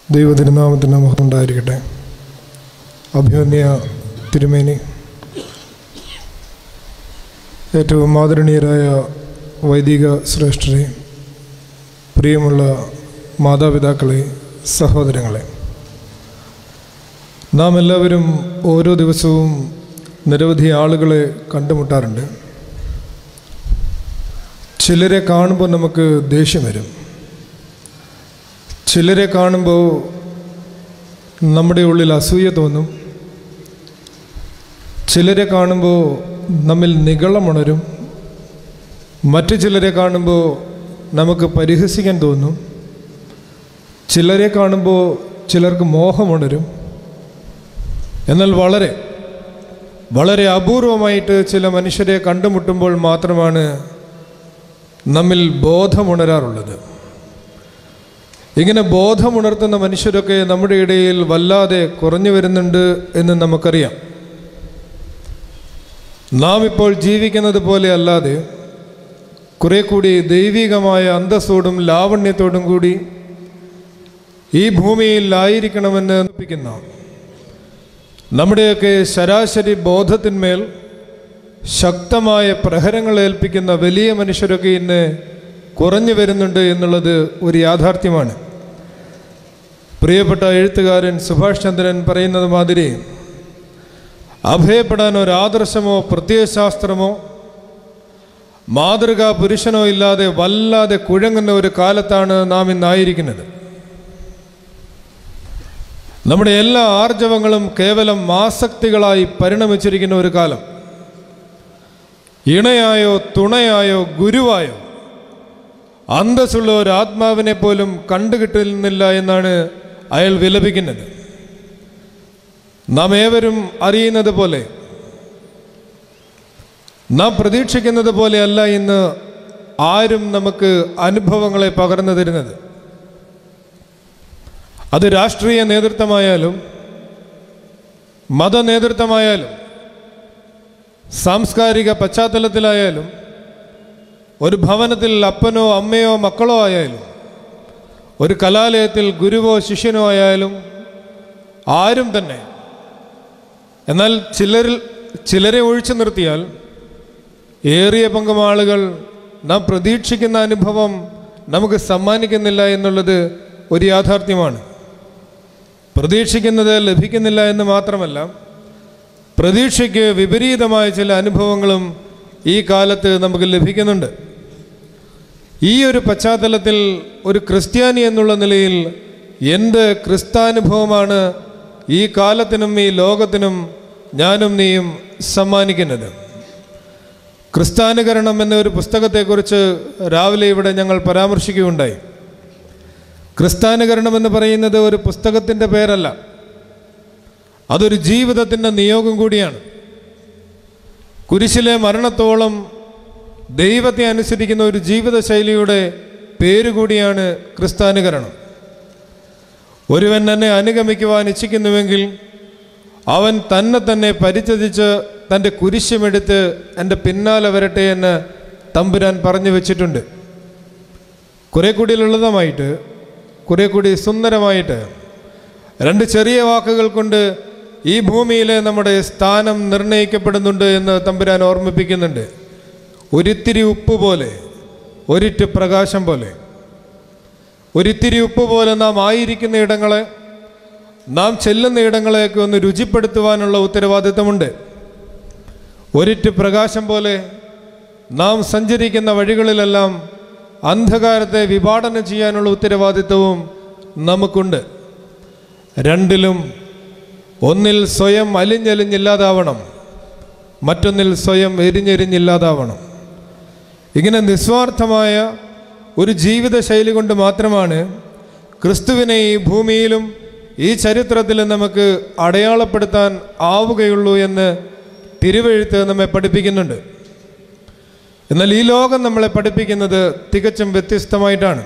ദൈവതിരുനാമത്തിൻ്റെ മുഖം ഉണ്ടായിരിക്കട്ടെ അഭിമന്യ തിരുമേനി ഏറ്റവും ആദരണീയരായ വൈദിക ശ്രേഷ്ഠരെ പ്രിയമുള്ള മാതാപിതാക്കളെ സഹോദരങ്ങളെ നാം എല്ലാവരും ഓരോ ദിവസവും നിരവധി ആളുകളെ കണ്ടുമുട്ടാറുണ്ട് ചിലരെ കാണുമ്പോൾ നമുക്ക് ദേഷ്യം വരും ചിലരെ കാണുമ്പോൾ നമ്മുടെ ഉള്ളിൽ അസൂയ തോന്നും ചിലരെ കാണുമ്പോൾ നമ്മിൽ നികളമുണരും മറ്റു ചിലരെ കാണുമ്പോൾ നമുക്ക് പരിഹസിക്കാൻ തോന്നും ചിലരെ കാണുമ്പോൾ ചിലർക്ക് മോഹമുണരും എന്നാൽ വളരെ വളരെ അപൂർവമായിട്ട് ചില മനുഷ്യരെ കണ്ടുമുട്ടുമ്പോൾ മാത്രമാണ് നമ്മിൽ ബോധമുണരാറുള്ളത് ഇങ്ങനെ ബോധമുണർത്തുന്ന മനുഷ്യരൊക്കെ നമ്മുടെ ഇടയിൽ വല്ലാതെ കുറഞ്ഞു വരുന്നുണ്ട് എന്ന് നമുക്കറിയാം നാം ഇപ്പോൾ ജീവിക്കുന്നത് പോലെ അല്ലാതെ കുറെ കൂടി ദൈവികമായ അന്തസ്സോടും ലാവണ്യത്തോടും കൂടി ഈ ഭൂമിയിൽ ആയിരിക്കണമെന്ന് ഓർപ്പിക്കുന്ന നമ്മുടെയൊക്കെ ശരാശരി ബോധത്തിന്മേൽ ശക്തമായ പ്രഹരങ്ങൾ ഏൽപ്പിക്കുന്ന വലിയ മനുഷ്യരൊക്കെ ഇന്ന് കുറഞ്ഞു വരുന്നുണ്ട് എന്നുള്ളത് ഒരു യാഥാർത്ഥ്യമാണ് പ്രിയപ്പെട്ട എഴുത്തുകാരൻ സുഭാഷ് ചന്ദ്രൻ പറയുന്നത് മാതിരി അഭയപ്പെടാൻ ഒരു ആദർശമോ പ്രത്യയശാസ്ത്രമോ മാതൃകാ പുരുഷനോ ഇല്ലാതെ വല്ലാതെ കുഴങ്ങുന്ന ഒരു കാലത്താണ് നാം ഇന്നായിരിക്കുന്നത് നമ്മുടെ എല്ലാ ആർജവങ്ങളും കേവലം ആസക്തികളായി പരിണമിച്ചിരിക്കുന്ന ഒരു കാലം ഇണയായോ തുണയായോ ഗുരുവായോ അന്തസ്സുള്ള ഒരു ആത്മാവിനെ പോലും കണ്ടുകിട്ടുന്നില്ല എന്നാണ് അയാൾ വിലപിക്കുന്നത് നാം ഏവരും അറിയുന്നത് പോലെ നാം പ്രതീക്ഷിക്കുന്നത് പോലെയല്ല ഇന്ന് ആരും നമുക്ക് അനുഭവങ്ങളെ പകർന്നു തരുന്നത് അത് രാഷ്ട്രീയ നേതൃത്വമായാലും മത നേതൃത്വമായാലും സാംസ്കാരിക പശ്ചാത്തലത്തിലായാലും ഒരു ഭവനത്തിൽ അപ്പനോ അമ്മയോ മക്കളോ ആയാലും ഒരു കലാലയത്തിൽ ഗുരുവോ ശിഷ്യനോ ആയാലും ആരും തന്നെ എന്നാൽ ചിലരിൽ ചിലരെ ഒഴിച്ചു നിർത്തിയാൽ ഏറിയ പങ്കും ആളുകൾ നാം പ്രതീക്ഷിക്കുന്ന അനുഭവം നമുക്ക് സമ്മാനിക്കുന്നില്ല എന്നുള്ളത് ഒരു യാഥാർത്ഥ്യമാണ് പ്രതീക്ഷിക്കുന്നത് ലഭിക്കുന്നില്ല എന്ന് മാത്രമല്ല പ്രതീക്ഷയ്ക്ക് വിപരീതമായ ചില അനുഭവങ്ങളും ഈ കാലത്ത് നമുക്ക് ലഭിക്കുന്നുണ്ട് ഈ ഒരു പശ്ചാത്തലത്തിൽ ഒരു ക്രിസ്ത്യാനി എന്നുള്ള നിലയിൽ എന്ത് ക്രിസ്താനുഭവമാണ് ഈ കാലത്തിനും ഈ ലോകത്തിനും ഞാനും നീയും സമ്മാനിക്കുന്നത് ക്രിസ്താനുകരണം എന്ന ഒരു പുസ്തകത്തെക്കുറിച്ച് രാവിലെ ഇവിടെ ഞങ്ങൾ പരാമർശിക്കുകയുണ്ടായി ക്രിസ്താനുകരണം എന്ന് പറയുന്നത് ഒരു പുസ്തകത്തിൻ്റെ പേരല്ല അതൊരു ജീവിതത്തിൻ്റെ നിയോഗം കൂടിയാണ് കുരിശിലെ മരണത്തോളം ദൈവത്തെ അനുസരിക്കുന്ന ഒരു ജീവിതശൈലിയുടെ പേര് കൂടിയാണ് ക്രിസ്താനുകരണം ഒരുവൻ എന്നെ അനുഗമിക്കുവാൻ ഇച്ഛിക്കുന്നുവെങ്കിൽ അവൻ തന്നെ തന്നെ പരിചരിച്ച് തൻ്റെ കുരിശുമെടുത്ത് എൻ്റെ പിന്നാലെ വരട്ടെ എന്ന് തമ്പുരാൻ പറഞ്ഞു വെച്ചിട്ടുണ്ട് കുറെ കൂടി ലളിതമായിട്ട് കുറെ കൂടി സുന്ദരമായിട്ട് രണ്ട് ചെറിയ വാക്കുകൾ കൊണ്ട് ഈ ഭൂമിയിലെ നമ്മുടെ സ്ഥാനം നിർണയിക്കപ്പെടുന്നുണ്ട് എന്ന് തമ്പുരാൻ ഓർമ്മിപ്പിക്കുന്നുണ്ട് ഒരിത്തിരി ഉപ്പ് പോലെ ഒരിറ്റ് പ്രകാശം പോലെ ഒരിത്തിരി ഉപ്പ് പോലെ നാം ആയിരിക്കുന്ന ഇടങ്ങളെ നാം ചെല്ലുന്ന ഇടങ്ങളെയൊക്കെ ഒന്ന് രുചിപ്പെടുത്തുവാനുള്ള ഉത്തരവാദിത്തമുണ്ട് ഒരിറ്റ് പ്രകാശം പോലെ നാം സഞ്ചരിക്കുന്ന വഴികളിലെല്ലാം അന്ധകാരത്തെ വിഭാടനം ചെയ്യാനുള്ള ഉത്തരവാദിത്തവും നമുക്കുണ്ട് രണ്ടിലും ഒന്നിൽ സ്വയം അലിഞ്ഞലിഞ്ഞില്ലാതാവണം മറ്റൊന്നിൽ സ്വയം എരിഞ്ഞെരിഞ്ഞില്ലാതാവണം ഇങ്ങനെ നിസ്വാർത്ഥമായ ഒരു ജീവിതശൈലി കൊണ്ട് മാത്രമാണ് ക്രിസ്തുവിനെ ഈ ഭൂമിയിലും ഈ ചരിത്രത്തിൽ നമുക്ക് അടയാളപ്പെടുത്താൻ ആവുകയുള്ളൂ എന്ന് തിരുവെഴുത്ത് നമ്മെ പഠിപ്പിക്കുന്നുണ്ട് എന്നാൽ ഈ ലോകം നമ്മളെ പഠിപ്പിക്കുന്നത് തികച്ചും വ്യത്യസ്തമായിട്ടാണ്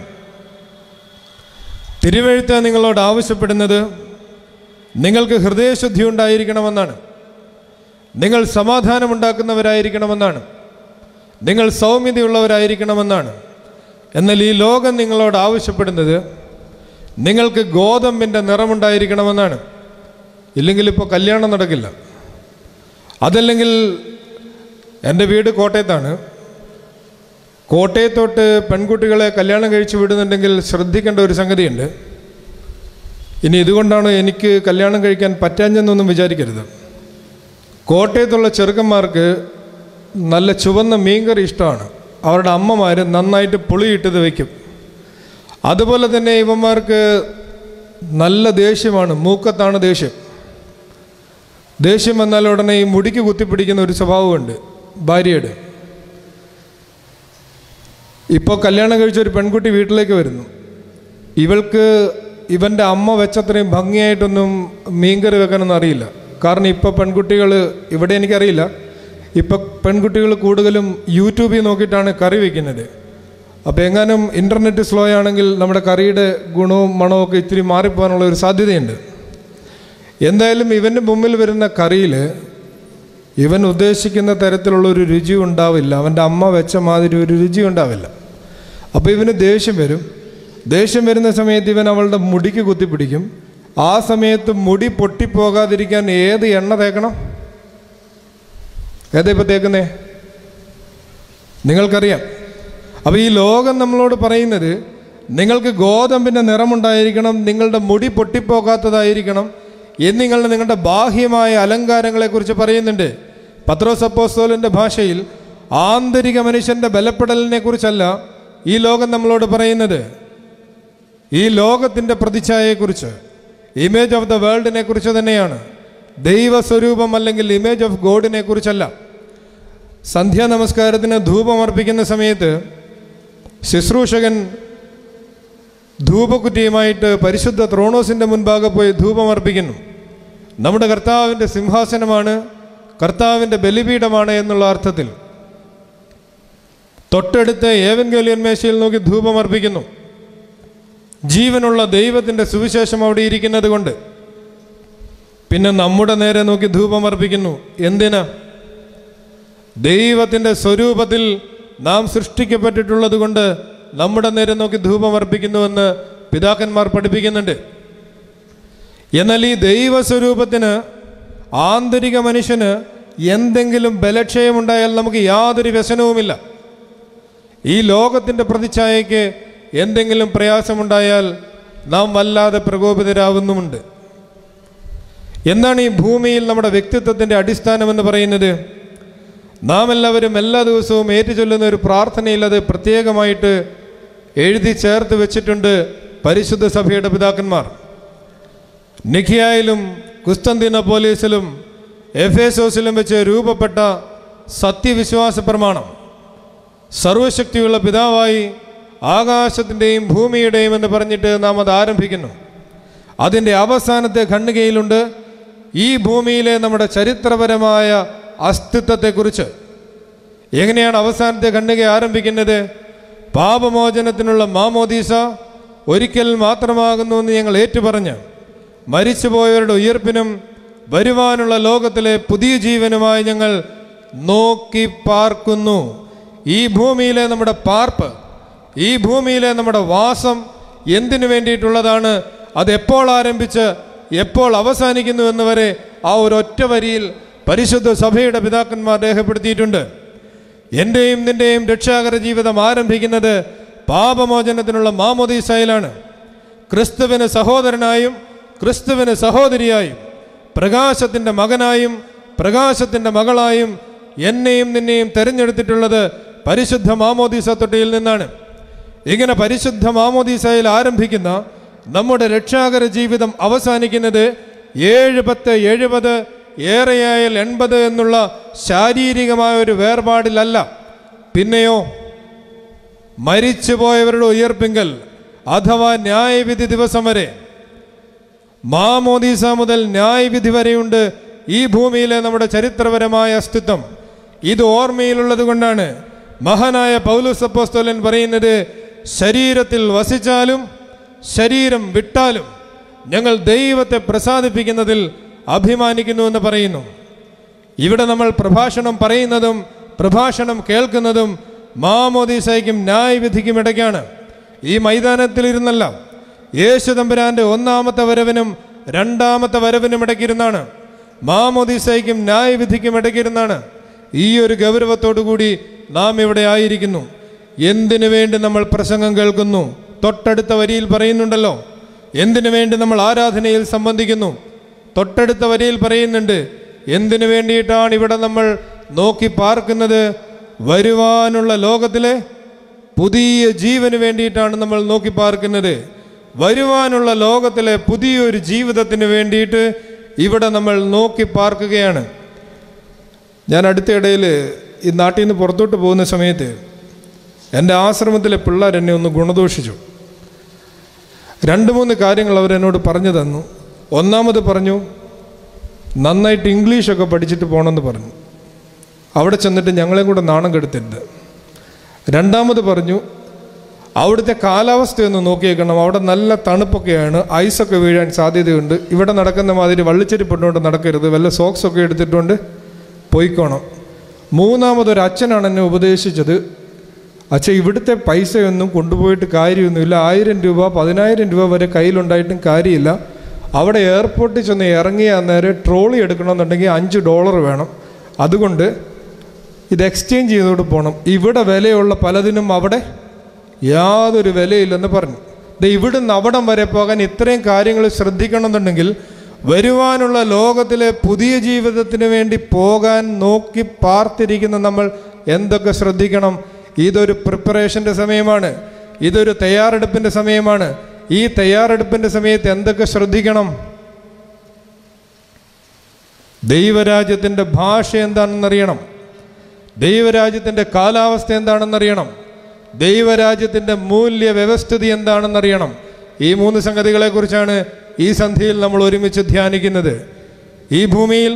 തിരുവെഴുത്ത് നിങ്ങളോട് ആവശ്യപ്പെടുന്നത് നിങ്ങൾക്ക് ഹൃദയശുദ്ധി ഉണ്ടായിരിക്കണമെന്നാണ് നിങ്ങൾ സമാധാനമുണ്ടാക്കുന്നവരായിരിക്കണമെന്നാണ് നിങ്ങൾ സൗമ്യതയുള്ളവരായിരിക്കണമെന്നാണ് എന്നാൽ ഈ ലോകം നിങ്ങളോട് ആവശ്യപ്പെടുന്നത് നിങ്ങൾക്ക് ഗോതമ്പിൻ്റെ നിറമുണ്ടായിരിക്കണമെന്നാണ് ഇല്ലെങ്കിൽ ഇപ്പോൾ കല്യാണം നടക്കില്ല അതല്ലെങ്കിൽ എൻ്റെ വീട് കോട്ടയത്താണ് കോട്ടയത്തോട്ട് പെൺകുട്ടികളെ കല്യാണം കഴിച്ച് വിടുന്നുണ്ടെങ്കിൽ ശ്രദ്ധിക്കേണ്ട ഒരു സംഗതിയുണ്ട് ഇനി ഇതുകൊണ്ടാണ് എനിക്ക് കല്യാണം കഴിക്കാൻ പറ്റാഞ്ഞെന്നൊന്നും വിചാരിക്കരുത് കോട്ടയത്തുള്ള ചെറുക്കന്മാർക്ക് നല്ല ചുവന്ന മീൻകറി ഇഷ്ടമാണ് അവരുടെ അമ്മമാർ നന്നായിട്ട് പുളിയിട്ടത് വയ്ക്കും അതുപോലെ തന്നെ ഇവന്മാർക്ക് നല്ല ദേഷ്യമാണ് മൂക്കത്താണ് ദേഷ്യം ദേഷ്യം വന്നാൽ ഉടനെ ഈ മുടിക്ക് കുത്തിപ്പിടിക്കുന്ന ഒരു സ്വഭാവമുണ്ട് ഭാര്യയുടെ ഇപ്പോൾ കല്യാണം കഴിച്ച ഒരു പെൺകുട്ടി വീട്ടിലേക്ക് വരുന്നു ഇവൾക്ക് ഇവൻ്റെ അമ്മ വെച്ചത്രയും ഭംഗിയായിട്ടൊന്നും മീൻകറി വെക്കാനൊന്നും അറിയില്ല കാരണം ഇപ്പോൾ പെൺകുട്ടികൾ ഇവിടെ എനിക്കറിയില്ല ഇപ്പോൾ പെൺകുട്ടികൾ കൂടുതലും യൂട്യൂബിൽ നോക്കിയിട്ടാണ് കറി വയ്ക്കുന്നത് അപ്പോൾ എങ്ങാനും ഇൻ്റർനെറ്റ് സ്ലോ ആണെങ്കിൽ നമ്മുടെ കറിയുടെ ഗുണവും മണവും ഒക്കെ ഇത്തിരി മാറിപ്പോകാനുള്ള ഒരു സാധ്യതയുണ്ട് എന്തായാലും ഇവൻ്റെ മുമ്പിൽ വരുന്ന കറിയിൽ ഇവൻ ഉദ്ദേശിക്കുന്ന തരത്തിലുള്ള ഒരു രുചി ഉണ്ടാവില്ല അവൻ്റെ അമ്മ വെച്ച മാതിരി ഒരു രുചി ഉണ്ടാവില്ല അപ്പോൾ ഇവന് ദേഷ്യം വരും ദേഷ്യം വരുന്ന സമയത്ത് ഇവൻ അവളുടെ മുടിക്ക് കുത്തിപ്പിടിക്കും ആ സമയത്ത് മുടി പൊട്ടിപ്പോകാതിരിക്കാൻ ഏത് എണ്ണ തേക്കണം ഏതാ ഇപ്പോൾ തേക്കുന്നേ നിങ്ങൾക്കറിയാം അപ്പോൾ ഈ ലോകം നമ്മളോട് പറയുന്നത് നിങ്ങൾക്ക് ഗോതമ്പിൻ്റെ നിറമുണ്ടായിരിക്കണം നിങ്ങളുടെ മുടി പൊട്ടിപ്പോകാത്തതായിരിക്കണം എന്നിങ്ങളുടെ നിങ്ങളുടെ ബാഹ്യമായ അലങ്കാരങ്ങളെക്കുറിച്ച് പറയുന്നുണ്ട് പത്രോസ് അപ്പോസ്തോലിൻ്റെ ഭാഷയിൽ ആന്തരിക മനുഷ്യൻ്റെ ബലപ്പെടലിനെ കുറിച്ചല്ല ഈ ലോകം നമ്മളോട് പറയുന്നത് ഈ ലോകത്തിൻ്റെ പ്രതിച്ഛായയെക്കുറിച്ച് ഇമേജ് ഓഫ് ദ വേൾഡിനെ കുറിച്ച് തന്നെയാണ് ദൈവസ്വരൂപം അല്ലെങ്കിൽ ഇമേജ് ഓഫ് ഗോഡിനെ കുറിച്ചല്ല സന്ധ്യാ നമസ്കാരത്തിന് ധൂപം അർപ്പിക്കുന്ന സമയത്ത് ശുശ്രൂഷകൻ ധൂപക്കുറ്റിയുമായിട്ട് പരിശുദ്ധ ത്രോണോസിൻ്റെ മുൻപാകെ പോയി ധൂപം അർപ്പിക്കുന്നു നമ്മുടെ കർത്താവിൻ്റെ സിംഹാസനമാണ് കർത്താവിൻ്റെ ബലിപീഠമാണ് എന്നുള്ള അർത്ഥത്തിൽ തൊട്ടടുത്ത് ഏവൻഗേലിയൻ മേശയിൽ നോക്കി ധൂപം അർപ്പിക്കുന്നു ജീവനുള്ള ദൈവത്തിൻ്റെ സുവിശേഷം അവിടെ ഇരിക്കുന്നത് കൊണ്ട് പിന്നെ നമ്മുടെ നേരെ നോക്കി ധൂപം അർപ്പിക്കുന്നു എന്തിനാ ദൈവത്തിൻ്റെ സ്വരൂപത്തിൽ നാം സൃഷ്ടിക്കപ്പെട്ടിട്ടുള്ളത് കൊണ്ട് നമ്മുടെ നേരെ നോക്കി ധൂപം അർപ്പിക്കുന്നുവെന്ന് പിതാക്കന്മാർ പഠിപ്പിക്കുന്നുണ്ട് എന്നാൽ ഈ ദൈവസ്വരൂപത്തിന് ആന്തരിക മനുഷ്യന് എന്തെങ്കിലും ബലക്ഷയമുണ്ടായാൽ നമുക്ക് യാതൊരു വ്യസനവുമില്ല ഈ ലോകത്തിൻ്റെ പ്രതിച്ഛായയ്ക്ക് എന്തെങ്കിലും പ്രയാസമുണ്ടായാൽ നാം വല്ലാതെ പ്രകോപിതരാകുന്നുമുണ്ട് എന്താണ് ഈ ഭൂമിയിൽ നമ്മുടെ വ്യക്തിത്വത്തിൻ്റെ അടിസ്ഥാനമെന്ന് പറയുന്നത് നാം എല്ലാവരും എല്ലാ ദിവസവും ഏറ്റുചൊല്ലുന്ന ഒരു പ്രാർത്ഥനയിൽ അത് പ്രത്യേകമായിട്ട് എഴുതി ചേർത്ത് വെച്ചിട്ടുണ്ട് പരിശുദ്ധ സഭയുടെ പിതാക്കന്മാർ നിഖിയായിലും കുസ്തന്തിന പോലീസിലും എഫേസോസിലും വെച്ച് രൂപപ്പെട്ട സത്യവിശ്വാസ പ്രമാണം സർവശക്തിയുള്ള പിതാവായി ആകാശത്തിൻ്റെയും ഭൂമിയുടെയും എന്ന് പറഞ്ഞിട്ട് നാം അത് ആരംഭിക്കുന്നു അതിൻ്റെ അവസാനത്തെ ഖണ്ഡികയിലുണ്ട് ഈ ഭൂമിയിലെ നമ്മുടെ ചരിത്രപരമായ അസ്തിത്വത്തെക്കുറിച്ച് എങ്ങനെയാണ് അവസാനത്തെ ഖണ്ഡിക ആരംഭിക്കുന്നത് പാപമോചനത്തിനുള്ള മാമോദീസ ഒരിക്കൽ മാത്രമാകുന്നു എന്ന് ഞങ്ങൾ ഏറ്റുപറഞ്ഞ് മരിച്ചുപോയവരുടെ ഉയർപ്പിനും വരുവാനുള്ള ലോകത്തിലെ പുതിയ ജീവനുമായി ഞങ്ങൾ നോക്കി പാർക്കുന്നു ഈ ഭൂമിയിലെ നമ്മുടെ പാർപ്പ് ഈ ഭൂമിയിലെ നമ്മുടെ വാസം എന്തിനു വേണ്ടിയിട്ടുള്ളതാണ് അത് എപ്പോൾ ആരംഭിച്ച് എപ്പോൾ അവസാനിക്കുന്നു എന്ന് വരെ ആ ഒരു ഒറ്റ വരിയിൽ പരിശുദ്ധ സഭയുടെ പിതാക്കന്മാർ രേഖപ്പെടുത്തിയിട്ടുണ്ട് എൻ്റെയും നിൻ്റെയും രക്ഷാകര ജീവിതം ആരംഭിക്കുന്നത് പാപമോചനത്തിനുള്ള മാമോദീസയിലാണ് ക്രിസ്തുവിന് സഹോദരനായും ക്രിസ്തുവിന് സഹോദരിയായും പ്രകാശത്തിൻ്റെ മകനായും പ്രകാശത്തിൻ്റെ മകളായും എന്നെയും നിന്നെയും തിരഞ്ഞെടുത്തിട്ടുള്ളത് പരിശുദ്ധ മാമോദീസ തൊട്ടിയിൽ നിന്നാണ് ഇങ്ങനെ പരിശുദ്ധ മാമോദീസയിൽ ആരംഭിക്കുന്ന നമ്മുടെ രക്ഷാകര ജീവിതം അവസാനിക്കുന്നത് ഏഴ് പത്ത് എഴുപത് ഏറെയായാൽ എൺപത് എന്നുള്ള ശാരീരികമായ ഒരു വേർപാടിലല്ല പിന്നെയോ മരിച്ചുപോയവരുടെ ഉയർപ്പിങ്കൽ അഥവാ ന്യായവിധി ദിവസം വരെ മാമോദീസ മുതൽ ന്യായവിധി വരെയുണ്ട് ഈ ഭൂമിയിലെ നമ്മുടെ ചരിത്രപരമായ അസ്തിത്വം ഇത് ഓർമ്മയിലുള്ളത് കൊണ്ടാണ് മഹാനായ പൗലുസ് അപ്പോസ്തോലൻ പറയുന്നത് ശരീരത്തിൽ വസിച്ചാലും ശരീരം വിട്ടാലും ഞങ്ങൾ ദൈവത്തെ പ്രസാദിപ്പിക്കുന്നതിൽ അഭിമാനിക്കുന്നുവെന്ന് പറയുന്നു ഇവിടെ നമ്മൾ പ്രഭാഷണം പറയുന്നതും പ്രഭാഷണം കേൾക്കുന്നതും മാമോദീസയ്ക്കും ന്യായവിധിക്കും ഇടയ്ക്കാണ് ഈ മൈതാനത്തിലിരുന്നല്ല യേശു തമ്പുരാന്റെ ഒന്നാമത്തെ വരവിനും രണ്ടാമത്തെ വരവിനും ഇടയ്ക്കിരുന്നാണ് മാമോദിസയ്ക്കും ന്യായവിധിക്കും ഇടയ്ക്കിരുന്നാണ് ഈ ഒരു ഗൗരവത്തോടു കൂടി നാം ഇവിടെ ആയിരിക്കുന്നു എന്തിനു വേണ്ടി നമ്മൾ പ്രസംഗം കേൾക്കുന്നു തൊട്ടടുത്ത വരിയിൽ പറയുന്നുണ്ടല്ലോ എന്തിനു വേണ്ടി നമ്മൾ ആരാധനയിൽ സംബന്ധിക്കുന്നു തൊട്ടടുത്ത വരിയിൽ പറയുന്നുണ്ട് എന്തിനു വേണ്ടിയിട്ടാണ് ഇവിടെ നമ്മൾ നോക്കി പാർക്കുന്നത് വരുവാനുള്ള ലോകത്തിലെ പുതിയ ജീവന് വേണ്ടിയിട്ടാണ് നമ്മൾ നോക്കി പാർക്കുന്നത് വരുവാനുള്ള ലോകത്തിലെ പുതിയൊരു ജീവിതത്തിന് വേണ്ടിയിട്ട് ഇവിടെ നമ്മൾ നോക്കി പാർക്കുകയാണ് ഞാൻ അടുത്തിടയിൽ ഈ നാട്ടിൽ നിന്ന് പുറത്തോട്ട് പോകുന്ന സമയത്ത് എൻ്റെ ആശ്രമത്തിലെ പിള്ളേർ എന്നെ ഒന്ന് ഗുണദോഷിച്ചു രണ്ട് മൂന്ന് കാര്യങ്ങൾ അവരെന്നോട് പറഞ്ഞു തന്നു ഒന്നാമത് പറഞ്ഞു നന്നായിട്ട് ഇംഗ്ലീഷൊക്കെ പഠിച്ചിട്ട് പോകണമെന്ന് പറഞ്ഞു അവിടെ ചെന്നിട്ട് ഞങ്ങളെയും കൂടെ നാണം കെടുത്തരുത് രണ്ടാമത് പറഞ്ഞു അവിടുത്തെ കാലാവസ്ഥയൊന്ന് നോക്കിയേക്കണം അവിടെ നല്ല തണുപ്പൊക്കെയാണ് ഐസൊക്കെ വീഴാൻ സാധ്യതയുണ്ട് ഇവിടെ നടക്കുന്ന മാതിരി വള്ളിച്ചെരിപ്പിട്ടുകൊണ്ട് നടക്കരുത് വല്ല സോക്സൊക്കെ എടുത്തിട്ടുണ്ട് പോയിക്കോണം മൂന്നാമതൊരു അച്ഛനാണ് എന്നെ ഉപദേശിച്ചത് അച്ഛൻ ഇവിടുത്തെ പൈസയൊന്നും കൊണ്ടുപോയിട്ട് കാര്യമൊന്നുമില്ല ആയിരം രൂപ പതിനായിരം രൂപ വരെ കയ്യിലുണ്ടായിട്ടും കാര്യമില്ല അവിടെ എയർപോർട്ടിൽ ചെന്ന് ഇറങ്ങിയ അന്നേരം ട്രോളി എടുക്കണമെന്നുണ്ടെങ്കിൽ അഞ്ച് ഡോളർ വേണം അതുകൊണ്ട് ഇത് എക്സ്ചേഞ്ച് ചെയ്തുകൊണ്ട് പോകണം ഇവിടെ വിലയുള്ള പലതിനും അവിടെ യാതൊരു വിലയില്ലെന്ന് പറഞ്ഞു ദേ ഇവിടുന്ന് അവിടം വരെ പോകാൻ ഇത്രയും കാര്യങ്ങൾ ശ്രദ്ധിക്കണമെന്നുണ്ടെങ്കിൽ വരുവാനുള്ള ലോകത്തിലെ പുതിയ ജീവിതത്തിന് വേണ്ടി പോകാൻ നോക്കി പാർത്തിരിക്കുന്ന നമ്മൾ എന്തൊക്കെ ശ്രദ്ധിക്കണം ഇതൊരു പ്രിപ്പറേഷൻ്റെ സമയമാണ് ഇതൊരു തയ്യാറെടുപ്പിൻ്റെ സമയമാണ് ഈ തയ്യാറെടുപ്പിൻ്റെ സമയത്ത് എന്തൊക്കെ ശ്രദ്ധിക്കണം ദൈവരാജ്യത്തിൻ്റെ ഭാഷ എന്താണെന്നറിയണം ദൈവരാജ്യത്തിൻ്റെ കാലാവസ്ഥ എന്താണെന്നറിയണം ദൈവരാജ്യത്തിൻ്റെ മൂല്യ വ്യവസ്ഥിതി എന്താണെന്നറിയണം ഈ മൂന്ന് സംഗതികളെക്കുറിച്ചാണ് ഈ സന്ധിയിൽ നമ്മൾ ഒരുമിച്ച് ധ്യാനിക്കുന്നത് ഈ ഭൂമിയിൽ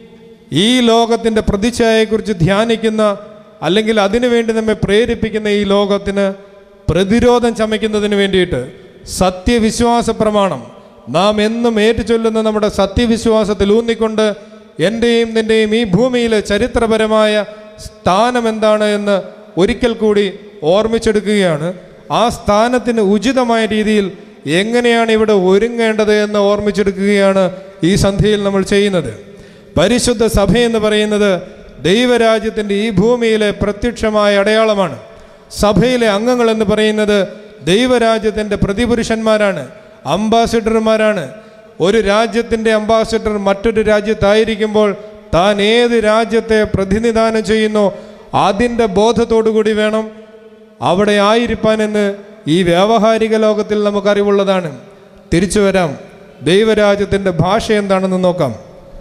ഈ ലോകത്തിൻ്റെ പ്രതിച്ഛായയെക്കുറിച്ച് ധ്യാനിക്കുന്ന അല്ലെങ്കിൽ അതിനുവേണ്ടി നമ്മെ പ്രേരിപ്പിക്കുന്ന ഈ ലോകത്തിന് പ്രതിരോധം ചമയ്ക്കുന്നതിന് വേണ്ടിയിട്ട് സത്യവിശ്വാസ പ്രമാണം നാം എന്നും ഏറ്റുചൊല്ലുന്ന നമ്മുടെ സത്യവിശ്വാസത്തിൽ ഊന്നിക്കൊണ്ട് എൻ്റെയും നിൻ്റെയും ഈ ഭൂമിയിലെ ചരിത്രപരമായ സ്ഥാനം എന്താണ് എന്ന് ഒരിക്കൽ കൂടി ഓർമ്മിച്ചെടുക്കുകയാണ് ആ സ്ഥാനത്തിന് ഉചിതമായ രീതിയിൽ എങ്ങനെയാണ് ഇവിടെ ഒരുങ്ങേണ്ടത് എന്ന് ഓർമ്മിച്ചെടുക്കുകയാണ് ഈ സന്ധ്യയിൽ നമ്മൾ ചെയ്യുന്നത് പരിശുദ്ധ സഭ എന്ന് പറയുന്നത് ദൈവരാജ്യത്തിൻ്റെ ഈ ഭൂമിയിലെ പ്രത്യക്ഷമായ അടയാളമാണ് സഭയിലെ അംഗങ്ങൾ എന്ന് പറയുന്നത് ദൈവരാജ്യത്തിൻ്റെ പ്രതിപുരുഷന്മാരാണ് അംബാസിഡർമാരാണ് ഒരു രാജ്യത്തിൻ്റെ അംബാസിഡർ മറ്റൊരു രാജ്യത്തായിരിക്കുമ്പോൾ താൻ ഏത് രാജ്യത്തെ പ്രതിനിധാനം ചെയ്യുന്നോ അതിൻ്റെ ബോധത്തോടു കൂടി വേണം അവിടെ ആയിരിക്കാനെന്ന് ഈ വ്യാവഹാരിക ലോകത്തിൽ നമുക്കറിവുള്ളതാണ് തിരിച്ചു വരാം ദൈവരാജ്യത്തിൻ്റെ ഭാഷ എന്താണെന്ന് നോക്കാം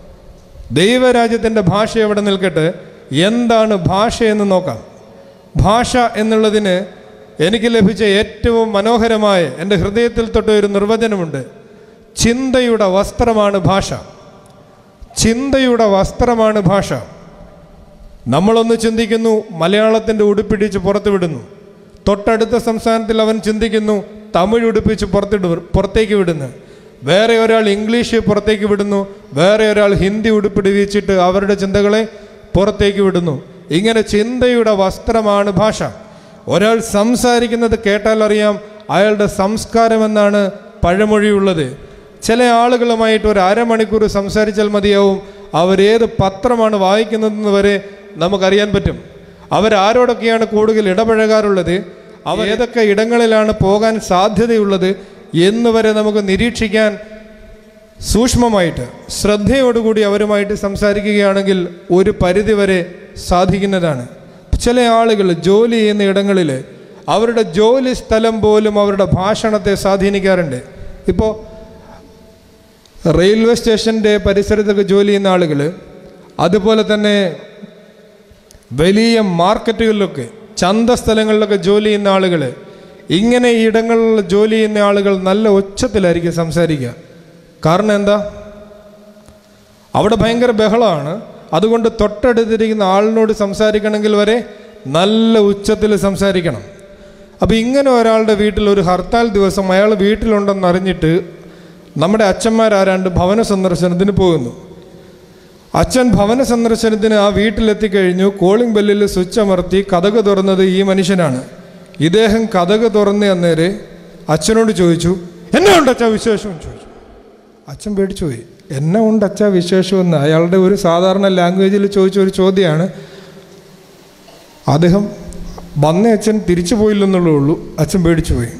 ദൈവരാജ്യത്തിൻ്റെ ഭാഷ എവിടെ നിൽക്കട്ടെ എന്താണ് ഭാഷ എന്ന് നോക്കാം ഭാഷ എന്നുള്ളതിന് എനിക്ക് ലഭിച്ച ഏറ്റവും മനോഹരമായ എൻ്റെ ഹൃദയത്തിൽ തൊട്ട ഒരു നിർവചനമുണ്ട് ചിന്തയുടെ വസ്ത്രമാണ് ഭാഷ ചിന്തയുടെ വസ്ത്രമാണ് ഭാഷ നമ്മളൊന്ന് ചിന്തിക്കുന്നു മലയാളത്തിൻ്റെ ഉടുപ്പിടിച്ച് പുറത്തു വിടുന്നു തൊട്ടടുത്ത സംസ്ഥാനത്തിൽ അവൻ ചിന്തിക്കുന്നു തമിഴ് ഉടുപ്പിച്ച് പുറത്തിടു പുറത്തേക്ക് വിടുന്നു വേറെ ഒരാൾ ഇംഗ്ലീഷ് പുറത്തേക്ക് വിടുന്നു വേറെ ഒരാൾ ഹിന്ദി ഉടുപ്പിടിവിച്ചിട്ട് അവരുടെ ചിന്തകളെ പുറത്തേക്ക് വിടുന്നു ഇങ്ങനെ ചിന്തയുടെ വസ്ത്രമാണ് ഭാഷ ഒരാൾ സംസാരിക്കുന്നത് കേട്ടാൽ അറിയാം അയാളുടെ സംസ്കാരമെന്നാണ് പഴമൊഴിയുള്ളത് ചില ആളുകളുമായിട്ട് ഒരു അരമണിക്കൂർ സംസാരിച്ചാൽ മതിയാവും അവരേത് പത്രമാണ് വായിക്കുന്നതെന്ന് വരെ നമുക്കറിയാൻ പറ്റും അവരാരോടൊക്കെയാണ് കൂടുതൽ ഇടപഴകാറുള്ളത് അവർ ഏതൊക്കെ ഇടങ്ങളിലാണ് പോകാൻ സാധ്യതയുള്ളത് എന്ന് വരെ നമുക്ക് നിരീക്ഷിക്കാൻ സൂക്ഷ്മമായിട്ട് ശ്രദ്ധയോടുകൂടി അവരുമായിട്ട് സംസാരിക്കുകയാണെങ്കിൽ ഒരു പരിധിവരെ സാധിക്കുന്നതാണ് ചില ആളുകൾ ജോലി ചെയ്യുന്ന ഇടങ്ങളിൽ അവരുടെ ജോലി സ്ഥലം പോലും അവരുടെ ഭാഷണത്തെ സ്വാധീനിക്കാറുണ്ട് ഇപ്പോൾ റെയിൽവേ സ്റ്റേഷൻ്റെ പരിസരത്തൊക്കെ ജോലി ചെയ്യുന്ന ആളുകൾ അതുപോലെ തന്നെ വലിയ മാർക്കറ്റുകളിലൊക്കെ ചന്തസ്ഥലങ്ങളിലൊക്കെ ജോലി ചെയ്യുന്ന ആളുകൾ ഇങ്ങനെ ഈ ഇടങ്ങളിൽ ജോലി ചെയ്യുന്ന ആളുകൾ നല്ല ഉച്ചത്തിലായിരിക്കും സംസാരിക്കുക കാരണം എന്താ അവിടെ ഭയങ്കര ബഹളമാണ് അതുകൊണ്ട് തൊട്ടടുത്തിരിക്കുന്ന ആളിനോട് സംസാരിക്കണമെങ്കിൽ വരെ നല്ല ഉച്ചത്തിൽ സംസാരിക്കണം അപ്പോൾ ഇങ്ങനെ ഒരാളുടെ വീട്ടിൽ ഒരു ഹർത്താൽ ദിവസം അയാൾ വീട്ടിലുണ്ടെന്ന് അറിഞ്ഞിട്ട് നമ്മുടെ അച്ഛന്മാരാരാണ്ട് ഭവന സന്ദർശനത്തിന് പോകുന്നു അച്ഛൻ ഭവന സന്ദർശനത്തിന് ആ വീട്ടിലെത്തിക്കഴിഞ്ഞു കോളിംഗ് ബെല്ലിൽ സ്വിച്ച് അമർത്തി കഥക് തുറന്നത് ഈ മനുഷ്യനാണ് ഇദ്ദേഹം കഥക് തുറന്ന് അന്നേരെ അച്ഛനോട് ചോദിച്ചു എന്നെ ഉണ്ട് അച്ഛാ വിശേഷം എന്ന് ചോദിച്ചു അച്ഛൻ പേടിച്ചു പോയി എന്നെ ഉണ്ട് അച്ഛാ വിശേഷം എന്ന് അയാളുടെ ഒരു സാധാരണ ലാംഗ്വേജിൽ ചോദിച്ച ഒരു ചോദ്യമാണ് അദ്ദേഹം വന്ന അച്ഛൻ തിരിച്ചു പോയില്ലെന്നുള്ളേ ഉള്ളൂ അച്ഛൻ പേടിച്ചു പോയി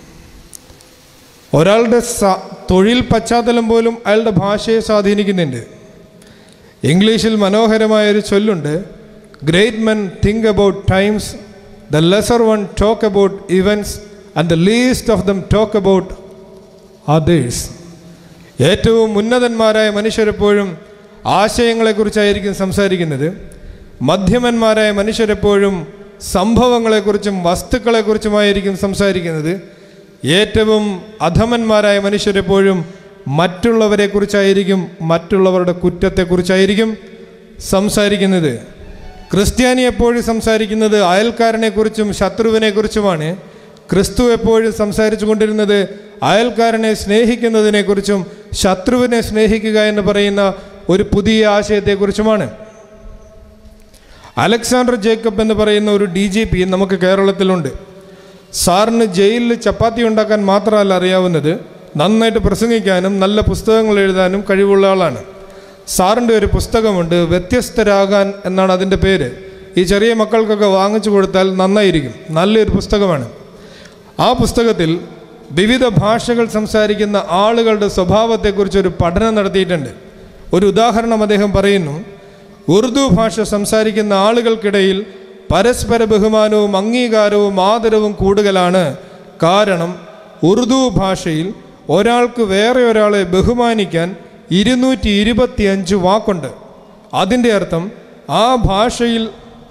ഒരാളുടെ സ തൊഴിൽ പശ്ചാത്തലം പോലും അയാളുടെ ഭാഷയെ സ്വാധീനിക്കുന്നുണ്ട് ഇംഗ്ലീഷിൽ മനോഹരമായ ഒരു ചൊല്ലുണ്ട് great men think about times the lesser one talk about events and the least of them talk about others ഏറ്റവും ഉന്നതന്മാരായ മനുഷ്യരെപ്പോഴും ആശയങ്ങളെക്കുറിച്ചായിരിക്കും സംസാരിക്കുന്നത് മധ്യമന്മാരായ മനുഷ്യരെപ്പോഴും സംഭവങ്ങളെക്കുറിച്ചും വസ്തുക്കളെക്കുറിച്ചുമായിരിക്കും സംസാരിക്കുന്നത് ഏറ്റവും അധമന്മാരായ മനുഷ്യരെപ്പോഴും മറ്റുള്ളവരെക്കുറിച്ചായിരിക്കും മറ്റുള്ളവരുടെ കുറ്റത്തെക്കുറിച്ചായിരിക്കും സംസാരിക്കുന്നത് ക്രിസ്ത്യാനി എപ്പോഴും സംസാരിക്കുന്നത് അയൽക്കാരനെക്കുറിച്ചും ശത്രുവിനെക്കുറിച്ചുമാണ് ക്രിസ്തു എപ്പോഴും സംസാരിച്ചു കൊണ്ടിരുന്നത് അയൽക്കാരനെ സ്നേഹിക്കുന്നതിനെക്കുറിച്ചും ശത്രുവിനെ സ്നേഹിക്കുക എന്ന് പറയുന്ന ഒരു പുതിയ ആശയത്തെക്കുറിച്ചുമാണ് അലക്സാണ്ടർ ജേക്കബ് എന്ന് പറയുന്ന ഒരു ഡി ജി പി നമുക്ക് കേരളത്തിലുണ്ട് സാറിന് ജയിലിൽ ചപ്പാത്തി ഉണ്ടാക്കാൻ മാത്രമല്ല അറിയാവുന്നത് നന്നായിട്ട് പ്രസംഗിക്കാനും നല്ല പുസ്തകങ്ങൾ എഴുതാനും കഴിവുള്ള ആളാണ് സാറിൻ്റെ ഒരു പുസ്തകമുണ്ട് വ്യത്യസ്തരാകാൻ എന്നാണ് അതിൻ്റെ പേര് ഈ ചെറിയ മക്കൾക്കൊക്കെ വാങ്ങിച്ചു കൊടുത്താൽ നന്നായിരിക്കും നല്ലൊരു പുസ്തകമാണ് ആ പുസ്തകത്തിൽ വിവിധ ഭാഷകൾ സംസാരിക്കുന്ന ആളുകളുടെ സ്വഭാവത്തെക്കുറിച്ച് ഒരു പഠനം നടത്തിയിട്ടുണ്ട് ഒരു ഉദാഹരണം അദ്ദേഹം പറയുന്നു ഉറുദു ഭാഷ സംസാരിക്കുന്ന ആളുകൾക്കിടയിൽ പരസ്പര ബഹുമാനവും അംഗീകാരവും ആദരവും കൂടുതലാണ് കാരണം ഉറുദു ഭാഷയിൽ ഒരാൾക്ക് വേറെ ഒരാളെ ബഹുമാനിക്കാൻ ഇരുന്നൂറ്റി ഇരുപത്തി അഞ്ച് വാക്കുണ്ട് അതിൻ്റെ അർത്ഥം ആ ഭാഷയിൽ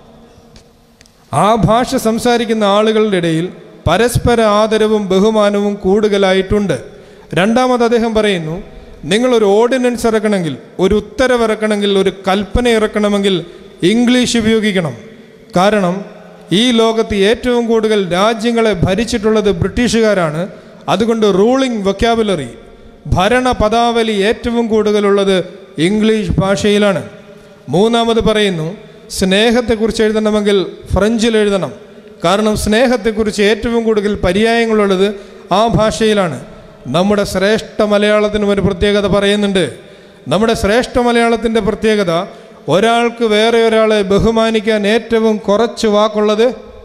ആ ഭാഷ സംസാരിക്കുന്ന ആളുകളുടെ ഇടയിൽ പരസ്പര ആദരവും ബഹുമാനവും കൂടുതലായിട്ടുണ്ട് രണ്ടാമത് അദ്ദേഹം പറയുന്നു നിങ്ങളൊരു ഓർഡിനൻസ് ഇറക്കണമെങ്കിൽ ഒരു ഉത്തരവ് ഇറക്കണമെങ്കിൽ ഒരു കൽപ്പന ഇറക്കണമെങ്കിൽ ഇംഗ്ലീഷ് ഉപയോഗിക്കണം കാരണം ഈ ലോകത്ത് ഏറ്റവും കൂടുതൽ രാജ്യങ്ങളെ ഭരിച്ചിട്ടുള്ളത് ബ്രിട്ടീഷുകാരാണ് അതുകൊണ്ട് റൂളിംഗ് വൊക്കാബുലറി ഭരണ പദാവലി ഏറ്റവും കൂടുതലുള്ളത് ഇംഗ്ലീഷ് ഭാഷയിലാണ് മൂന്നാമത് പറയുന്നു സ്നേഹത്തെക്കുറിച്ച് എഴുതണമെങ്കിൽ ഫ്രഞ്ചിൽ എഴുതണം കാരണം സ്നേഹത്തെക്കുറിച്ച് ഏറ്റവും കൂടുതൽ പര്യായങ്ങളുള്ളത് ആ ഭാഷയിലാണ് നമ്മുടെ ശ്രേഷ്ഠ മലയാളത്തിനും ഒരു പ്രത്യേകത പറയുന്നുണ്ട് നമ്മുടെ ശ്രേഷ്ഠ മലയാളത്തിൻ്റെ പ്രത്യേകത ഒരാൾക്ക് വേറെ ഒരാളെ ബഹുമാനിക്കാൻ ഏറ്റവും കുറച്ച് വാക്കുള്ളത്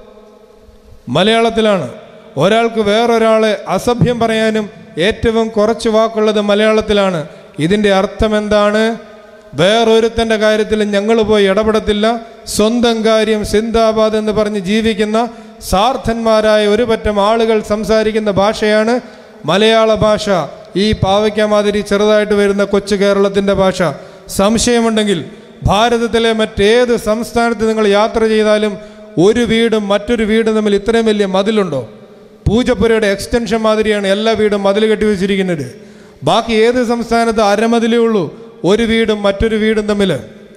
മലയാളത്തിലാണ് ഒരാൾക്ക് വേറൊരാളെ അസഭ്യം പറയാനും ഏറ്റവും കുറച്ച് വാക്കുള്ളത് മലയാളത്തിലാണ് ഇതിൻ്റെ അർത്ഥം എന്താണ് വേറൊരുത്തൻ്റെ കാര്യത്തിൽ ഞങ്ങൾ പോയി ഇടപെടത്തില്ല സ്വന്തം കാര്യം സിന്ദാബാദ് എന്ന് പറഞ്ഞ് ജീവിക്കുന്ന സാർത്ഥന്മാരായ ഒരു പറ്റം ആളുകൾ സംസാരിക്കുന്ന ഭാഷയാണ് മലയാള ഭാഷ ഈ പാവയ്ക്ക മാതിരി ചെറുതായിട്ട് വരുന്ന കൊച്ചു കേരളത്തിൻ്റെ ഭാഷ സംശയമുണ്ടെങ്കിൽ ഭാരതത്തിലെ മറ്റേത് സംസ്ഥാനത്ത് നിങ്ങൾ യാത്ര ചെയ്താലും ഒരു വീടും മറ്റൊരു വീടും തമ്മിൽ ഇത്രയും വലിയ മതിലുണ്ടോ പൂജപ്പുരയുടെ എക്സ്റ്റൻഷൻ മാതിരിയാണ് എല്ലാ വീടും മതിൽ കെട്ടി വെച്ചിരിക്കുന്നത് ബാക്കി ഏത് സംസ്ഥാനത്ത് അരമതിലേ ഉള്ളൂ ഒരു വീടും മറ്റൊരു വീടും തമ്മിൽ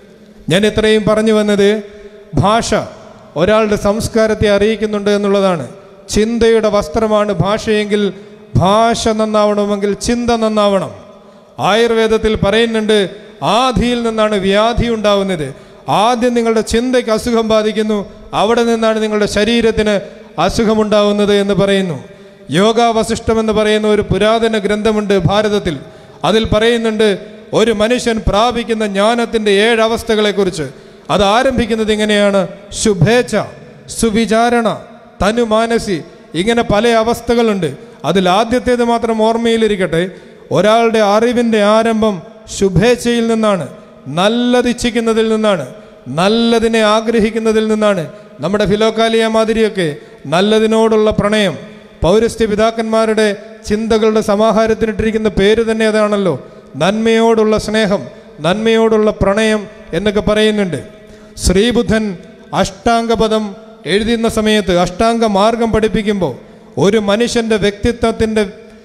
ഞാൻ ഇത്രയും പറഞ്ഞു വന്നത് ഭാഷ ഒരാളുടെ സംസ്കാരത്തെ അറിയിക്കുന്നുണ്ട് എന്നുള്ളതാണ് ചിന്തയുടെ വസ്ത്രമാണ് ഭാഷയെങ്കിൽ ഭാഷ നന്നാവണമെങ്കിൽ ചിന്ത നന്നാവണം ആയുർവേദത്തിൽ പറയുന്നുണ്ട് ആധിയിൽ നിന്നാണ് വ്യാധി ഉണ്ടാവുന്നത് ആദ്യം നിങ്ങളുടെ ചിന്തയ്ക്ക് അസുഖം ബാധിക്കുന്നു അവിടെ നിന്നാണ് നിങ്ങളുടെ ശരീരത്തിന് അസുഖമുണ്ടാവുന്നത് എന്ന് പറയുന്നു യോഗാവശിഷ്ടം എന്ന് പറയുന്ന ഒരു പുരാതന ഗ്രന്ഥമുണ്ട് ഭാരതത്തിൽ അതിൽ പറയുന്നുണ്ട് ഒരു മനുഷ്യൻ പ്രാപിക്കുന്ന ജ്ഞാനത്തിൻ്റെ ഏഴ് അവസ്ഥകളെക്കുറിച്ച് അത് ആരംഭിക്കുന്നത് ഇങ്ങനെയാണ് ശുഭേച്ഛ സുവിചാരണ തനുമാനസി ഇങ്ങനെ പല അവസ്ഥകളുണ്ട് അതിൽ ആദ്യത്തേത് മാത്രം ഓർമ്മയിലിരിക്കട്ടെ ഒരാളുടെ അറിവിൻ്റെ ആരംഭം ശുഭേച്ഛയിൽ നിന്നാണ് നല്ലത് ഇച്ഛിക്കുന്നതിൽ നിന്നാണ് നല്ലതിനെ ആഗ്രഹിക്കുന്നതിൽ നിന്നാണ് നമ്മുടെ ഫിലോക്കാലിയ മാതിരിയൊക്കെ നല്ലതിനോടുള്ള പ്രണയം പൗരസ്ത്യ പിതാക്കന്മാരുടെ ചിന്തകളുടെ സമാഹാരത്തിനിട്ടിരിക്കുന്ന പേര് തന്നെ അതാണല്ലോ നന്മയോടുള്ള സ്നേഹം നന്മയോടുള്ള പ്രണയം എന്നൊക്കെ പറയുന്നുണ്ട് ശ്രീബുദ്ധൻ അഷ്ടാംഗപദം എഴുതുന്ന സമയത്ത് അഷ്ടാംഗ മാർഗം പഠിപ്പിക്കുമ്പോൾ ഒരു മനുഷ്യൻ്റെ വ്യക്തിത്വത്തിൻ്റെ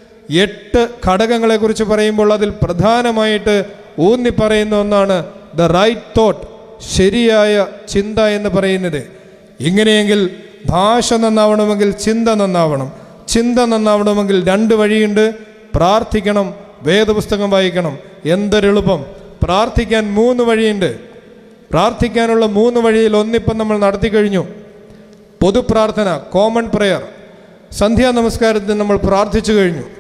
എട്ട് ഘടകങ്ങളെക്കുറിച്ച് പറയുമ്പോൾ അതിൽ പ്രധാനമായിട്ട് ഊന്നി പറയുന്ന ഒന്നാണ് ദ റൈറ്റ് തോട്ട് ശരിയായ ചിന്ത എന്ന് പറയുന്നത് ഇങ്ങനെയെങ്കിൽ ഭാഷ നന്നാവണമെങ്കിൽ ചിന്ത നന്നാവണം ചിന്ത നന്നാവണമെങ്കിൽ രണ്ട് വഴിയുണ്ട് പ്രാർത്ഥിക്കണം വേദപുസ്തകം വായിക്കണം എന്തൊരെളുപ്പം പ്രാർത്ഥിക്കാൻ മൂന്ന് വഴിയുണ്ട് പ്രാർത്ഥിക്കാനുള്ള മൂന്ന് വഴിയിൽ ഒന്നിപ്പം നമ്മൾ നടത്തി കഴിഞ്ഞു പൊതുപ്രാർത്ഥന കോമൺ പ്രെയർ സന്ധ്യാ നമസ്കാരത്തിൽ നമ്മൾ പ്രാർത്ഥിച്ചു കഴിഞ്ഞു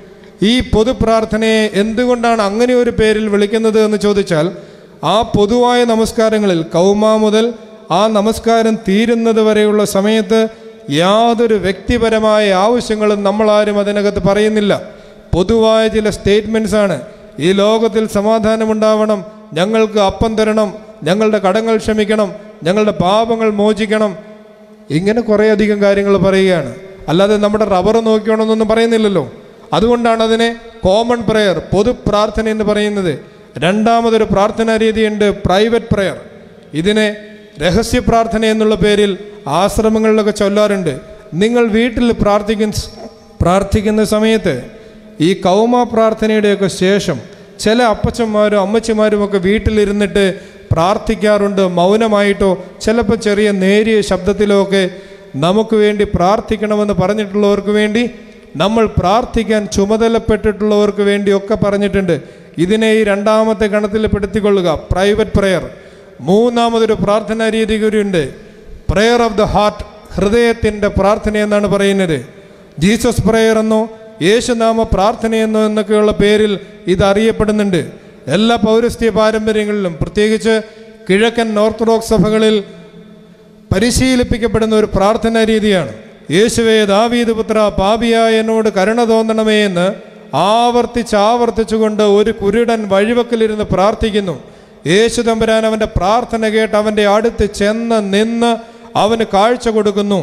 ഈ പൊതുപ്രാർത്ഥനയെ എന്തുകൊണ്ടാണ് അങ്ങനെ ഒരു പേരിൽ വിളിക്കുന്നത് എന്ന് ചോദിച്ചാൽ ആ പൊതുവായ നമസ്കാരങ്ങളിൽ കൗമ മുതൽ ആ നമസ്കാരം തീരുന്നത് വരെയുള്ള സമയത്ത് യാതൊരു വ്യക്തിപരമായ ആവശ്യങ്ങളും നമ്മളാരും അതിനകത്ത് പറയുന്നില്ല പൊതുവായ ചില സ്റ്റേറ്റ്മെൻറ്റ്സ് ആണ് ഈ ലോകത്തിൽ സമാധാനമുണ്ടാവണം ഞങ്ങൾക്ക് അപ്പം തരണം ഞങ്ങളുടെ കടങ്ങൾ ക്ഷമിക്കണം ഞങ്ങളുടെ പാപങ്ങൾ മോചിക്കണം ഇങ്ങനെ കുറേയധികം കാര്യങ്ങൾ പറയുകയാണ് അല്ലാതെ നമ്മുടെ റബ്ബർ നോക്കിയോണമെന്നൊന്നും പറയുന്നില്ലല്ലോ അതുകൊണ്ടാണ് അതിനെ കോമൺ പ്രെയർ പൊതു പ്രാർത്ഥന എന്ന് പറയുന്നത് രണ്ടാമതൊരു പ്രാർത്ഥനാ രീതിയുണ്ട് പ്രൈവറ്റ് പ്രെയർ ഇതിനെ രഹസ്യ പ്രാർത്ഥന എന്നുള്ള പേരിൽ ആശ്രമങ്ങളിലൊക്കെ ചൊല്ലാറുണ്ട് നിങ്ങൾ വീട്ടിൽ പ്രാർത്ഥിക്കുന്ന പ്രാർത്ഥിക്കുന്ന സമയത്ത് ഈ കൗമ പ്രാർത്ഥനയുടെയൊക്കെ ശേഷം ചില അപ്പച്ചന്മാരും അമ്മച്ചിമാരും ഒക്കെ വീട്ടിലിരുന്നിട്ട് പ്രാർത്ഥിക്കാറുണ്ട് മൗനമായിട്ടോ ചിലപ്പോൾ ചെറിയ നേരിയ ശബ്ദത്തിലോ ഒക്കെ നമുക്ക് വേണ്ടി പ്രാർത്ഥിക്കണമെന്ന് പറഞ്ഞിട്ടുള്ളവർക്ക് വേണ്ടി നമ്മൾ പ്രാർത്ഥിക്കാൻ ചുമതലപ്പെട്ടിട്ടുള്ളവർക്ക് വേണ്ടി ഒക്കെ പറഞ്ഞിട്ടുണ്ട് ഇതിനെ ഈ രണ്ടാമത്തെ ഗണത്തിൽ പെടുത്തിക്കൊള്ളുക പ്രൈവറ്റ് പ്രെയർ മൂന്നാമതൊരു പ്രാർത്ഥനാ രീതി കൂടിയുണ്ട് പ്രെയർ ഓഫ് ദ ഹാർട്ട് ഹൃദയത്തിൻ്റെ പ്രാർത്ഥന എന്നാണ് പറയുന്നത് ജീസസ് പ്രെയർ എന്നോ യേശുനാമ പ്രാർത്ഥനയെന്നോ എന്നൊക്കെയുള്ള പേരിൽ ഇത് അറിയപ്പെടുന്നുണ്ട് എല്ലാ പൗരസ്ത്യ പാരമ്പര്യങ്ങളിലും പ്രത്യേകിച്ച് കിഴക്കൻ ഓർത്തഡോക്സ് സഭകളിൽ പരിശീലിപ്പിക്കപ്പെടുന്ന ഒരു പ്രാർത്ഥനാ രീതിയാണ് യേശുവേ ദാവീദ് പുത്ര പാപിയായ എന്നോട് കരുണ തോന്നണമേ എന്ന് ആവർത്തിച്ച് ആവർത്തിച്ചുകൊണ്ട് ഒരു കുരുടൻ വഴിവക്കിലിരുന്ന് പ്രാർത്ഥിക്കുന്നു യേശു തമ്പുരാൻ അവൻ്റെ പ്രാർത്ഥന കേട്ട് അവൻ്റെ അടുത്ത് ചെന്ന് നിന്ന് അവന് കാഴ്ച കൊടുക്കുന്നു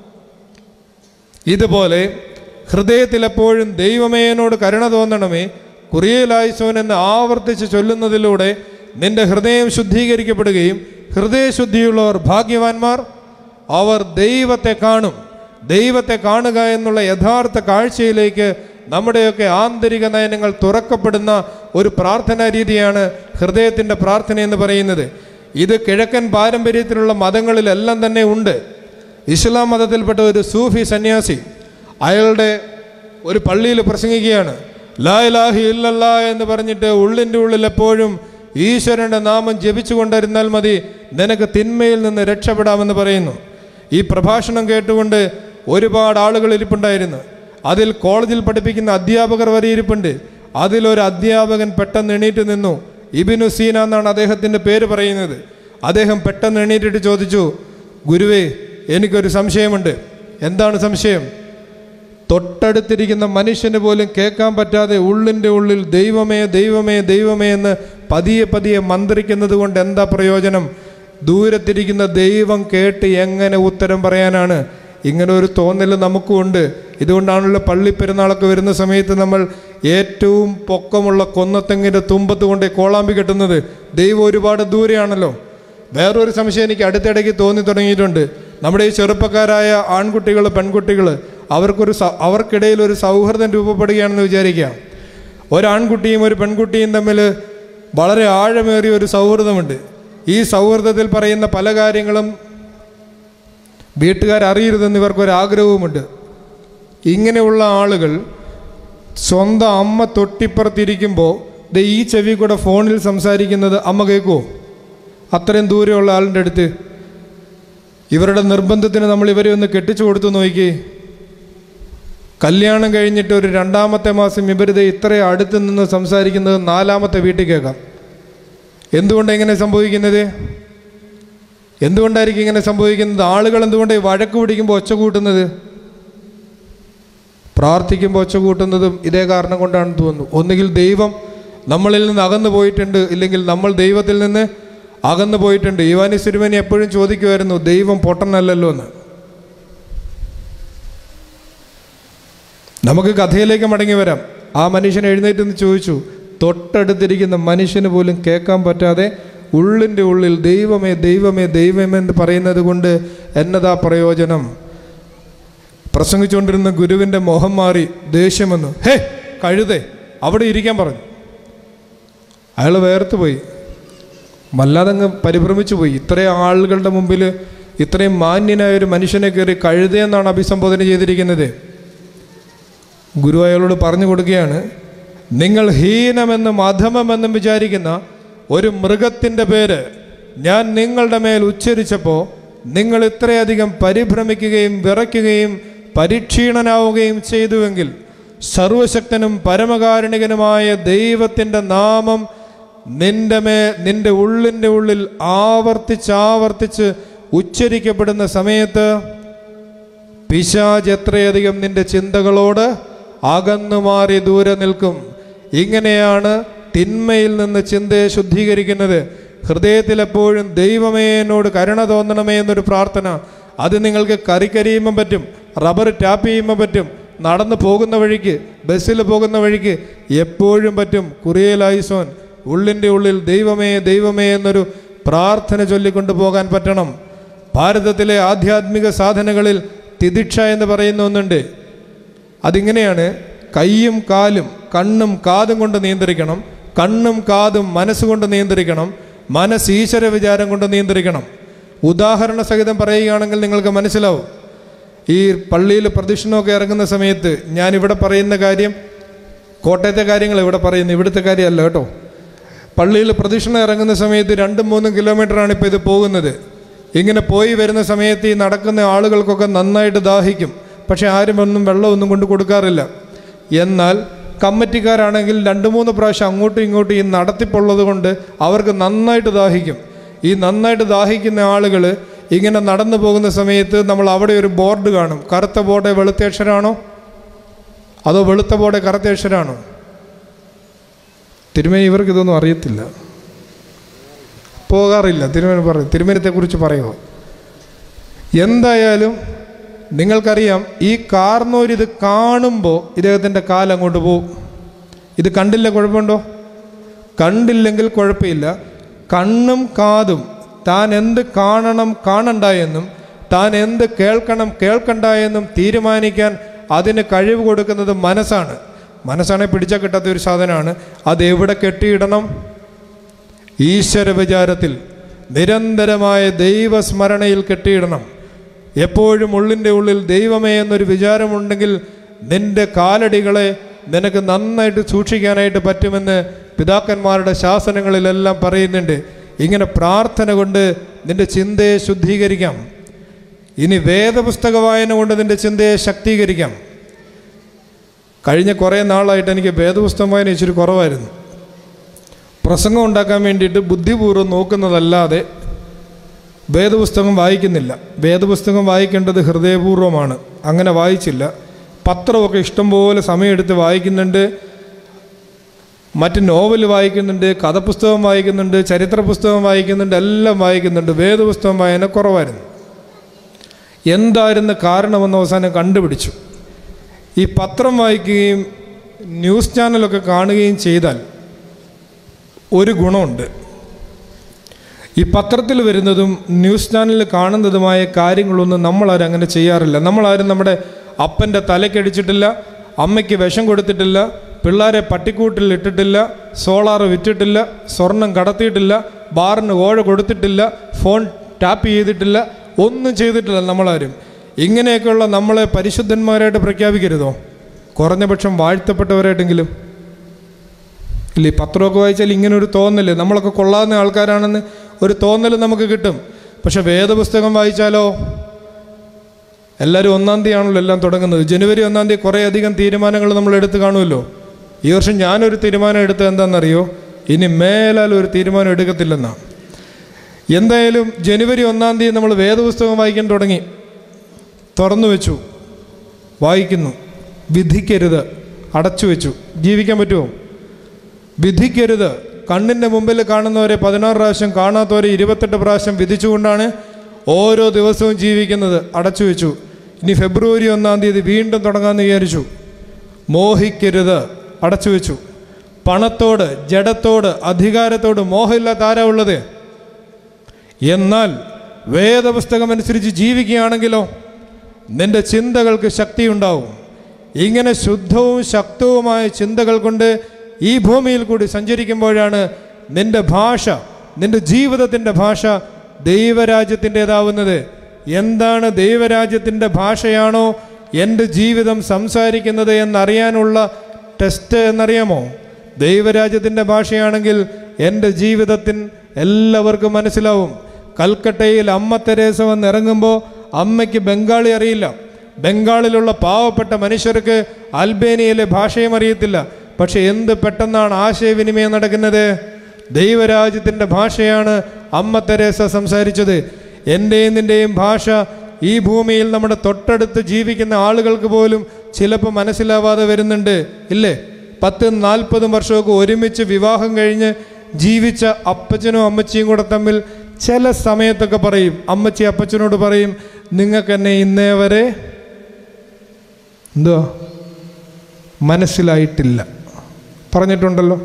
ഇതുപോലെ ഹൃദയത്തിൽ എപ്പോഴും ദൈവമേ എന്നോട് കരുണ തോന്നണമേ കുറിയലായിസോൻ എന്ന് ആവർത്തിച്ച് ചൊല്ലുന്നതിലൂടെ നിന്റെ ഹൃദയം ശുദ്ധീകരിക്കപ്പെടുകയും ഹൃദയശുദ്ധിയുള്ളവർ ഭാഗ്യവാന്മാർ അവർ ദൈവത്തെ കാണും ദൈവത്തെ കാണുക എന്നുള്ള യഥാർത്ഥ കാഴ്ചയിലേക്ക് നമ്മുടെയൊക്കെ ആന്തരിക നയനങ്ങൾ തുറക്കപ്പെടുന്ന ഒരു പ്രാർത്ഥനാ രീതിയാണ് ഹൃദയത്തിൻ്റെ പ്രാർത്ഥന എന്ന് പറയുന്നത് ഇത് കിഴക്കൻ പാരമ്പര്യത്തിലുള്ള മതങ്ങളിലെല്ലാം തന്നെ ഉണ്ട് ഇസ്ലാം മതത്തിൽപ്പെട്ട ഒരു സൂഫി സന്യാസി അയാളുടെ ഒരു പള്ളിയിൽ പ്രസംഗിക്കുകയാണ് ലാ ഇലാഹി ഇല്ലല്ലാ എന്ന് പറഞ്ഞിട്ട് ഉള്ളിൻ്റെ ഉള്ളിൽ എപ്പോഴും ഈശ്വരൻ്റെ നാമം ജപിച്ചു കൊണ്ടിരുന്നാൽ മതി നിനക്ക് തിന്മയിൽ നിന്ന് രക്ഷപ്പെടാമെന്ന് പറയുന്നു ഈ പ്രഭാഷണം കേട്ടുകൊണ്ട് ഒരുപാട് ആളുകൾ ഇരിപ്പുണ്ടായിരുന്നു അതിൽ കോളേജിൽ പഠിപ്പിക്കുന്ന അധ്യാപകർ വരെ ഇരിപ്പുണ്ട് അതിലൊരു അധ്യാപകൻ പെട്ടെന്ന് എണീറ്റ് നിന്നു ഇബിനു സീന എന്നാണ് അദ്ദേഹത്തിൻ്റെ പേര് പറയുന്നത് അദ്ദേഹം പെട്ടെന്ന് എണീറ്റിട്ട് ചോദിച്ചു ഗുരുവേ എനിക്കൊരു സംശയമുണ്ട് എന്താണ് സംശയം തൊട്ടടുത്തിരിക്കുന്ന മനുഷ്യന് പോലും കേൾക്കാൻ പറ്റാതെ ഉള്ളിൻ്റെ ഉള്ളിൽ ദൈവമേ ദൈവമേ ദൈവമേ എന്ന് പതിയെ പതിയെ മന്ത്രിക്കുന്നത് കൊണ്ട് എന്താ പ്രയോജനം ദൂരത്തിരിക്കുന്ന ദൈവം കേട്ട് എങ്ങനെ ഉത്തരം പറയാനാണ് ഇങ്ങനെ ഒരു തോന്നൽ നമുക്കുമുണ്ട് ഇതുകൊണ്ടാണല്ലോ പള്ളി പെരുന്നാളൊക്കെ വരുന്ന സമയത്ത് നമ്മൾ ഏറ്റവും പൊക്കമുള്ള കൊന്നത്തെങ്ങിൻ്റെ തുമ്പത്ത് കൊണ്ട് കോളാമ്പി കെട്ടുന്നത് ദൈവം ഒരുപാട് ദൂരെയാണല്ലോ വേറൊരു സംശയം എനിക്ക് അടുത്തിടയ്ക്ക് തോന്നി തുടങ്ങിയിട്ടുണ്ട് നമ്മുടെ ഈ ചെറുപ്പക്കാരായ ആൺകുട്ടികൾ പെൺകുട്ടികൾ അവർക്കൊരു സ- അവർക്കിടയിൽ ഒരു സൗഹൃദം രൂപപ്പെടുകയാണെന്ന് വിചാരിക്കാം ഒരാൺകുട്ടിയും ഒരു പെൺകുട്ടിയും തമ്മിൽ വളരെ ആഴമേറിയ ഒരു സൗഹൃദമുണ്ട് ഈ സൗഹൃദത്തിൽ പറയുന്ന പല കാര്യങ്ങളും വീട്ടുകാരറിയരുതെന്ന് ഇവർക്കൊരു ആഗ്രഹവുമുണ്ട് ഇങ്ങനെയുള്ള ആളുകൾ സ്വന്തം അമ്മ തൊട്ടിപ്പുറത്തിരിക്കുമ്പോൾ ദേ ഈ ചെവി കൂടെ ഫോണിൽ സംസാരിക്കുന്നത് അമ്മ കേൾക്കുമോ അത്രയും ദൂരെയുള്ള ആളിൻ്റെ അടുത്ത് ഇവരുടെ നിർബന്ധത്തിന് നമ്മൾ ഇവരെ ഒന്ന് കെട്ടിച്ചു കൊടുത്തു നോക്കി കല്യാണം കഴിഞ്ഞിട്ട് ഒരു രണ്ടാമത്തെ മാസം ഇവരിത് ഇത്രയും അടുത്ത് നിന്ന് സംസാരിക്കുന്നത് നാലാമത്തെ വീട്ടിൽ കേൾക്കാം എന്തുകൊണ്ട് എങ്ങനെ സംഭവിക്കുന്നത് എന്തുകൊണ്ടായിരിക്കും ഇങ്ങനെ സംഭവിക്കുന്നത് ആളുകൾ എന്തുകൊണ്ട് ഈ വഴക്ക് പിടിക്കുമ്പോൾ ഒച്ച കൂട്ടുന്നത് പ്രാർത്ഥിക്കുമ്പോൾ ഒച്ച കൂട്ടുന്നതും ഇതേ കാരണം കൊണ്ടാണെന്ന് തോന്നുന്നു ഒന്നുകിൽ ദൈവം നമ്മളിൽ നിന്ന് അകന്നു പോയിട്ടുണ്ട് ഇല്ലെങ്കിൽ നമ്മൾ ദൈവത്തിൽ നിന്ന് അകന്നു പോയിട്ടുണ്ട് യുവാനി സിരുമനി എപ്പോഴും ചോദിക്കുമായിരുന്നു ദൈവം പൊട്ടനല്ലല്ലോ എന്ന് നമുക്ക് കഥയിലേക്ക് മടങ്ങി വരാം ആ മനുഷ്യൻ എഴുന്നേറ്റ് നിന്ന് ചോദിച്ചു തൊട്ടടുത്തിരിക്കുന്ന മനുഷ്യന് പോലും കേൾക്കാൻ പറ്റാതെ ഉള്ളിൻ്റെ ഉള്ളിൽ ദൈവമേ ദൈവമേ ദൈവമേ എന്ന് പറയുന്നത് കൊണ്ട് എന്നതാ പ്രയോജനം പ്രസംഗിച്ചുകൊണ്ടിരുന്ന ഗുരുവിൻ്റെ മുഖം മാറി ദേഷ്യം വന്നു ഹേ കഴുതേ അവിടെ ഇരിക്കാൻ പറഞ്ഞു അയാൾ വേർത്ത് പോയി വല്ലാതങ്ങ് പരിഭ്രമിച്ചു പോയി ഇത്രയും ആളുകളുടെ മുമ്പിൽ ഇത്രയും മാന്യനായ ഒരു മനുഷ്യനെ കയറി കഴുതയെന്നാണ് അഭിസംബോധന ചെയ്തിരിക്കുന്നത് ഗുരു അയാളോട് പറഞ്ഞു കൊടുക്കുകയാണ് നിങ്ങൾ ഹീനമെന്നും അധമമെന്നും വിചാരിക്കുന്ന ഒരു മൃഗത്തിൻ്റെ പേര് ഞാൻ നിങ്ങളുടെ മേൽ ഉച്ചരിച്ചപ്പോൾ നിങ്ങൾ ഇത്രയധികം പരിഭ്രമിക്കുകയും വിറയ്ക്കുകയും പരിക്ഷീണനാവുകയും ചെയ്തുവെങ്കിൽ സർവശക്തനും പരമകാരുണികനുമായ ദൈവത്തിൻ്റെ നാമം നിന്റെ മേ നിന്റെ ഉള്ളിൻ്റെ ഉള്ളിൽ ആവർത്തിച്ചാവർത്തിച്ച് ഉച്ചരിക്കപ്പെടുന്ന സമയത്ത് പിശാജ് എത്രയധികം നിന്റെ ചിന്തകളോട് അകന്നു മാറി ദൂരെ നിൽക്കും ഇങ്ങനെയാണ് തിന്മയിൽ നിന്ന് ചിന്തയെ ശുദ്ധീകരിക്കുന്നത് ഹൃദയത്തിൽ എപ്പോഴും ദൈവമേ എന്നോട് കരുണ തോന്നണമേ എന്നൊരു പ്രാർത്ഥന അത് നിങ്ങൾക്ക് കറിക്കരിയുമ്പം പറ്റും റബ്ബർ ടാപ്പ് ചെയ്യുമ്പോൾ പറ്റും നടന്നു പോകുന്ന വഴിക്ക് ബസ്സിൽ പോകുന്ന വഴിക്ക് എപ്പോഴും പറ്റും കുറിയലായിസോൻ ഉള്ളിൻ്റെ ഉള്ളിൽ ദൈവമേ ദൈവമേ എന്നൊരു പ്രാർത്ഥന ചൊല്ലിക്കൊണ്ട് പോകാൻ പറ്റണം ഭാരതത്തിലെ ആധ്യാത്മിക സാധനങ്ങളിൽ തിദിക്ഷ എന്ന് പറയുന്ന ഒന്നുണ്ട് അതിങ്ങനെയാണ് കൈയും കാലും കണ്ണും കാതും കൊണ്ട് നിയന്ത്രിക്കണം കണ്ണും കാതും മനസ്സുകൊണ്ട് നിയന്ത്രിക്കണം മനസ്സ് ഈശ്വര വിചാരം കൊണ്ട് നിയന്ത്രിക്കണം ഉദാഹരണ സഹിതം പറയുകയാണെങ്കിൽ നിങ്ങൾക്ക് മനസ്സിലാവും ഈ പള്ളിയിൽ പ്രദക്ഷിണമൊക്കെ ഇറങ്ങുന്ന സമയത്ത് ഞാൻ ഇവിടെ പറയുന്ന കാര്യം കോട്ടയത്തെ കാര്യങ്ങൾ ഇവിടെ പറയുന്നു ഇവിടുത്തെ കാര്യമല്ല കേട്ടോ പള്ളിയിൽ പ്രദക്ഷിണം ഇറങ്ങുന്ന സമയത്ത് രണ്ടും മൂന്നും കിലോമീറ്ററാണ് ഇപ്പോൾ ഇത് പോകുന്നത് ഇങ്ങനെ പോയി വരുന്ന സമയത്ത് ഈ നടക്കുന്ന ആളുകൾക്കൊക്കെ നന്നായിട്ട് ദാഹിക്കും പക്ഷെ ആരും ഒന്നും വെള്ളമൊന്നും കൊണ്ട് കൊടുക്കാറില്ല എന്നാൽ കമ്മിറ്റിക്കാരാണെങ്കിൽ രണ്ട് മൂന്ന് പ്രാവശ്യം അങ്ങോട്ടും ഇങ്ങോട്ടും ഈ നടത്തിപ്പുള്ളത് കൊണ്ട് അവർക്ക് നന്നായിട്ട് ദാഹിക്കും ഈ നന്നായിട്ട് ദാഹിക്കുന്ന ആളുകൾ ഇങ്ങനെ നടന്നു പോകുന്ന സമയത്ത് നമ്മൾ അവിടെ ഒരു ബോർഡ് കാണും കറുത്ത ബോർഡ് വെളുത്ത അക്ഷരമാണോ അതോ വെളുത്ത ബോർഡ് കറുത്ത അക്ഷരമാണോ തിരുമേനി ഇവർക്ക് ഇതൊന്നും അറിയത്തില്ല പോകാറില്ല തിരുമേനി പറയും തിരുമേനത്തെക്കുറിച്ച് പറയുമോ എന്തായാലും നിങ്ങൾക്കറിയാം ഈ കാർന്നോരിത് കാണുമ്പോൾ ഇദ്ദേഹത്തിൻ്റെ കാലം അങ്ങോട്ട് പോവും ഇത് കണ്ടില്ല കുഴപ്പമുണ്ടോ കണ്ടില്ലെങ്കിൽ കുഴപ്പമില്ല കണ്ണും കാതും താൻ എന്ത് കാണണം കാണണ്ട എന്നും താൻ എന്ത് കേൾക്കണം കേൾക്കണ്ട എന്നും തീരുമാനിക്കാൻ അതിന് കഴിവ് കൊടുക്കുന്നത് മനസ്സാണ് മനസ്സാണെ പിടിച്ചാൽ കിട്ടാത്ത ഒരു സാധനമാണ് അത് എവിടെ കെട്ടിയിടണം ഈശ്വര വിചാരത്തിൽ നിരന്തരമായ ദൈവസ്മരണയിൽ കെട്ടിയിടണം എപ്പോഴും ഉള്ളിൻ്റെ ഉള്ളിൽ ദൈവമേ എന്നൊരു വിചാരമുണ്ടെങ്കിൽ നിന്റെ കാലടികളെ നിനക്ക് നന്നായിട്ട് സൂക്ഷിക്കാനായിട്ട് പറ്റുമെന്ന് പിതാക്കന്മാരുടെ ശാസനങ്ങളിലെല്ലാം പറയുന്നുണ്ട് ഇങ്ങനെ പ്രാർത്ഥന കൊണ്ട് നിന്റെ ചിന്തയെ ശുദ്ധീകരിക്കാം ഇനി വേദപുസ്തക വായന കൊണ്ട് നിന്റെ ചിന്തയെ ശക്തീകരിക്കാം കഴിഞ്ഞ കുറേ നാളായിട്ട് എനിക്ക് വേദപുസ്തകം വായന ഇച്ചിരി കുറവായിരുന്നു പ്രസംഗം ഉണ്ടാക്കാൻ വേണ്ടിയിട്ട് ബുദ്ധിപൂർവ്വം നോക്കുന്നതല്ലാതെ വേദപുസ്തകം വായിക്കുന്നില്ല വേദപുസ്തകം വായിക്കേണ്ടത് ഹൃദയപൂർവ്വമാണ് അങ്ങനെ വായിച്ചില്ല പത്രമൊക്കെ ഇഷ്ടംപോലെ സമയമെടുത്ത് വായിക്കുന്നുണ്ട് മറ്റ് നോവൽ വായിക്കുന്നുണ്ട് കഥപുസ്തകം വായിക്കുന്നുണ്ട് ചരിത്ര പുസ്തകം വായിക്കുന്നുണ്ട് എല്ലാം വായിക്കുന്നുണ്ട് വേദപുസ്തകം വായന കുറവായിരുന്നു എന്തായിരുന്നു കാരണമെന്ന് അവസാനം കണ്ടുപിടിച്ചു ഈ പത്രം വായിക്കുകയും ന്യൂസ് ചാനലൊക്കെ കാണുകയും ചെയ്താൽ ഒരു ഗുണമുണ്ട് ഈ പത്രത്തിൽ വരുന്നതും ന്യൂസ് ചാനലിൽ കാണുന്നതുമായ കാര്യങ്ങളൊന്നും നമ്മളാരും അങ്ങനെ ചെയ്യാറില്ല നമ്മളാരും നമ്മുടെ അപ്പൻ്റെ തലക്കടിച്ചിട്ടില്ല അമ്മയ്ക്ക് വിഷം കൊടുത്തിട്ടില്ല പിള്ളേരെ പട്ടിക്കൂട്ടിൽ ഇട്ടിട്ടില്ല സോളാർ വിറ്റിട്ടില്ല സ്വർണം കടത്തിയിട്ടില്ല ബാറിന് ഓഴ കൊടുത്തിട്ടില്ല ഫോൺ ടാപ്പ് ചെയ്തിട്ടില്ല ഒന്നും ചെയ്തിട്ടില്ല നമ്മളാരും ഇങ്ങനെയൊക്കെയുള്ള നമ്മളെ പരിശുദ്ധന്മാരായിട്ട് പ്രഖ്യാപിക്കരുതോ കുറഞ്ഞ പക്ഷം വാഴ്ത്തപ്പെട്ടവരായിട്ടെങ്കിലും ഇല്ല ഈ പത്രമൊക്കെ വായിച്ചാൽ ഇങ്ങനെ ഒരു തോന്നല് നമ്മളൊക്കെ കൊള്ളാവുന്ന ആൾക്കാരാണെന്ന് ഒരു തോന്നൽ നമുക്ക് കിട്ടും പക്ഷെ വേദപുസ്തകം വായിച്ചാലോ എല്ലാവരും ഒന്നാം തീയതി ആണല്ലോ എല്ലാം തുടങ്ങുന്നത് ജനുവരി ഒന്നാം തീയതി കുറേ അധികം തീരുമാനങ്ങൾ നമ്മൾ എടുത്ത് കാണുമല്ലോ ഈ വർഷം ഞാനൊരു തീരുമാനം എടുത്തത് എന്താണെന്നറിയോ ഇനി മേലാൽ ഒരു തീരുമാനം എടുക്കത്തില്ലെന്നാണ് എന്തായാലും ജനുവരി ഒന്നാം തീയതി നമ്മൾ വേദപുസ്തകം വായിക്കാൻ തുടങ്ങി തുറന്നു വെച്ചു വായിക്കുന്നു വിധിക്കരുത് അടച്ചു വെച്ചു ജീവിക്കാൻ പറ്റുമോ വിധിക്കരുത് കണ്ണിൻ്റെ മുമ്പിൽ കാണുന്നവരെ പതിനാറ് പ്രാവശ്യം കാണാത്തവരെ ഇരുപത്തെട്ട് പ്രാവശ്യം വിധിച്ചുകൊണ്ടാണ് ഓരോ ദിവസവും ജീവിക്കുന്നത് അടച്ചു വെച്ചു ഇനി ഫെബ്രുവരി ഒന്നാം തീയതി വീണ്ടും തുടങ്ങാമെന്ന് വിചാരിച്ചു മോഹിക്കരുത് അടച്ചു വെച്ചു പണത്തോട് ജഡത്തോട് അധികാരത്തോട് മോഹമില്ലാത്ത ആരാ ഉള്ളത് എന്നാൽ വേദപുസ്തകം അനുസരിച്ച് ജീവിക്കുകയാണെങ്കിലോ നിന്റെ ചിന്തകൾക്ക് ശക്തിയുണ്ടാവും ഇങ്ങനെ ശുദ്ധവും ശക്തവുമായ ചിന്തകൾ കൊണ്ട് ഈ ഭൂമിയിൽ കൂടി സഞ്ചരിക്കുമ്പോഴാണ് നിന്റെ ഭാഷ നിന്റെ ജീവിതത്തിൻ്റെ ഭാഷ ദൈവരാജ്യത്തിൻ്റെതാവുന്നത് എന്താണ് ദൈവരാജ്യത്തിൻ്റെ ഭാഷയാണോ എൻ്റെ ജീവിതം സംസാരിക്കുന്നത് എന്നറിയാനുള്ള ടെസ്റ്റ് എന്നറിയാമോ ദൈവരാജ്യത്തിൻ്റെ ഭാഷയാണെങ്കിൽ എൻ്റെ ജീവിതത്തിന് എല്ലാവർക്കും മനസ്സിലാവും കൽക്കട്ടയിൽ അമ്മ തെരേസ വന്നിറങ്ങുമ്പോൾ അമ്മയ്ക്ക് ബംഗാളി അറിയില്ല ബംഗാളിലുള്ള പാവപ്പെട്ട മനുഷ്യർക്ക് അൽബേനിയയിലെ ഭാഷയും അറിയത്തില്ല പക്ഷെ എന്ത് പെട്ടെന്നാണ് ആശയവിനിമയം നടക്കുന്നത് ദൈവരാജ്യത്തിൻ്റെ ഭാഷയാണ് അമ്മ തെരേസ സംസാരിച്ചത് എൻ്റെയും നിൻ്റെയും ഭാഷ ഈ ഭൂമിയിൽ നമ്മുടെ തൊട്ടടുത്ത് ജീവിക്കുന്ന ആളുകൾക്ക് പോലും ചിലപ്പോൾ മനസ്സിലാവാതെ വരുന്നുണ്ട് ഇല്ലേ പത്തും നാൽപ്പതും വർഷമൊക്കെ ഒരുമിച്ച് വിവാഹം കഴിഞ്ഞ് ജീവിച്ച അപ്പച്ചനും അമ്മച്ചിയും കൂടെ തമ്മിൽ ചില സമയത്തൊക്കെ പറയും അമ്മച്ചി അപ്പച്ചനോട് പറയും നിങ്ങൾക്ക് എന്നെ ഇന്നേ വരെ എന്തുവാ മനസ്സിലായിട്ടില്ല പറഞ്ഞിട്ടുണ്ടല്ലോ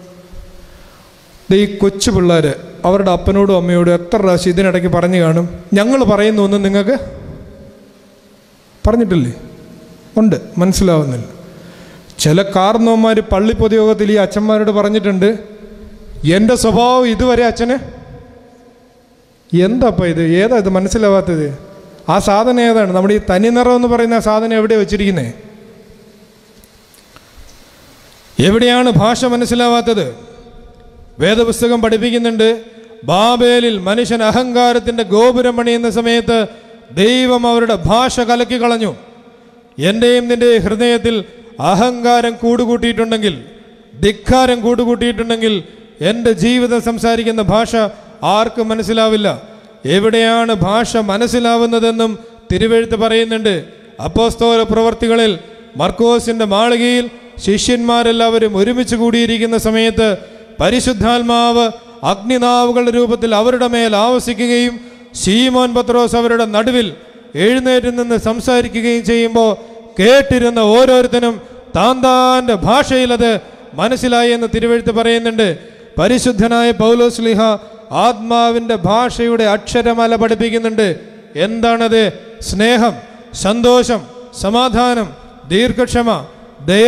ദേ ഈ കൊച്ചു പിള്ളേർ അവരുടെ അപ്പനോടും അമ്മയോടും എത്ര പ്രാവശ്യം ഇതിനിടയ്ക്ക് പറഞ്ഞു കാണും ഞങ്ങൾ പറയുന്ന ഒന്നും നിങ്ങൾക്ക് പറഞ്ഞിട്ടില്ലേ ഉണ്ട് മനസ്സിലാവുന്നില്ല ചില കാർന്നവന്മാർ പള്ളി പൊതുയോഗത്തിൽ ഈ അച്ഛന്മാരോട് പറഞ്ഞിട്ടുണ്ട് എൻ്റെ സ്വഭാവം ഇതുവരെ അച്ഛന് എന്താപ്പ ഇത് ഏതാ ഇത് മനസ്സിലാവാത്തത് ആ സാധനം ഏതാണ് നമ്മുടെ ഈ തനിനിറം എന്ന് പറയുന്ന ആ സാധനം എവിടെ വെച്ചിരിക്കുന്നത് എവിടെയാണ് ഭാഷ മനസ്സിലാവാത്തത് വേദപുസ്തകം പഠിപ്പിക്കുന്നുണ്ട് ബാബേലിൽ മനുഷ്യൻ അഹങ്കാരത്തിൻ്റെ ഗോപുരം പണിയുന്ന സമയത്ത് ദൈവം അവരുടെ ഭാഷ കലക്കി കളഞ്ഞു എൻ്റെയും നിൻ്റെ ഹൃദയത്തിൽ അഹങ്കാരം കൂടുകൂട്ടിയിട്ടുണ്ടെങ്കിൽ ധിക്കാരം കൂടുകൂട്ടിയിട്ടുണ്ടെങ്കിൽ എൻ്റെ ജീവിതം സംസാരിക്കുന്ന ഭാഷ ആർക്കും മനസ്സിലാവില്ല എവിടെയാണ് ഭാഷ മനസ്സിലാവുന്നതെന്നും തിരുവെഴുത്ത് പറയുന്നുണ്ട് അപ്പോസ്തോല പ്രവർത്തികളിൽ മർക്കോസിൻ്റെ മാളികയിൽ ശിഷ്യന്മാരെല്ലാവരും ഒരുമിച്ച് കൂടിയിരിക്കുന്ന സമയത്ത് പരിശുദ്ധാത്മാവ് അഗ്നിനാവുകളുടെ രൂപത്തിൽ അവരുടെ മേൽ ആവസിക്കുകയും ശീമോൻ പത്രോസ് അവരുടെ നടുവിൽ എഴുന്നേറ്റ് നിന്ന് സംസാരിക്കുകയും ചെയ്യുമ്പോൾ കേട്ടിരുന്ന ഓരോരുത്തരും താൻ താൻ്റെ ഭാഷയിൽ അത് മനസ്സിലായി എന്ന് തിരുവെഴുത്ത് പറയുന്നുണ്ട് പരിശുദ്ധനായ പൗലോസ്ലിഹ ആത്മാവിൻ്റെ ഭാഷയുടെ അക്ഷരമാല പഠിപ്പിക്കുന്നുണ്ട് എന്താണത് സ്നേഹം സന്തോഷം സമാധാനം ദീർഘക്ഷമ ദയ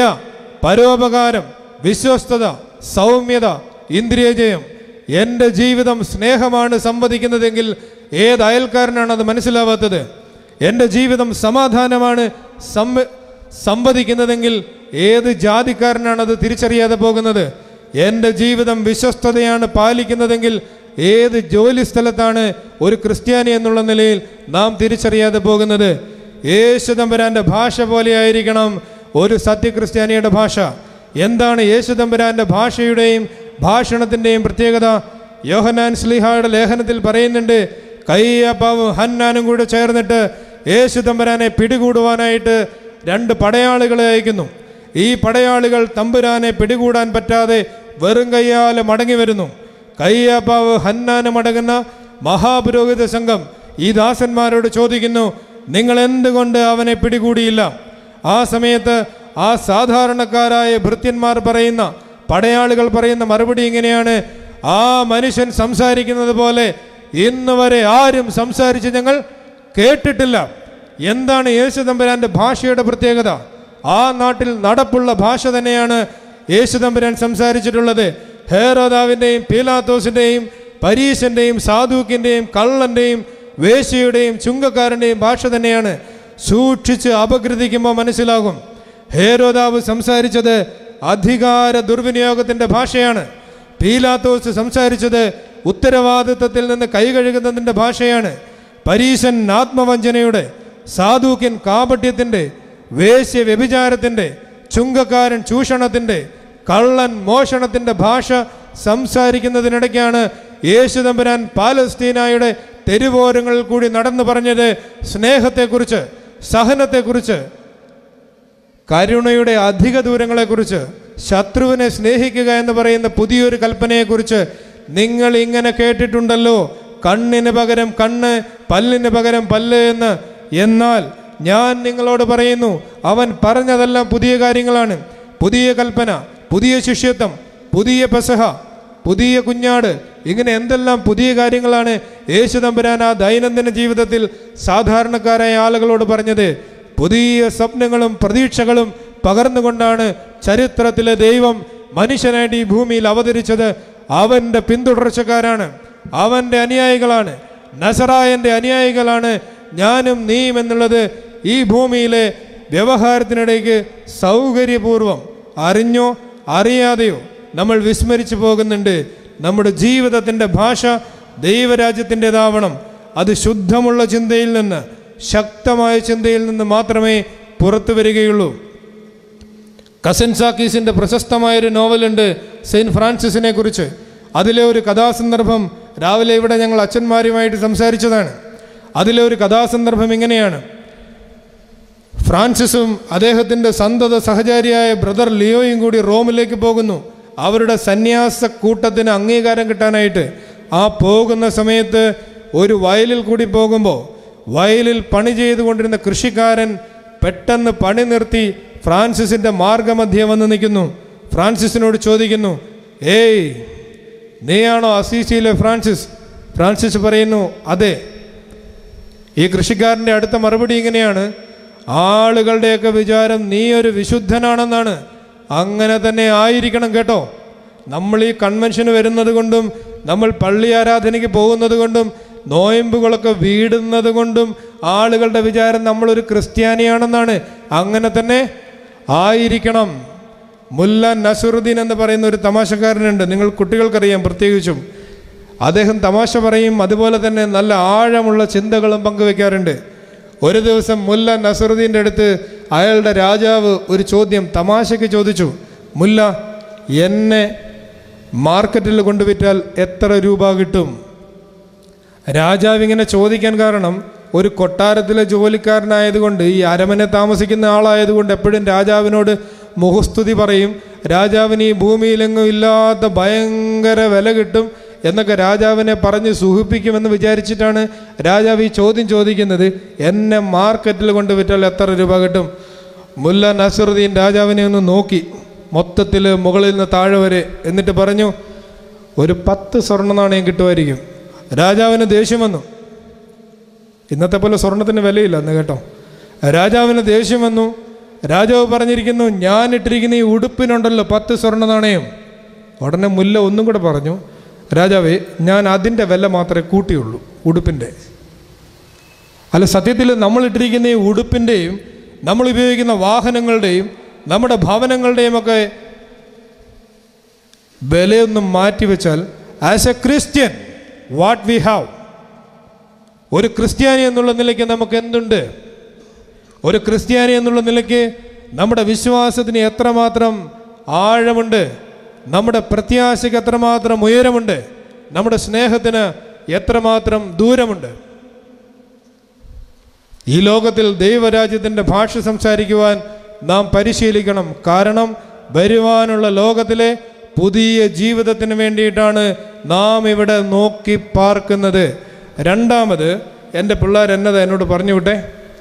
പരോപകാരം വിശ്വസ്തത സൗമ്യത ഇന്ദ്രിയജയം എൻ്റെ ജീവിതം സ്നേഹമാണ് സംവദിക്കുന്നതെങ്കിൽ ഏത് അയൽക്കാരനാണ് അത് മനസ്സിലാവാത്തത് എൻ്റെ ജീവിതം സമാധാനമാണ് സംവ സംവദിക്കുന്നതെങ്കിൽ ഏത് ജാതിക്കാരനാണ് അത് തിരിച്ചറിയാതെ പോകുന്നത് എൻ്റെ ജീവിതം വിശ്വസ്തതയാണ് പാലിക്കുന്നതെങ്കിൽ ഏത് ജോലി സ്ഥലത്താണ് ഒരു ക്രിസ്ത്യാനി എന്നുള്ള നിലയിൽ നാം തിരിച്ചറിയാതെ പോകുന്നത് യേശുദമ്പരാൻ്റെ ഭാഷ പോലെയായിരിക്കണം ഒരു സത്യക്രിസ്ത്യാനിയുടെ ഭാഷ എന്താണ് യേശുദമ്പരാൻ്റെ ഭാഷയുടെയും ഭാഷണത്തിൻ്റെയും പ്രത്യേകത യോഹനാൻ സ്ലിഹായുടെ ലേഖനത്തിൽ പറയുന്നുണ്ട് കയ്യപ്പാവും ഹന്നാനും കൂടെ ചേർന്നിട്ട് യേശു തമ്പുരാനെ പിടികൂടുവാനായിട്ട് രണ്ട് പടയാളികളെ അയക്കുന്നു ഈ പടയാളികൾ തമ്പുരാനെ പിടികൂടാൻ പറ്റാതെ വെറും കയ്യാലെ മടങ്ങി വരുന്നു കയ്യപ്പാവ് ഹന്നാനും അടങ്ങുന്ന മഹാപുരോഹിത സംഘം ഈ ദാസന്മാരോട് ചോദിക്കുന്നു നിങ്ങൾ എന്തുകൊണ്ട് അവനെ പിടികൂടിയില്ല ആ സമയത്ത് ആ സാധാരണക്കാരായ ഭൃത്യന്മാർ പറയുന്ന പടയാളികൾ പറയുന്ന മറുപടി ഇങ്ങനെയാണ് ആ മനുഷ്യൻ സംസാരിക്കുന്നത് പോലെ ഇന്ന് വരെ ആരും സംസാരിച്ച് ഞങ്ങൾ കേട്ടിട്ടില്ല എന്താണ് യേശു തമ്പുരാന്റെ ഭാഷയുടെ പ്രത്യേകത ആ നാട്ടിൽ നടപ്പുള്ള ഭാഷ തന്നെയാണ് യേശു തമ്പുരാൻ സംസാരിച്ചിട്ടുള്ളത് ഹേറോദാവിൻ്റെയും പീലാത്തോസിൻ്റെയും പരീശൻ്റെയും സാധുക്കിൻ്റെയും കള്ളൻ്റെയും വേശ്യയുടെയും ചുങ്കക്കാരൻ്റെയും ഭാഷ തന്നെയാണ് സൂക്ഷിച്ച് അപഗ്രഥിക്കുമ്പോൾ മനസ്സിലാകും ഹേരോദാവ് സംസാരിച്ചത് അധികാര ദുർവിനിയോഗത്തിൻ്റെ ഭാഷയാണ് പീലാത്തോസ് സംസാരിച്ചത് ഉത്തരവാദിത്വത്തിൽ നിന്ന് കൈകഴുകുന്നതിൻ്റെ ഭാഷയാണ് പരീശൻ ആത്മവഞ്ചനയുടെ സാധുക്യൻ കാപട്യത്തിൻ്റെ വേശ്യ വ്യഭിചാരത്തിൻ്റെ ചുങ്കക്കാരൻ ചൂഷണത്തിൻ്റെ കള്ളൻ മോഷണത്തിൻ്റെ ഭാഷ സംസാരിക്കുന്നതിനിടയ്ക്കാണ് യേശു തമ്പുരാൻ പാലസ്തീനായുടെ തെരുവോരങ്ങളിൽ കൂടി നടന്നു പറഞ്ഞത് സ്നേഹത്തെക്കുറിച്ച് സഹനത്തെക്കുറിച്ച് കരുണയുടെ അധിക ദൂരങ്ങളെക്കുറിച്ച് ശത്രുവിനെ സ്നേഹിക്കുക എന്ന് പറയുന്ന പുതിയൊരു കൽപ്പനയെക്കുറിച്ച് നിങ്ങൾ ഇങ്ങനെ കേട്ടിട്ടുണ്ടല്ലോ കണ്ണിന് പകരം കണ്ണ് പല്ലിന് പകരം പല്ല് എന്ന് എന്നാൽ ഞാൻ നിങ്ങളോട് പറയുന്നു അവൻ പറഞ്ഞതെല്ലാം പുതിയ കാര്യങ്ങളാണ് പുതിയ കൽപ്പന പുതിയ ശിഷ്യത്വം പുതിയ പെസഹ പുതിയ കുഞ്ഞാട് ഇങ്ങനെ എന്തെല്ലാം പുതിയ കാര്യങ്ങളാണ് യേശു തമ്പുരാൻ ആ ദൈനംദിന ജീവിതത്തിൽ സാധാരണക്കാരായ ആളുകളോട് പറഞ്ഞത് പുതിയ സ്വപ്നങ്ങളും പ്രതീക്ഷകളും പകർന്നുകൊണ്ടാണ് ചരിത്രത്തിലെ ദൈവം മനുഷ്യനായിട്ട് ഈ ഭൂമിയിൽ അവതരിച്ചത് അവൻ്റെ പിന്തുടർച്ചക്കാരാണ് അവൻ്റെ അനുയായികളാണ് നസറായൻ്റെ അനുയായികളാണ് ഞാനും നീയും എന്നുള്ളത് ഈ ഭൂമിയിലെ വ്യവഹാരത്തിനിടയ്ക്ക് സൗകര്യപൂർവം അറിഞ്ഞോ അറിയാതെയോ നമ്മൾ വിസ്മരിച്ചു പോകുന്നുണ്ട് നമ്മുടെ ജീവിതത്തിൻ്റെ ഭാഷ ദൈവരാജ്യത്തിൻ്റെതാവണം അത് ശുദ്ധമുള്ള ചിന്തയിൽ നിന്ന് ശക്തമായ ചിന്തയിൽ നിന്ന് മാത്രമേ പുറത്തു വരികയുള്ളൂ കസൻ സാക്കീസിൻ്റെ പ്രശസ്തമായൊരു നോവലുണ്ട് സെയിൻറ്റ് ഫ്രാൻസിസിനെ കുറിച്ച് അതിലെ ഒരു കഥാസന്ദർഭം രാവിലെ ഇവിടെ ഞങ്ങൾ അച്ഛന്മാരുമായിട്ട് സംസാരിച്ചതാണ് അതിലെ ഒരു കഥാസന്ദർഭം ഇങ്ങനെയാണ് ഫ്രാൻസിസും അദ്ദേഹത്തിൻ്റെ സന്തത സഹചാരിയായ ബ്രദർ ലിയോയും കൂടി റോമിലേക്ക് പോകുന്നു അവരുടെ സന്യാസ കൂട്ടത്തിന് അംഗീകാരം കിട്ടാനായിട്ട് ആ പോകുന്ന സമയത്ത് ഒരു വയലിൽ കൂടി പോകുമ്പോൾ വയലിൽ പണി ചെയ്തുകൊണ്ടിരുന്ന കൃഷിക്കാരൻ പെട്ടെന്ന് പണി നിർത്തി ഫ്രാൻസിസിൻ്റെ മാർഗമധ്യം വന്ന് നിൽക്കുന്നു ഫ്രാൻസിസിനോട് ചോദിക്കുന്നു ഏയ് നീയാണോ അസീസിയിലെ ഫ്രാൻസിസ് ഫ്രാൻസിസ് പറയുന്നു അതെ ഈ കൃഷിക്കാരൻ്റെ അടുത്ത മറുപടി ഇങ്ങനെയാണ് ആളുകളുടെയൊക്കെ വിചാരം നീ ഒരു വിശുദ്ധനാണെന്നാണ് അങ്ങനെ തന്നെ ആയിരിക്കണം കേട്ടോ നമ്മൾ ഈ കൺവെൻഷന് വരുന്നത് കൊണ്ടും നമ്മൾ പള്ളി ആരാധനയ്ക്ക് പോകുന്നത് കൊണ്ടും നോയമ്പുകളൊക്കെ വീടുന്നത് കൊണ്ടും ആളുകളുടെ വിചാരം നമ്മളൊരു ക്രിസ്ത്യാനിയാണെന്നാണ് അങ്ങനെ തന്നെ ആയിരിക്കണം മുല്ല നസുറുദ്ദീൻ എന്ന് പറയുന്ന ഒരു തമാശക്കാരനുണ്ട് നിങ്ങൾ കുട്ടികൾക്കറിയാം പ്രത്യേകിച്ചും അദ്ദേഹം തമാശ പറയും അതുപോലെ തന്നെ നല്ല ആഴമുള്ള ചിന്തകളും പങ്കുവെക്കാറുണ്ട് ഒരു ദിവസം മുല്ല നസറുദ്ദീൻ്റെ അടുത്ത് അയാളുടെ രാജാവ് ഒരു ചോദ്യം തമാശയ്ക്ക് ചോദിച്ചു മുല്ല എന്നെ മാർക്കറ്റിൽ കൊണ്ടുവിറ്റാൽ എത്ര രൂപ കിട്ടും രാജാവ് ഇങ്ങനെ ചോദിക്കാൻ കാരണം ഒരു കൊട്ടാരത്തിലെ ജോലിക്കാരനായതുകൊണ്ട് ഈ അരമനെ താമസിക്കുന്ന ആളായതുകൊണ്ട് എപ്പോഴും രാജാവിനോട് മുഖസ്തുതി പറയും രാജാവിന് ഈ ഭൂമിയിലെങ്ങും ഇല്ലാത്ത ഭയങ്കര വില കിട്ടും എന്നൊക്കെ രാജാവിനെ പറഞ്ഞ് സുഖിപ്പിക്കുമെന്ന് വിചാരിച്ചിട്ടാണ് രാജാവ് ഈ ചോദ്യം ചോദിക്കുന്നത് എന്നെ മാർക്കറ്റിൽ കൊണ്ട് വിറ്റാൽ എത്ര രൂപ കിട്ടും മുല്ല നസറുദ്ദീൻ രാജാവിനെ ഒന്ന് നോക്കി മൊത്തത്തിൽ മുകളിൽ നിന്ന് താഴെ വരെ എന്നിട്ട് പറഞ്ഞു ഒരു പത്ത് സ്വർണ്ണ നാണയം കിട്ടുമായിരിക്കും രാജാവിന് ദേഷ്യം വന്നു ഇന്നത്തെ പോലെ സ്വർണത്തിന് വിലയില്ല എന്ന് കേട്ടോ രാജാവിന് ദേഷ്യം വന്നു രാജാവ് പറഞ്ഞിരിക്കുന്നു ഞാൻ ഇട്ടിരിക്കുന്ന ഈ ഉടുപ്പിനുണ്ടല്ലോ പത്ത് സ്വർണ്ണ നാണയം ഉടനെ മുല്ല ഒന്നും കൂടെ പറഞ്ഞു രാജാവേ ഞാൻ അതിൻ്റെ വില മാത്രമേ കൂട്ടിയുള്ളൂ ഉടുപ്പിൻ്റെ അല്ല സത്യത്തിൽ നമ്മൾ ഇട്ടിരിക്കുന്ന ഈ ഉടുപ്പിൻ്റെയും നമ്മൾ ഉപയോഗിക്കുന്ന വാഹനങ്ങളുടെയും നമ്മുടെ ഭവനങ്ങളുടെയും ഒക്കെ വിലയൊന്നും മാറ്റിവെച്ചാൽ as a Christian what we have ഒരു ക്രിസ്ത്യാനി എന്നുള്ള നിലയ്ക്ക് നമുക്ക് എന്തുണ്ട് ഒരു ക്രിസ്ത്യാനി എന്നുള്ള നിലയ്ക്ക് നമ്മുടെ വിശ്വാസത്തിന് എത്രമാത്രം ആഴമുണ്ട് നമ്മുടെ പ്രത്യാശയ്ക്ക് എത്രമാത്രം ഉയരമുണ്ട് നമ്മുടെ സ്നേഹത്തിന് എത്രമാത്രം ദൂരമുണ്ട് ഈ ലോകത്തിൽ ദൈവരാജ്യത്തിൻ്റെ ഭാഷ സംസാരിക്കുവാൻ നാം പരിശീലിക്കണം കാരണം വരുവാനുള്ള ലോകത്തിലെ പുതിയ ജീവിതത്തിന് വേണ്ടിയിട്ടാണ് നാം ഇവിടെ നോക്കി പാർക്കുന്നത് രണ്ടാമത് എൻ്റെ പിള്ളേർ എന്നത് എന്നോട് പറഞ്ഞു വിട്ടെ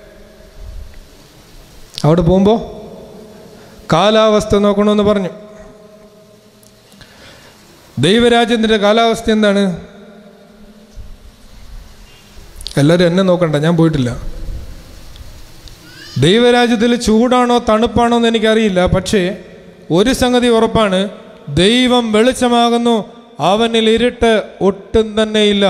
അവിടെ പോകുമ്പോൾ കാലാവസ്ഥ നോക്കണമെന്ന് പറഞ്ഞു ദൈവരാജ്യത്തിൻ്റെ കാലാവസ്ഥ എന്താണ് എല്ലാവരും എന്നെ നോക്കണ്ട ഞാൻ പോയിട്ടില്ല ദൈവരാജ്യത്തിൽ ചൂടാണോ തണുപ്പാണോ എന്ന് എനിക്കറിയില്ല പക്ഷേ ഒരു സംഗതി ഉറപ്പാണ് ദൈവം വെളിച്ചമാകുന്നു അവനിൽ ഇരുട്ട് ഒട്ടും തന്നെയില്ല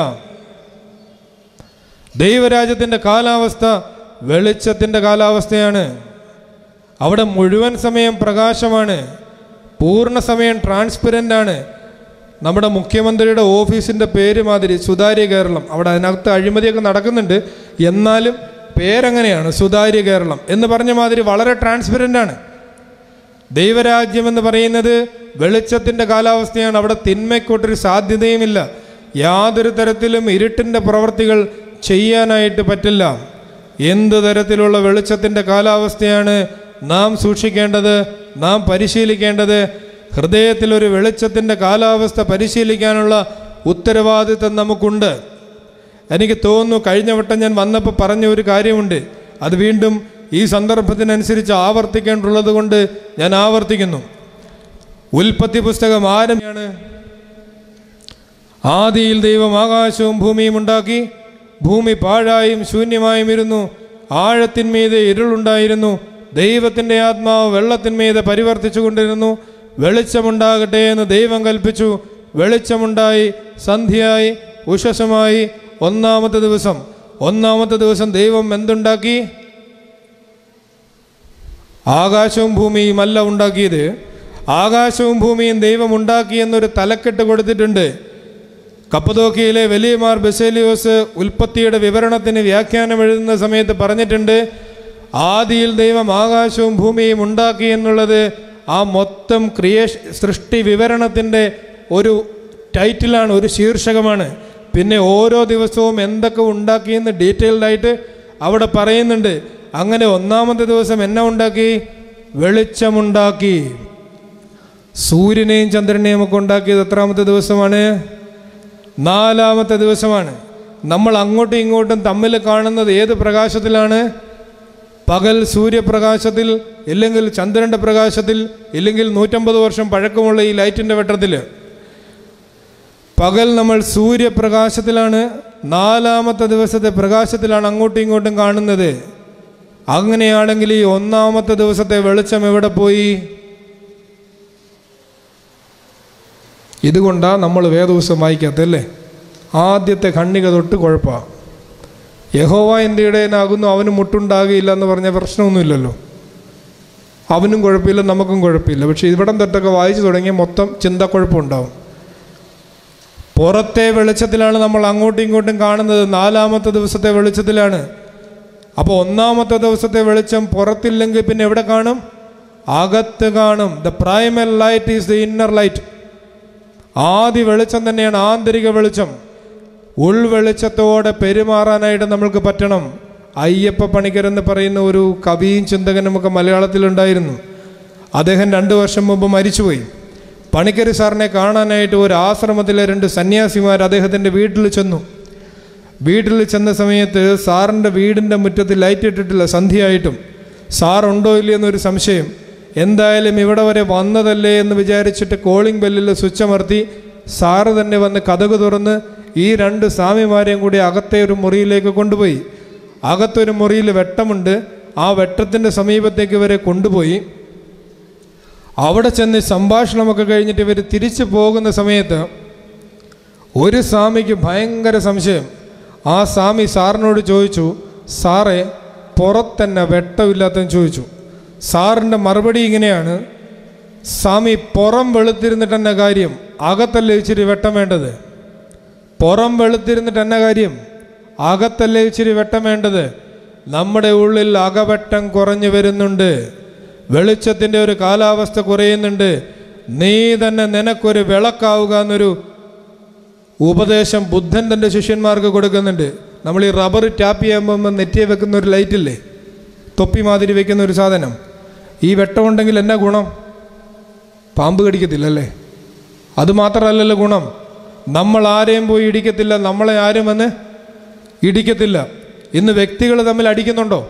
ദൈവരാജ്യത്തിൻ്റെ കാലാവസ്ഥ വെളിച്ചത്തിൻ്റെ കാലാവസ്ഥയാണ് അവിടെ മുഴുവൻ സമയം പ്രകാശമാണ് പൂർണ്ണ സമയം ട്രാൻസ്പെറൻ്റ് ആണ് നമ്മുടെ മുഖ്യമന്ത്രിയുടെ ഓഫീസിൻ്റെ പേര് മാതിരി സുതാര്യ കേരളം അവിടെ അതിനകത്ത് അഴിമതിയൊക്കെ നടക്കുന്നുണ്ട് എന്നാലും പേരങ്ങനെയാണ് സുതാര്യ കേരളം എന്ന് പറഞ്ഞ മാതിരി വളരെ ട്രാൻസ്പെറൻ്റ് ആണ് ദൈവരാജ്യം എന്ന് പറയുന്നത് വെളിച്ചത്തിൻ്റെ കാലാവസ്ഥയാണ് അവിടെ തിന്മയ്ക്കൊട്ടൊരു സാധ്യതയുമില്ല യാതൊരു തരത്തിലും ഇരുട്ടിൻ്റെ പ്രവർത്തികൾ ചെയ്യാനായിട്ട് പറ്റില്ല എന്ത് തരത്തിലുള്ള വെളിച്ചത്തിൻ്റെ കാലാവസ്ഥയാണ് നാം സൂക്ഷിക്കേണ്ടത് നാം പരിശീലിക്കേണ്ടത് ഹൃദയത്തിലൊരു വെളിച്ചത്തിൻ്റെ കാലാവസ്ഥ പരിശീലിക്കാനുള്ള ഉത്തരവാദിത്വം നമുക്കുണ്ട് എനിക്ക് തോന്നുന്നു കഴിഞ്ഞ വട്ടം ഞാൻ വന്നപ്പോൾ പറഞ്ഞ ഒരു കാര്യമുണ്ട് അത് വീണ്ടും ഈ സന്ദർഭത്തിനനുസരിച്ച് ആവർത്തിക്കേണ്ടുള്ളത് കൊണ്ട് ഞാൻ ആവർത്തിക്കുന്നു ഉൽപ്പത്തി പുസ്തകം ആരംഭിയാണ് ആദിയിൽ ദൈവം ആകാശവും ഭൂമിയും ഉണ്ടാക്കി ഭൂമി പാഴായും ശൂന്യമായും ഇരുന്നു ആഴത്തിന്മീതെ ഇരുളുണ്ടായിരുന്നു ദൈവത്തിൻ്റെ ആത്മാവ് വെള്ളത്തിന്മീതെ പരിവർത്തിച്ചു കൊണ്ടിരുന്നു വെളിച്ചമുണ്ടാകട്ടെ എന്ന് ദൈവം കൽപ്പിച്ചു വെളിച്ചമുണ്ടായി സന്ധ്യയായി ഉഷസമായി ഒന്നാമത്തെ ദിവസം ഒന്നാമത്തെ ദിവസം ദൈവം എന്തുണ്ടാക്കി ആകാശവും ഭൂമിയും അല്ല ഉണ്ടാക്കിയത് ആകാശവും ഭൂമിയും ദൈവം ഉണ്ടാക്കി എന്നൊരു തലക്കെട്ട് കൊടുത്തിട്ടുണ്ട് കപ്പതോക്കിയിലെ വലിയമാർ ബെസേലിയോസ് ഉൽപ്പത്തിയുടെ വിവരണത്തിന് വ്യാഖ്യാനം എഴുതുന്ന സമയത്ത് പറഞ്ഞിട്ടുണ്ട് ആദിയിൽ ദൈവം ആകാശവും ഭൂമിയും ഉണ്ടാക്കി എന്നുള്ളത് ആ മൊത്തം ക്രിയേഷ സൃഷ്ടി വിവരണത്തിൻ്റെ ഒരു ടൈറ്റിലാണ് ഒരു ശീർഷകമാണ് പിന്നെ ഓരോ ദിവസവും എന്തൊക്കെ ഉണ്ടാക്കിയെന്ന് ഡീറ്റെയിൽഡ് ആയിട്ട് അവിടെ പറയുന്നുണ്ട് അങ്ങനെ ഒന്നാമത്തെ ദിവസം എന്നെ ഉണ്ടാക്കി വെളിച്ചമുണ്ടാക്കി സൂര്യനെയും ചന്ദ്രനെയും ഒക്കെ ഉണ്ടാക്കിയത് എത്രാമത്തെ ദിവസമാണ് നാലാമത്തെ ദിവസമാണ് നമ്മൾ അങ്ങോട്ടും ഇങ്ങോട്ടും തമ്മിൽ കാണുന്നത് ഏത് പ്രകാശത്തിലാണ് പകൽ സൂര്യപ്രകാശത്തിൽ ഇല്ലെങ്കിൽ ചന്ദ്രൻ്റെ പ്രകാശത്തിൽ ഇല്ലെങ്കിൽ നൂറ്റമ്പത് വർഷം പഴക്കമുള്ള ഈ ലൈറ്റിൻ്റെ വെട്ടത്തിൽ പകൽ നമ്മൾ സൂര്യപ്രകാശത്തിലാണ് നാലാമത്തെ ദിവസത്തെ പ്രകാശത്തിലാണ് അങ്ങോട്ടും ഇങ്ങോട്ടും കാണുന്നത് അങ്ങനെയാണെങ്കിൽ ഈ ഒന്നാമത്തെ ദിവസത്തെ വെളിച്ചം എവിടെ പോയി ഇതുകൊണ്ടാണ് നമ്മൾ വേദവസം വായിക്കാത്തല്ലേ ആദ്യത്തെ ഖണ്ണിക തൊട്ട് കുഴപ്പമാണ് യഹോവ എൻ്റെ ഇടയനാകുന്നു അവന് മുട്ടുണ്ടാകുകയില്ല എന്ന് പറഞ്ഞ പ്രശ്നമൊന്നുമില്ലല്ലോ അവനും കുഴപ്പമില്ല നമുക്കും കുഴപ്പമില്ല പക്ഷേ ഇവിടം തൊട്ടൊക്കെ വായിച്ചു തുടങ്ങിയ മൊത്തം ചിന്തക്കുഴപ്പമുണ്ടാവും പുറത്തെ വെളിച്ചത്തിലാണ് നമ്മൾ അങ്ങോട്ടും ഇങ്ങോട്ടും കാണുന്നത് നാലാമത്തെ ദിവസത്തെ വെളിച്ചത്തിലാണ് അപ്പോൾ ഒന്നാമത്തെ ദിവസത്തെ വെളിച്ചം പുറത്തില്ലെങ്കിൽ പിന്നെ എവിടെ കാണും അകത്ത് കാണും the primal light is the inner light ആദ്യ വെളിച്ചം തന്നെയാണ് ആന്തരിക വെളിച്ചം ഉൾവെളിച്ചത്തോടെ പെരുമാറാനായിട്ട് നമ്മൾക്ക് പറ്റണം അയ്യപ്പ പണിക്കർ എന്ന് പറയുന്ന ഒരു കവിയും ചിന്തകനും ഒക്കെ മലയാളത്തിലുണ്ടായിരുന്നു അദ്ദേഹം രണ്ടു വർഷം മുമ്പ് മരിച്ചുപോയി പണിക്കർ സാറിനെ കാണാനായിട്ട് ഒരു ആശ്രമത്തിലെ രണ്ട് സന്യാസിമാർ അദ്ദേഹത്തിൻ്റെ വീട്ടിൽ ചെന്നു വീട്ടിൽ ചെന്ന സമയത്ത് സാറിൻ്റെ വീടിൻ്റെ മുറ്റത്ത് ലൈറ്റ് ഇട്ടിട്ടില്ല സന്ധ്യയായിട്ടും സാറുണ്ടോ ഇല്ലയെന്നൊരു സംശയം എന്തായാലും ഇവിടെ വരെ വന്നതല്ലേ എന്ന് വിചാരിച്ചിട്ട് കോളിംഗ് ബെല്ലിൽ സ്വിച്ച് അമർത്തി സാറ് തന്നെ വന്ന് കഥക് തുറന്ന് ഈ രണ്ട് സ്വാമിമാരെയും കൂടി അകത്തെ ഒരു മുറിയിലേക്ക് കൊണ്ടുപോയി അകത്തൊരു മുറിയിൽ വെട്ടമുണ്ട് ആ വെട്ടത്തിൻ്റെ സമീപത്തേക്ക് ഇവരെ കൊണ്ടുപോയി അവിടെ ചെന്ന് സംഭാഷണമൊക്കെ കഴിഞ്ഞിട്ട് ഇവർ തിരിച്ചു പോകുന്ന സമയത്ത് ഒരു സ്വാമിക്ക് ഭയങ്കര സംശയം ആ സ്വാമി സാറിനോട് ചോദിച്ചു സാറേ പുറത്തന്നെ വെട്ടമില്ലാത്തെന്ന് ചോദിച്ചു സാറിൻ്റെ മറുപടി ഇങ്ങനെയാണ് സ്വാമി പുറം വെളുത്തിരുന്നിട്ട് എന്ന കാര്യം അകത്തല്ലേ ഇച്ചിരി വെട്ടം വേണ്ടത് പുറം വെളുത്തിരുന്നിട്ട് എന്ന കാര്യം അകത്തല്ലേ ഇച്ചിരി വെട്ടം വേണ്ടത് നമ്മുടെ ഉള്ളിൽ അകവെട്ടം കുറഞ്ഞു വരുന്നുണ്ട് വെളിച്ചത്തിൻ്റെ ഒരു കാലാവസ്ഥ കുറയുന്നുണ്ട് നീ തന്നെ നിനക്കൊരു വിളക്കാവുക എന്നൊരു ഉപദേശം ബുദ്ധൻ തൻ്റെ ശിഷ്യന്മാർക്ക് കൊടുക്കുന്നുണ്ട് നമ്മൾ ഈ റബ്ബർ ടാപ്പ് ചെയ്യുമ്പോൾ നെറ്റിയെ വെക്കുന്ന ഒരു ലൈറ്റില്ലേ തൊപ്പി മാതിരി വെക്കുന്ന ഒരു സാധനം ഈ വെട്ടമുണ്ടെങ്കിൽ എന്നാ ഗുണം പാമ്പ് കടിക്കത്തില്ലല്ലേ അത് മാത്രമല്ലല്ലോ ഗുണം നമ്മൾ ആരെയും പോയി ഇടിക്കത്തില്ല നമ്മളെ ആരും വന്ന് ഇടിക്കത്തില്ല ഇന്ന് വ്യക്തികൾ തമ്മിൽ അടിക്കുന്നുണ്ടോ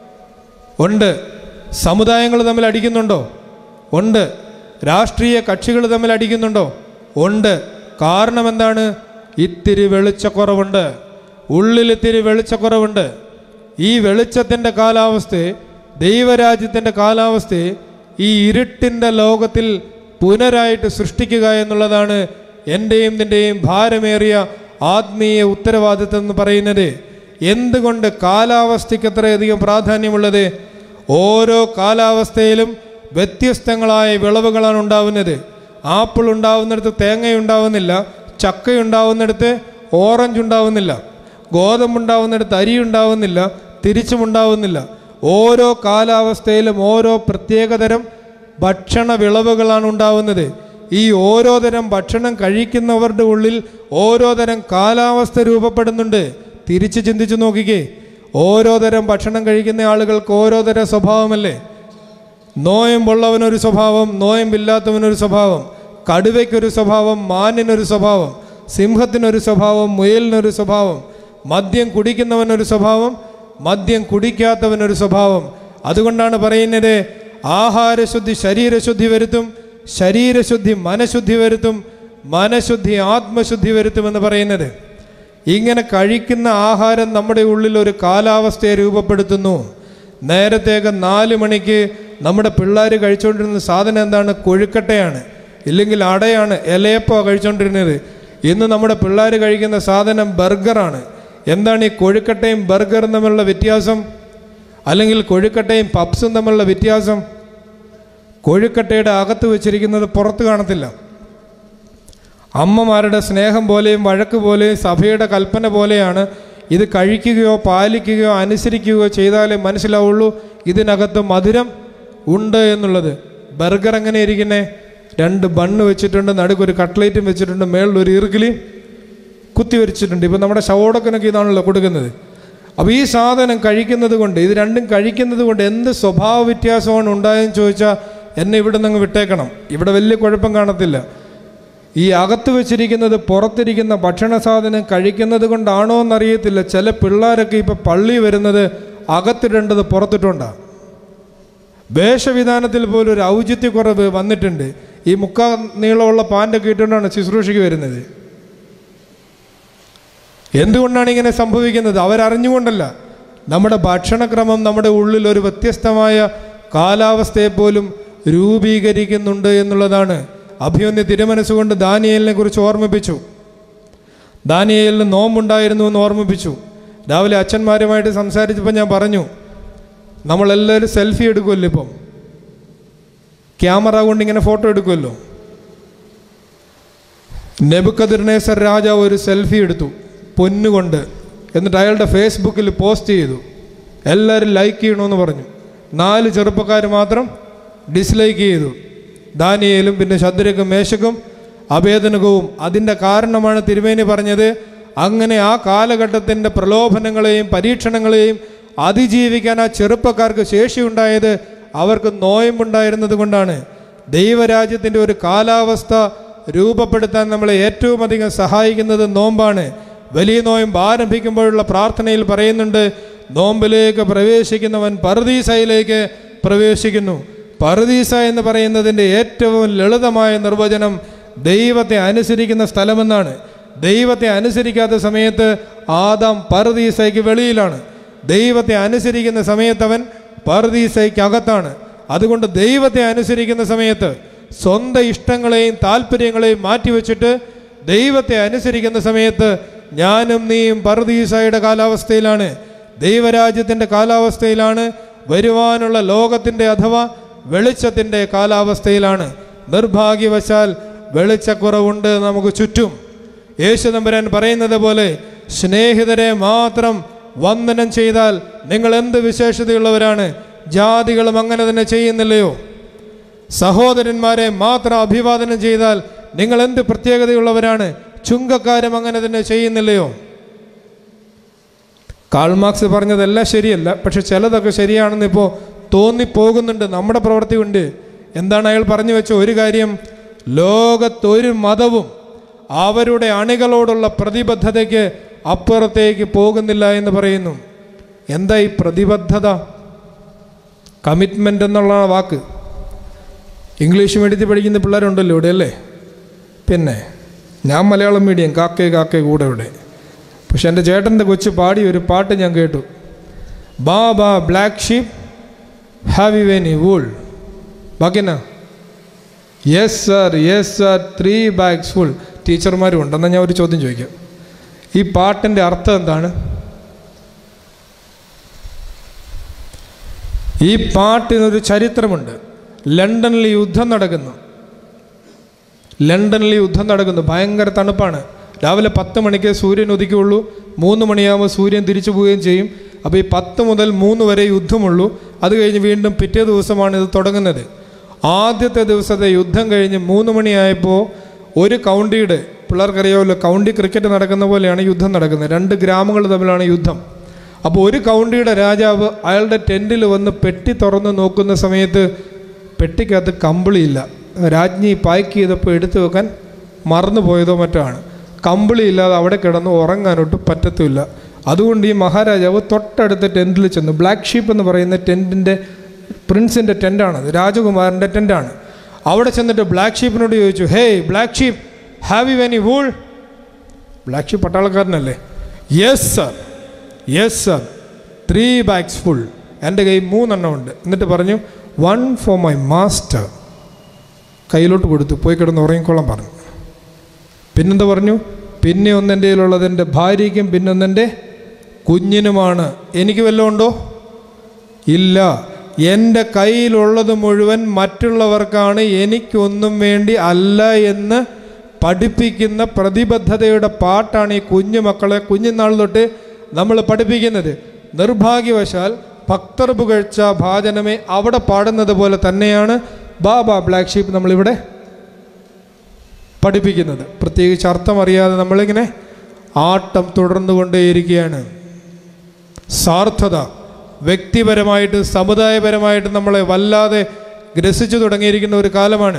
ഉണ്ട് സമുദായങ്ങൾ തമ്മിൽ അടിക്കുന്നുണ്ടോ ഉണ്ട് രാഷ്ട്രീയ കക്ഷികൾ തമ്മിൽ അടിക്കുന്നുണ്ടോ ഉണ്ട് കാരണം എന്താണ് ഇത്തിരി വെളിച്ചക്കുറവുണ്ട് ഉള്ളിൽ ഇത്തിരി വെളിച്ചക്കുറവുണ്ട് ഈ വെളിച്ചത്തിൻ്റെ കാലാവസ്ഥയെ ദൈവരാജ്യത്തിൻ്റെ കാലാവസ്ഥയെ ഈ ഇരുട്ടിൻ്റെ ലോകത്തിൽ പുനരായിട്ട് സൃഷ്ടിക്കുക എന്നുള്ളതാണ് എൻ്റെയും നിൻ്റെയും ഭാരമേറിയ ആത്മീയ ഉത്തരവാദിത്വം എന്ന് പറയുന്നത് എന്തുകൊണ്ട് കാലാവസ്ഥയ്ക്ക് അത്രയധികം പ്രാധാന്യമുള്ളത് ഓരോ കാലാവസ്ഥയിലും വ്യത്യസ്തങ്ങളായ വിളവുകളാണ് ഉണ്ടാവുന്നത് ആപ്പിൾ ഉണ്ടാവുന്നിടത്ത് തേങ്ങ ഉണ്ടാവുന്നില്ല ചക്ക ഉണ്ടാവുന്നിടത്ത് ഓറഞ്ച് ഉണ്ടാവുന്നില്ല ഗോതമ്പുണ്ടാവുന്നിടത്ത് അരി ഉണ്ടാവുന്നില്ല തിരിച്ചും ഉണ്ടാവുന്നില്ല ഓരോ കാലാവസ്ഥയിലും ഓരോ പ്രത്യേകതരം ഭക്ഷണ വിളവുകളാണ് ഉണ്ടാവുന്നത് ഈ ഓരോ തരം ഭക്ഷണം കഴിക്കുന്നവരുടെ ഉള്ളിൽ ഓരോ തരം കാലാവസ്ഥ രൂപപ്പെടുന്നുണ്ട് തിരിച്ച് ചിന്തിച്ചു നോക്കിക്കേ ഓരോ തരം ഭക്ഷണം കഴിക്കുന്ന ആളുകൾക്ക് ഓരോ തരം സ്വഭാവമല്ലേ നോയമ്പുള്ളവനൊരു സ്വഭാവം നോയമ്പില്ലാത്തവനൊരു സ്വഭാവം കടുവയ്ക്കൊരു സ്വഭാവം മാനിനൊരു സ്വഭാവം സിംഹത്തിനൊരു സ്വഭാവം മുയലിനൊരു സ്വഭാവം മദ്യം കുടിക്കുന്നവനൊരു സ്വഭാവം മദ്യം കുടിക്കാത്തവനൊരു സ്വഭാവം അതുകൊണ്ടാണ് പറയുന്നത് ആഹാരശുദ്ധി ശരീരശുദ്ധി വരുത്തും ശരീരശുദ്ധി മനഃശുദ്ധി വരുത്തും മനഃശുദ്ധി ആത്മശുദ്ധി വരുത്തുമെന്ന് പറയുന്നത് ഇങ്ങനെ കഴിക്കുന്ന ആഹാരം നമ്മുടെ ഉള്ളിൽ ഒരു കാലാവസ്ഥയെ രൂപപ്പെടുത്തുന്നു നേരത്തേക്ക് നാല് മണിക്ക് നമ്മുടെ പിള്ളേർ കഴിച്ചുകൊണ്ടിരുന്ന സാധനം എന്താണ് കൊഴുക്കട്ടയാണ് ഇല്ലെങ്കിൽ അടയാണ് ഇലയപ്പോ കഴിച്ചുകൊണ്ടിരുന്നത് ഇന്ന് നമ്മുടെ പിള്ളേർ കഴിക്കുന്ന സാധനം ബർഗറാണ് എന്താണ് ഈ കൊഴുക്കട്ടയും ബർഗറും തമ്മിലുള്ള വ്യത്യാസം അല്ലെങ്കിൽ കൊഴുക്കട്ടയും പപ്സും തമ്മിലുള്ള വ്യത്യാസം കൊഴുക്കട്ടയുടെ അകത്ത് വെച്ചിരിക്കുന്നത് പുറത്ത് കാണത്തില്ല അമ്മമാരുടെ സ്നേഹം പോലെയും വഴക്ക് പോലെയും സഭയുടെ കൽപ്പന പോലെയാണ് ഇത് കഴിക്കുകയോ പാലിക്കുകയോ അനുസരിക്കുകയോ ചെയ്താലേ മനസ്സിലാവുള്ളൂ ഇതിനകത്ത് മധുരം ഉണ്ട് എന്നുള്ളത് ബർഗർ എങ്ങനെ ഇരിക്കുന്നേ രണ്ട് ബണ്ണ് വെച്ചിട്ടുണ്ട് നടുക്കൊരു കട്ട്ലേറ്റും വെച്ചിട്ടുണ്ട് മേളിൽ ഒരു ഇറുകിലിയും കുത്തി വരച്ചിട്ടുണ്ട് ഇപ്പം നമ്മുടെ ശവോടക്കനൊക്കെ ഇതാണല്ലോ കൊടുക്കുന്നത് അപ്പോൾ ഈ സാധനം കഴിക്കുന്നത് കൊണ്ട് ഇത് രണ്ടും കഴിക്കുന്നത് കൊണ്ട് എന്ത് സ്വഭാവ വ്യത്യാസമാണ് ഉണ്ടായെന്ന് ചോദിച്ചാൽ എന്നെ ഇവിടെ നിന്ന് വിട്ടേക്കണം ഇവിടെ വലിയ കുഴപ്പം കാണത്തില്ല ഈ അകത്ത് വെച്ചിരിക്കുന്നത് പുറത്തിരിക്കുന്ന ഭക്ഷണ സാധനം കഴിക്കുന്നത് കൊണ്ടാണോ എന്നറിയത്തില്ല ചില പിള്ളേരൊക്കെ ഇപ്പം പള്ളി വരുന്നത് അകത്തിടേണ്ടത് പുറത്തിട്ടുണ്ടാണ് വേഷവിധാനത്തിൽ പോലും ഒരു ഔചിത്യക്കുറവ് വന്നിട്ടുണ്ട് ഈ മുക്കാ നീളമുള്ള പാൻ്റൊക്കെ ഇട്ടുകൊണ്ടാണ് ശുശ്രൂഷയ്ക്ക് വരുന്നത് എന്തുകൊണ്ടാണ് ഇങ്ങനെ സംഭവിക്കുന്നത് അവരറിഞ്ഞുകൊണ്ടല്ല നമ്മുടെ ഭക്ഷണക്രമം നമ്മുടെ ഉള്ളിൽ ഒരു വ്യത്യസ്തമായ കാലാവസ്ഥയെ പോലും രൂപീകരിക്കുന്നുണ്ട് എന്നുള്ളതാണ് അഭിമന്യ തിരുമനസ്സുകൊണ്ട് ദാനിയേലിനെ കുറിച്ച് ഓർമ്മിപ്പിച്ചു ദാനിയേലിന് നോമ്പുണ്ടായിരുന്നു എന്ന് ഓർമ്മിപ്പിച്ചു രാവിലെ അച്ഛന്മാരുമായിട്ട് സംസാരിച്ചപ്പോൾ ഞാൻ പറഞ്ഞു നമ്മളെല്ലാവരും സെൽഫി എടുക്കുമല്ലോ ഇപ്പം ക്യാമറ കൊണ്ട് ഇങ്ങനെ ഫോട്ടോ എടുക്കുമല്ലോ നെബുക്കതിർണേസർ രാജാവ് ഒരു സെൽഫി എടുത്തു പൊന്നുകൊണ്ട് എന്നിട്ട് അയാളുടെ ഫേസ്ബുക്കിൽ പോസ്റ്റ് ചെയ്തു എല്ലാവരും ലൈക്ക് ചെയ്യണമെന്ന് പറഞ്ഞു നാല് ചെറുപ്പക്കാർ മാത്രം ഡിസ്ലൈക്ക് ചെയ്തു ദാനിയേലും പിന്നെ ശദ്രക്കും മേശക്കും അഭേദനകവും അതിൻ്റെ കാരണമാണ് തിരുമേനി പറഞ്ഞത് അങ്ങനെ ആ കാലഘട്ടത്തിൻ്റെ പ്രലോഭനങ്ങളെയും പരീക്ഷണങ്ങളെയും അതിജീവിക്കാൻ ആ ചെറുപ്പക്കാർക്ക് ശേഷിയുണ്ടായത് അവർക്ക് നോയമ്പുണ്ടായിരുന്നത് കൊണ്ടാണ് ദൈവരാജ്യത്തിൻ്റെ ഒരു കാലാവസ്ഥ രൂപപ്പെടുത്താൻ നമ്മളെ ഏറ്റവും അധികം സഹായിക്കുന്നത് നോമ്പാണ് വലിയ നോയമ്പ് ആരംഭിക്കുമ്പോഴുള്ള പ്രാർത്ഥനയിൽ പറയുന്നുണ്ട് നോമ്പിലേക്ക് പ്രവേശിക്കുന്നവൻ പറുദീസയിലേക്ക് പ്രവേശിക്കുന്നു പറുദീസ എന്ന് പറയുന്നതിൻ്റെ ഏറ്റവും ലളിതമായ നിർവചനം ദൈവത്തെ അനുസരിക്കുന്ന സ്ഥലമെന്നാണ് ദൈവത്തെ അനുസരിക്കാത്ത സമയത്ത് ആദാം പറുദീസയ്ക്ക് വെളിയിലാണ് ദൈവത്തെ അനുസരിക്കുന്ന സമയത്ത് അവൻ പറുദീസയ്ക്ക് അകത്താണ് അതുകൊണ്ട് ദൈവത്തെ അനുസരിക്കുന്ന സമയത്ത് സ്വന്തം ഇഷ്ടങ്ങളെയും താല്പര്യങ്ങളെയും മാറ്റിവെച്ചിട്ട് ദൈവത്തെ അനുസരിക്കുന്ന സമയത്ത് ഞാനും നീയും പറുദീസയുടെ കാലാവസ്ഥയിലാണ് ദൈവരാജ്യത്തിൻ്റെ കാലാവസ്ഥയിലാണ് വരുവാനുള്ള ലോകത്തിൻ്റെ അഥവാ വെളിച്ചത്തിൻ്റെ കാലാവസ്ഥയിലാണ് നിർഭാഗ്യവശാൽ വെളിച്ചക്കുറവുണ്ട് നമുക്ക് ചുറ്റും യേശു തമ്പുരാൻ പറയുന്നത് പോലെ സ്നേഹിതരെ മാത്രം വന്ദനം ചെയ്താൽ നിങ്ങൾ എന്ത് വിശേഷതയുള്ളവരാണ് ജാതികളും അങ്ങനെ തന്നെ ചെയ്യുന്നില്ലയോ സഹോദരന്മാരെ മാത്രം അഭിവാദനം ചെയ്താൽ നിങ്ങൾ എന്ത് പ്രത്യേകതയുള്ളവരാണ് ചുങ്കക്കാരും അങ്ങനെ തന്നെ ചെയ്യുന്നില്ലയോ കാൾമാർക്സ് പറഞ്ഞതെല്ലാം ശരിയല്ല പക്ഷെ ചിലതൊക്കെ ശരിയാണെന്ന് ഇപ്പോൾ തോന്നിപ്പോകുന്നുണ്ട് നമ്മുടെ പ്രവൃത്തി കൊണ്ട് എന്താണ് അയാൾ പറഞ്ഞു വെച്ച ഒരു കാര്യം ലോകത്തൊരു മതവും അവരുടെ അണികളോടുള്ള പ്രതിബദ്ധതയ്ക്ക് അപ്പുറത്തേക്ക് പോകുന്നില്ല എന്ന് പറയുന്നു എന്താ ഈ പ്രതിബദ്ധത കമ്മിറ്റ്മെൻ്റ് എന്നുള്ള വാക്ക് ഇംഗ്ലീഷ് മീഡിയത്തിൽ പഠിക്കുന്ന പിള്ളേരുണ്ടല്ലോ ഇവിടെ അല്ലേ പിന്നെ ഞാൻ മലയാളം മീഡിയം കാക്കേ കാക്കേ കൂടെ ഇവിടെ പക്ഷെ എൻ്റെ ചേട്ടൻ്റെ കൊച്ചു പാടിയ ഒരു പാട്ട് ഞാൻ കേട്ടു baa baa black sheep have you any wool ബാക്കിന്നാ yes sir yes sir three bags full ടീച്ചർമാരും ഉണ്ട് എന്നാൽ ഞാൻ ഒരു ചോദ്യം ചോദിക്കാം ഈ പാട്ടിൻ്റെ അർത്ഥം എന്താണ് ഈ പാട്ടിനൊരു ചരിത്രമുണ്ട് ലണ്ടനിൽ യുദ്ധം നടക്കുന്നു ലണ്ടനിൽ യുദ്ധം നടക്കുന്നു ഭയങ്കര തണുപ്പാണ് രാവിലെ പത്ത് മണിക്ക് സൂര്യൻ ഉദിക്കുകയുള്ളൂ മൂന്ന് മണിയാകുമ്പോൾ സൂര്യൻ തിരിച്ചു പോവുകയും ചെയ്യും അപ്പോൾ ഈ പത്ത് മുതൽ മൂന്ന് വരെ യുദ്ധമുള്ളൂ അത് കഴിഞ്ഞ് വീണ്ടും പിറ്റേ ദിവസമാണ് ഇത് തുടങ്ങുന്നത് ആദ്യത്തെ ദിവസത്തെ യുദ്ധം കഴിഞ്ഞ് മൂന്ന് മണിയായപ്പോൾ ഒരു കൗണ്ടിയുടെ പിള്ളേർക്കറിയാമല്ലോ കൗണ്ടി ക്രിക്കറ്റ് നടക്കുന്ന പോലെയാണ് യുദ്ധം നടക്കുന്നത് രണ്ട് ഗ്രാമങ്ങൾ തമ്മിലാണ് യുദ്ധം അപ്പോൾ ഒരു കൗണ്ടിയുടെ രാജാവ് അയാളുടെ ടെൻറ്റിൽ വന്ന് പെട്ടി തുറന്ന് നോക്കുന്ന സമയത്ത് പെട്ടിക്കകത്ത് കമ്പിളിയില്ല രാജ്ഞി പാക്ക് ചെയ്തപ്പോൾ എടുത്തു വെക്കാൻ മറന്നു പോയതോ മറ്റോ ആണ് കമ്പിളി ഇല്ലാതെ അവിടെ കിടന്ന് ഉറങ്ങാനൊട്ട് പറ്റത്തുമില്ല അതുകൊണ്ട് ഈ മഹാരാജാവ് തൊട്ടടുത്ത ടെൻറ്റിൽ ചെന്നു ബ്ലാക്ക് ഷീപ്പ് എന്ന് പറയുന്ന ടെൻറ്റിൻ്റെ പ്രിൻസിൻ്റെ ടെൻറ്റാണത് രാജകുമാരൻ്റെ ടെൻറ്റാണ് അവിടെ ചെന്നിട്ട് ബ്ലാക്ക് ഷീപ്പിനോട് ചോദിച്ചു hey black sheep have you any wool black sheep പട്ടാളക്കാരനല്ലേ yes sir yes sir three bags full എൻ്റെ കയ്യിൽ മൂന്നെണ്ണം ഉണ്ട് എന്നിട്ട് പറഞ്ഞു വൺ ഫോർ മൈ മാസ്റ്റർ കയ്യിലോട്ട് കൊടുത്തു പോയി കിടന്ന് ഉറങ്ങിക്കോളാൻ പറഞ്ഞു പിന്നെന്താ പറഞ്ഞു പിന്നെ ഒന്നെൻ്റെ കയ്യിലുള്ളത് എൻ്റെ ഭാര്യയ്ക്കും പിന്നെ ഒന്നെൻ്റെ കുഞ്ഞിനുമാണ് എനിക്ക് വല്ലതും ഉണ്ടോ ഇല്ല എൻ്റെ കയ്യിലുള്ളത് മുഴുവൻ മറ്റുള്ളവർക്കാണ് എനിക്കൊന്നും വേണ്ടി അല്ല എന്ന് പഠിപ്പിക്കുന്ന പ്രതിബദ്ധതയുടെ പാട്ടാണ് ഈ കുഞ്ഞു മക്കളെ കുഞ്ഞുനാൾ തൊട്ട് നമ്മൾ പഠിപ്പിക്കുന്നത് നിർഭാഗ്യവശാൽ ഭക്തർ പുകഴ്ച ഭാജനമേ അവിടെ പാടുന്നത് പോലെ തന്നെയാണ് ബാബ ബ്ലാക്ക് ഷീപ്പ് നമ്മളിവിടെ പഠിപ്പിക്കുന്നത് പ്രത്യേകിച്ച് അർത്ഥം അറിയാതെ നമ്മളിങ്ങനെ ആട്ടം തുടർന്നുകൊണ്ടേയിരിക്കുകയാണ് സാർത്ഥത വ്യക്തിപരമായിട്ട് സമുദായപരമായിട്ട് നമ്മളെ വല്ലാതെ ഗ്രസിച്ചു തുടങ്ങിയിരിക്കുന്ന ഒരു കാലമാണ്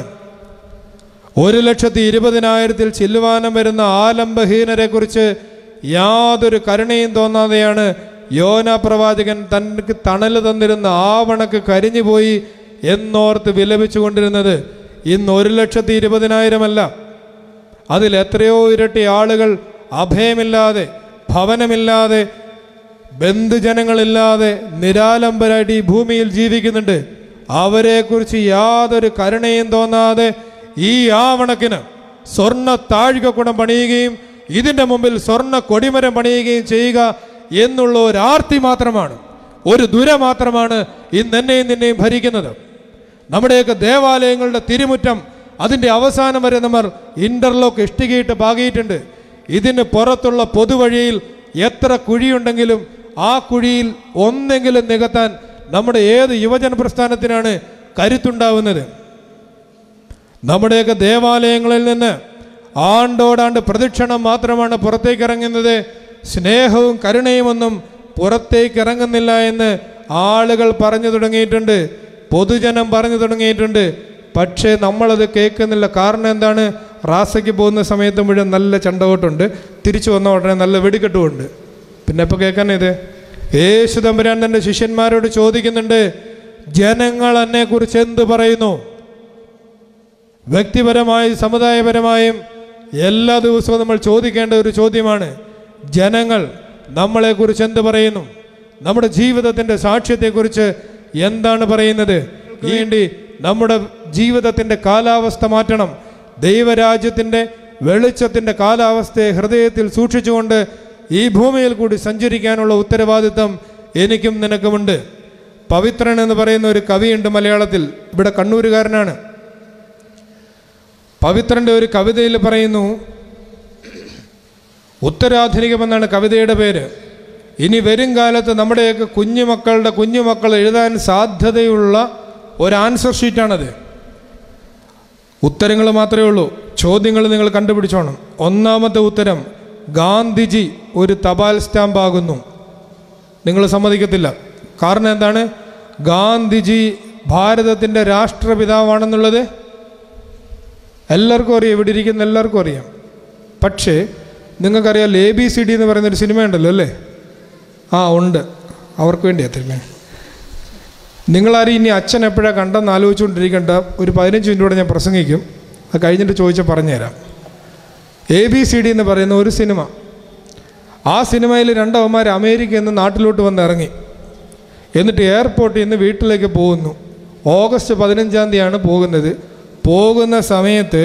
ഒരു ലക്ഷത്തി ഇരുപതിനായിരത്തിൽ ചെല്ലുവാനം വരുന്ന ആലംബഹീനരെ കുറിച്ച് യാതൊരു കരുണയും തോന്നാതെയാണ് യോന പ്രവാചകൻ തനിക്ക് തണൽ തന്നിരുന്ന ആവണക്ക് കരിഞ്ഞുപോയി എന്നോർത്ത് വിലപിച്ചു കൊണ്ടിരുന്നത് ഇന്ന് ഒരു ലക്ഷത്തി ഇരുപതിനായിരമല്ല അതിൽ എത്രയോ ഇരട്ടി ആളുകൾ അഭയമില്ലാതെ ഭവനമില്ലാതെ ബന്ധുജനങ്ങളില്ലാതെ നിരാലംബരായിട്ട് ഈ ഭൂമിയിൽ ജീവിക്കുന്നുണ്ട് അവരെക്കുറിച്ച് യാതൊരു കരുണയും തോന്നാതെ ഈ ആവണക്കിന് സ്വർണ്ണ താഴിക കുടം പണിയുകയും ഇതിൻ്റെ മുമ്പിൽ സ്വർണ്ണ കൊടിമരം പണിയുകയും ചെയ്യുക എന്നുള്ള ഒരു ആർത്തി മാത്രമാണ് ഒരു ദുര മാത്രമാണ് ഇന്ന് എന്നെയും നിന്നെയും ഭരിക്കുന്നത് നമ്മുടെയൊക്കെ ദേവാലയങ്ങളുടെ തിരുമുറ്റം അതിൻ്റെ അവസാനം വരെ നമ്മൾ ഇൻ്റർലോക്ക് ഇഷ്ടികയിട്ട് പാകിയിട്ടുണ്ട് ഇതിന് പുറത്തുള്ള പൊതുവഴിയിൽ എത്ര കുഴിയുണ്ടെങ്കിലും ആ കുഴിയിൽ ഒന്നെങ്കിലും നികത്താൻ നമ്മുടെ ഏത് യുവജന പ്രസ്ഥാനത്തിനാണ് കരുത്തുണ്ടാവുന്നത് നമ്മുടെയൊക്കെ ദേവാലയങ്ങളിൽ നിന്ന് ആണ്ടോടാണ്ട് പ്രദക്ഷിണം മാത്രമാണ് പുറത്തേക്ക് ഇറങ്ങുന്നത് സ്നേഹവും കരുണയുമൊന്നും പുറത്തേക്ക് ഇറങ്ങുന്നില്ല എന്ന് ആളുകൾ പറഞ്ഞു തുടങ്ങിയിട്ടുണ്ട് പൊതുജനം പറഞ്ഞു തുടങ്ങിയിട്ടുണ്ട് പക്ഷേ നമ്മളത് കേൾക്കുന്നില്ല കാരണം എന്താണ് റാസയ്ക്ക് പോകുന്ന സമയത്ത് മുഴുവൻ നല്ല ചണ്ടവോട്ടുണ്ട് തിരിച്ചു വന്ന ഉടനെ നല്ല വെടിക്കെട്ടുമുണ്ട് പിന്നെ ഇപ്പോൾ കേൾക്കാൻ ഇത് യേശു തമ്പുരാൻ തൻ്റെ ശിഷ്യന്മാരോട് ചോദിക്കുന്നുണ്ട് ജനങ്ങൾ എന്നെക്കുറിച്ച് എന്ത് പറയുന്നു വ്യക്തിപരമായും സമുദായപരമായും എല്ലാ ദിവസവും നമ്മൾ ചോദിക്കേണ്ട ഒരു ചോദ്യമാണ് ജനങ്ങൾ നമ്മളെക്കുറിച്ച് എന്ത് പറയുന്നു നമ്മുടെ ജീവിതത്തിൻ്റെ സാക്ഷ്യത്തെക്കുറിച്ച് എന്താണ് പറയുന്നത് വേണ്ടി നമ്മുടെ ജീവിതത്തിൻ്റെ കാലാവസ്ഥ മാറ്റണം ദൈവരാജ്യത്തിൻ്റെ വെളിച്ചത്തിൻ്റെ കാലാവസ്ഥയെ ഹൃദയത്തിൽ സൂക്ഷിച്ചുകൊണ്ട് ഈ ഭൂമിയിൽ കൂടി സഞ്ചരിക്കാനുള്ള ഉത്തരവാദിത്തം എനിക്കും നിനക്കുമുണ്ട് പവിത്രൻ എന്ന് പറയുന്ന ഒരു കവിയുണ്ട് മലയാളത്തിൽ ഇവിടെ കണ്ണൂരുകാരനാണ് പവിത്രൻ്റെ ഒരു കവിതയിൽ പറയുന്നു ഉത്തരാധുനികമെന്നാണ് കവിതയുടെ പേര് ഇനി വരും കാലത്ത് നമ്മുടെയൊക്കെ കുഞ്ഞുമക്കളുടെ കുഞ്ഞുമക്കൾ എഴുതാൻ സാധ്യതയുള്ള ഒരു ആൻസർ ഷീറ്റാണത് ഉത്തരങ്ങൾ മാത്രമേ ഉള്ളൂ ചോദ്യങ്ങൾ നിങ്ങൾ കണ്ടുപിടിച്ചോണം ഒന്നാമത്തെ ഉത്തരം ഗാന്ധിജി ഒരു തപാൽ സ്റ്റാമ്പ് ആകുന്നു നിങ്ങൾ സമ്മതിക്കത്തില്ല കാരണം എന്താണ് ഗാന്ധിജി ഭാരതത്തിൻ്റെ രാഷ്ട്രപിതാവാണെന്നുള്ളത് എല്ലാവർക്കും അറിയാം ഇവിടെ ഇരിക്കുന്ന എല്ലാവർക്കും അറിയാം പക്ഷേ നിങ്ങൾക്കറിയാം എ ബി സി ഡി എന്ന് പറയുന്നൊരു സിനിമ ഉണ്ടല്ലോ അല്ലേ ആ ഉണ്ട് അവർക്ക് വേണ്ടി എത്തില്ലേ നിങ്ങളാരും ഇനി അച്ഛൻ എപ്പോഴാണ് കണ്ടെന്ന് ആലോചിച്ചുകൊണ്ടിരിക്കേണ്ട ഒരു പതിനഞ്ച് മിനിറ്റ് കൂടെ ഞാൻ പ്രസംഗിക്കും അത് കഴിഞ്ഞിട്ട് ചോദിച്ചാൽ പറഞ്ഞുതരാം എ ബി സി ഡി എന്ന് പറയുന്ന ഒരു സിനിമ ആ സിനിമയിൽ രണ്ടവന്മാർ അമേരിക്കയിൽ നിന്ന് നാട്ടിലോട്ട് വന്ന് ഇറങ്ങി എന്നിട്ട് എയർപോർട്ടിൽ നിന്ന് വീട്ടിലേക്ക് പോകുന്നു ഓഗസ്റ്റ് പതിനഞ്ചാം തീയതിയാണ് പോകുന്നത് പോകുന്ന സമയത്ത്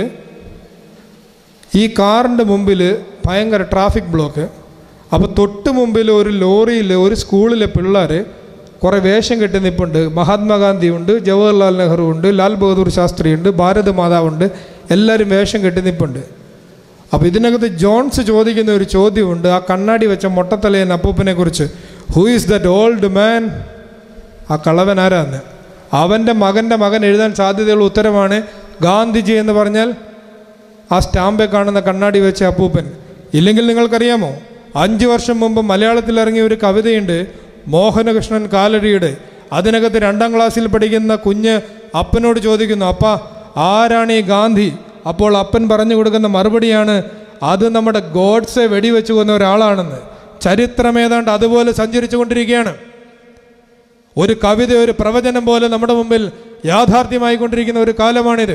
ഈ കാറിൻ്റെ മുമ്പിൽ ഭയങ്കര ട്രാഫിക് ബ്ലോക്ക് അപ്പോൾ തൊട്ട് മുമ്പിൽ ഒരു ലോറിയിൽ ഒരു സ്കൂളിലെ പിള്ളേർ കുറേ വേഷം കെട്ടി നിൽപ്പുണ്ട് മഹാത്മാഗാന്ധി ഉണ്ട് ജവഹർലാൽ നെഹ്റു ഉണ്ട് ലാൽ ബഹദൂർ ശാസ്ത്രി ഉണ്ട് ഭാരത് മാതാവുണ്ട് എല്ലാവരും വേഷം കെട്ടി നിൽപ്പുണ്ട് അപ്പോൾ ഇതിനകത്ത് ജോൺസ് ചോദിക്കുന്ന ഒരു ചോദ്യമുണ്ട് ആ കണ്ണാടി വെച്ച മൊട്ടത്തലയൻ അപ്പൂപ്പനെ കുറിച്ച് who is that old man ആ കളവൻ ആരാന്ന് അവൻ്റെ മകൻ്റെ മകൻ എഴുതാൻ സാധ്യതയുള്ള ഉത്തരമാണ് ഗാന്ധിജി എന്ന് പറഞ്ഞാൽ ആ സ്റ്റാമ്പെ കാണുന്ന കണ്ണാടി വെച്ച അപ്പൂപ്പൻ ഇല്ലെങ്കിൽ നിങ്ങൾക്കറിയാമോ അഞ്ച് വർഷം മുമ്പ് മലയാളത്തിൽ ഇറങ്ങിയ ഒരു കവിതയുണ്ട് മോഹനകൃഷ്ണൻ കാലടിയുടെ അതിനകത്ത് രണ്ടാം ക്ലാസ്സിൽ പഠിക്കുന്ന കുഞ്ഞ് അപ്പനോട് ചോദിക്കുന്നു അപ്പ ആരാണ് ഈ ഗാന്ധി അപ്പോൾ അപ്പൻ പറഞ്ഞു കൊടുക്കുന്ന മറുപടിയാണ് അത് നമ്മുടെ ഗോഡ്സെ വെടിവെച്ചു കൊന്ന ഒരാളാണെന്ന് ചരിത്രം ഏതാണ്ട് അതുപോലെ സഞ്ചരിച്ചു കൊണ്ടിരിക്കുകയാണ് ഒരു കവിത ഒരു പ്രവചനം പോലെ നമ്മുടെ മുമ്പിൽ യാഥാർത്ഥ്യമായി കൊണ്ടിരിക്കുന്ന ഒരു കാലമാണിത്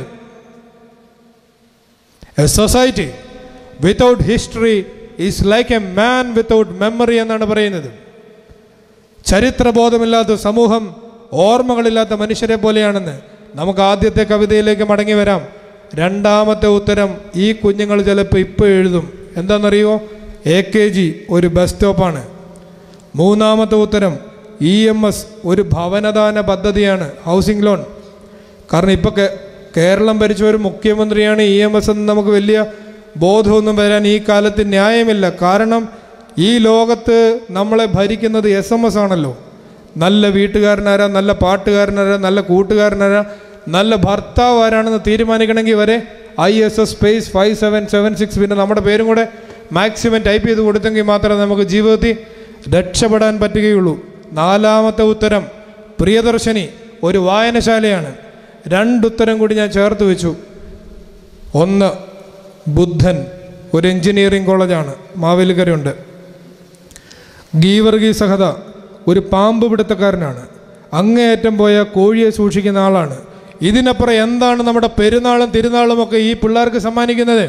a society without history is like a man without memory എന്നാണ് പറയുന്നത് ചരിത്രബോധമില്ലാത്ത സമൂഹം ഓർമ്മകളില്ലാത്ത മനുഷ്യരെ പോലെയാണെന്ന് നമുക്ക് ആദ്യത്തെ കവിതയിലേക്ക് മടങ്ങി വരാം രണ്ടാമത്തെ ഉത്തരം ഈ കുഞ്ഞുങ്ങൾ ചിലപ്പോൾ ഇപ്പോൾ എഴുതും എന്താണെന്നറിയോ എ കെ ജി ഒരു ബസ് സ്റ്റോപ്പാണ് മൂന്നാമത്തെ ഉത്തരം ഇ എം എസ് ഒരു ഭവനദാന പദ്ധതിയാണ് ഹൗസിംഗ് ലോൺ കാരണം ഇപ്പോൾ കേരളം ഭരിച്ച ഒരു മുഖ്യമന്ത്രിയാണ് ഇ എം എസ് എന്ന് നമുക്ക് വലിയ ബോധമൊന്നും വരാൻ ഈ കാലത്ത് ന്യായമില്ല കാരണം ഈ ലോകത്ത് നമ്മളെ ഭരിക്കുന്നത് എസ് എം എസ് ആണല്ലോ നല്ല വീട്ടുകാരനാരാ നല്ല പാട്ടുകാരനാരാ നല്ല കൂട്ടുകാരനാരാ നല്ല ഭർത്താവ് ആരാണെന്ന് തീരുമാനിക്കണമെങ്കിൽ വരെ I S S space five seven seven six പിന്നെ നമ്മുടെ പേരും കൂടെ മാക്സിമം ടൈപ്പ് ചെയ്ത് കൊടുത്തെങ്കിൽ മാത്രമേ നമുക്ക് ജീവിതത്തിൽ രക്ഷപ്പെടാൻ പറ്റുകയുള്ളൂ നാലാമത്തെ ഉത്തരം പ്രിയദർശിനി ഒരു വായനശാലയാണ് രണ്ടുത്തരം കൂടി ഞാൻ ചേർത്ത് വെച്ചു ഒന്ന് ബുദ്ധൻ ഒരു എഞ്ചിനീയറിംഗ് കോളേജാണ് മാവേലിക്കരയുണ്ട് ഗീവർഗി സഹത ഒരു പാമ്പ് പിടുത്തക്കാരനാണ് അങ്ങേയറ്റം പോയ കോഴിയെ സൂക്ഷിക്കുന്ന ആളാണ് ഇതിനപ്പുറം എന്താണ് നമ്മുടെ പെരുന്നാളും തിരുനാളും ഒക്കെ ഈ പിള്ളേർക്ക് സമ്മാനിക്കുന്നത്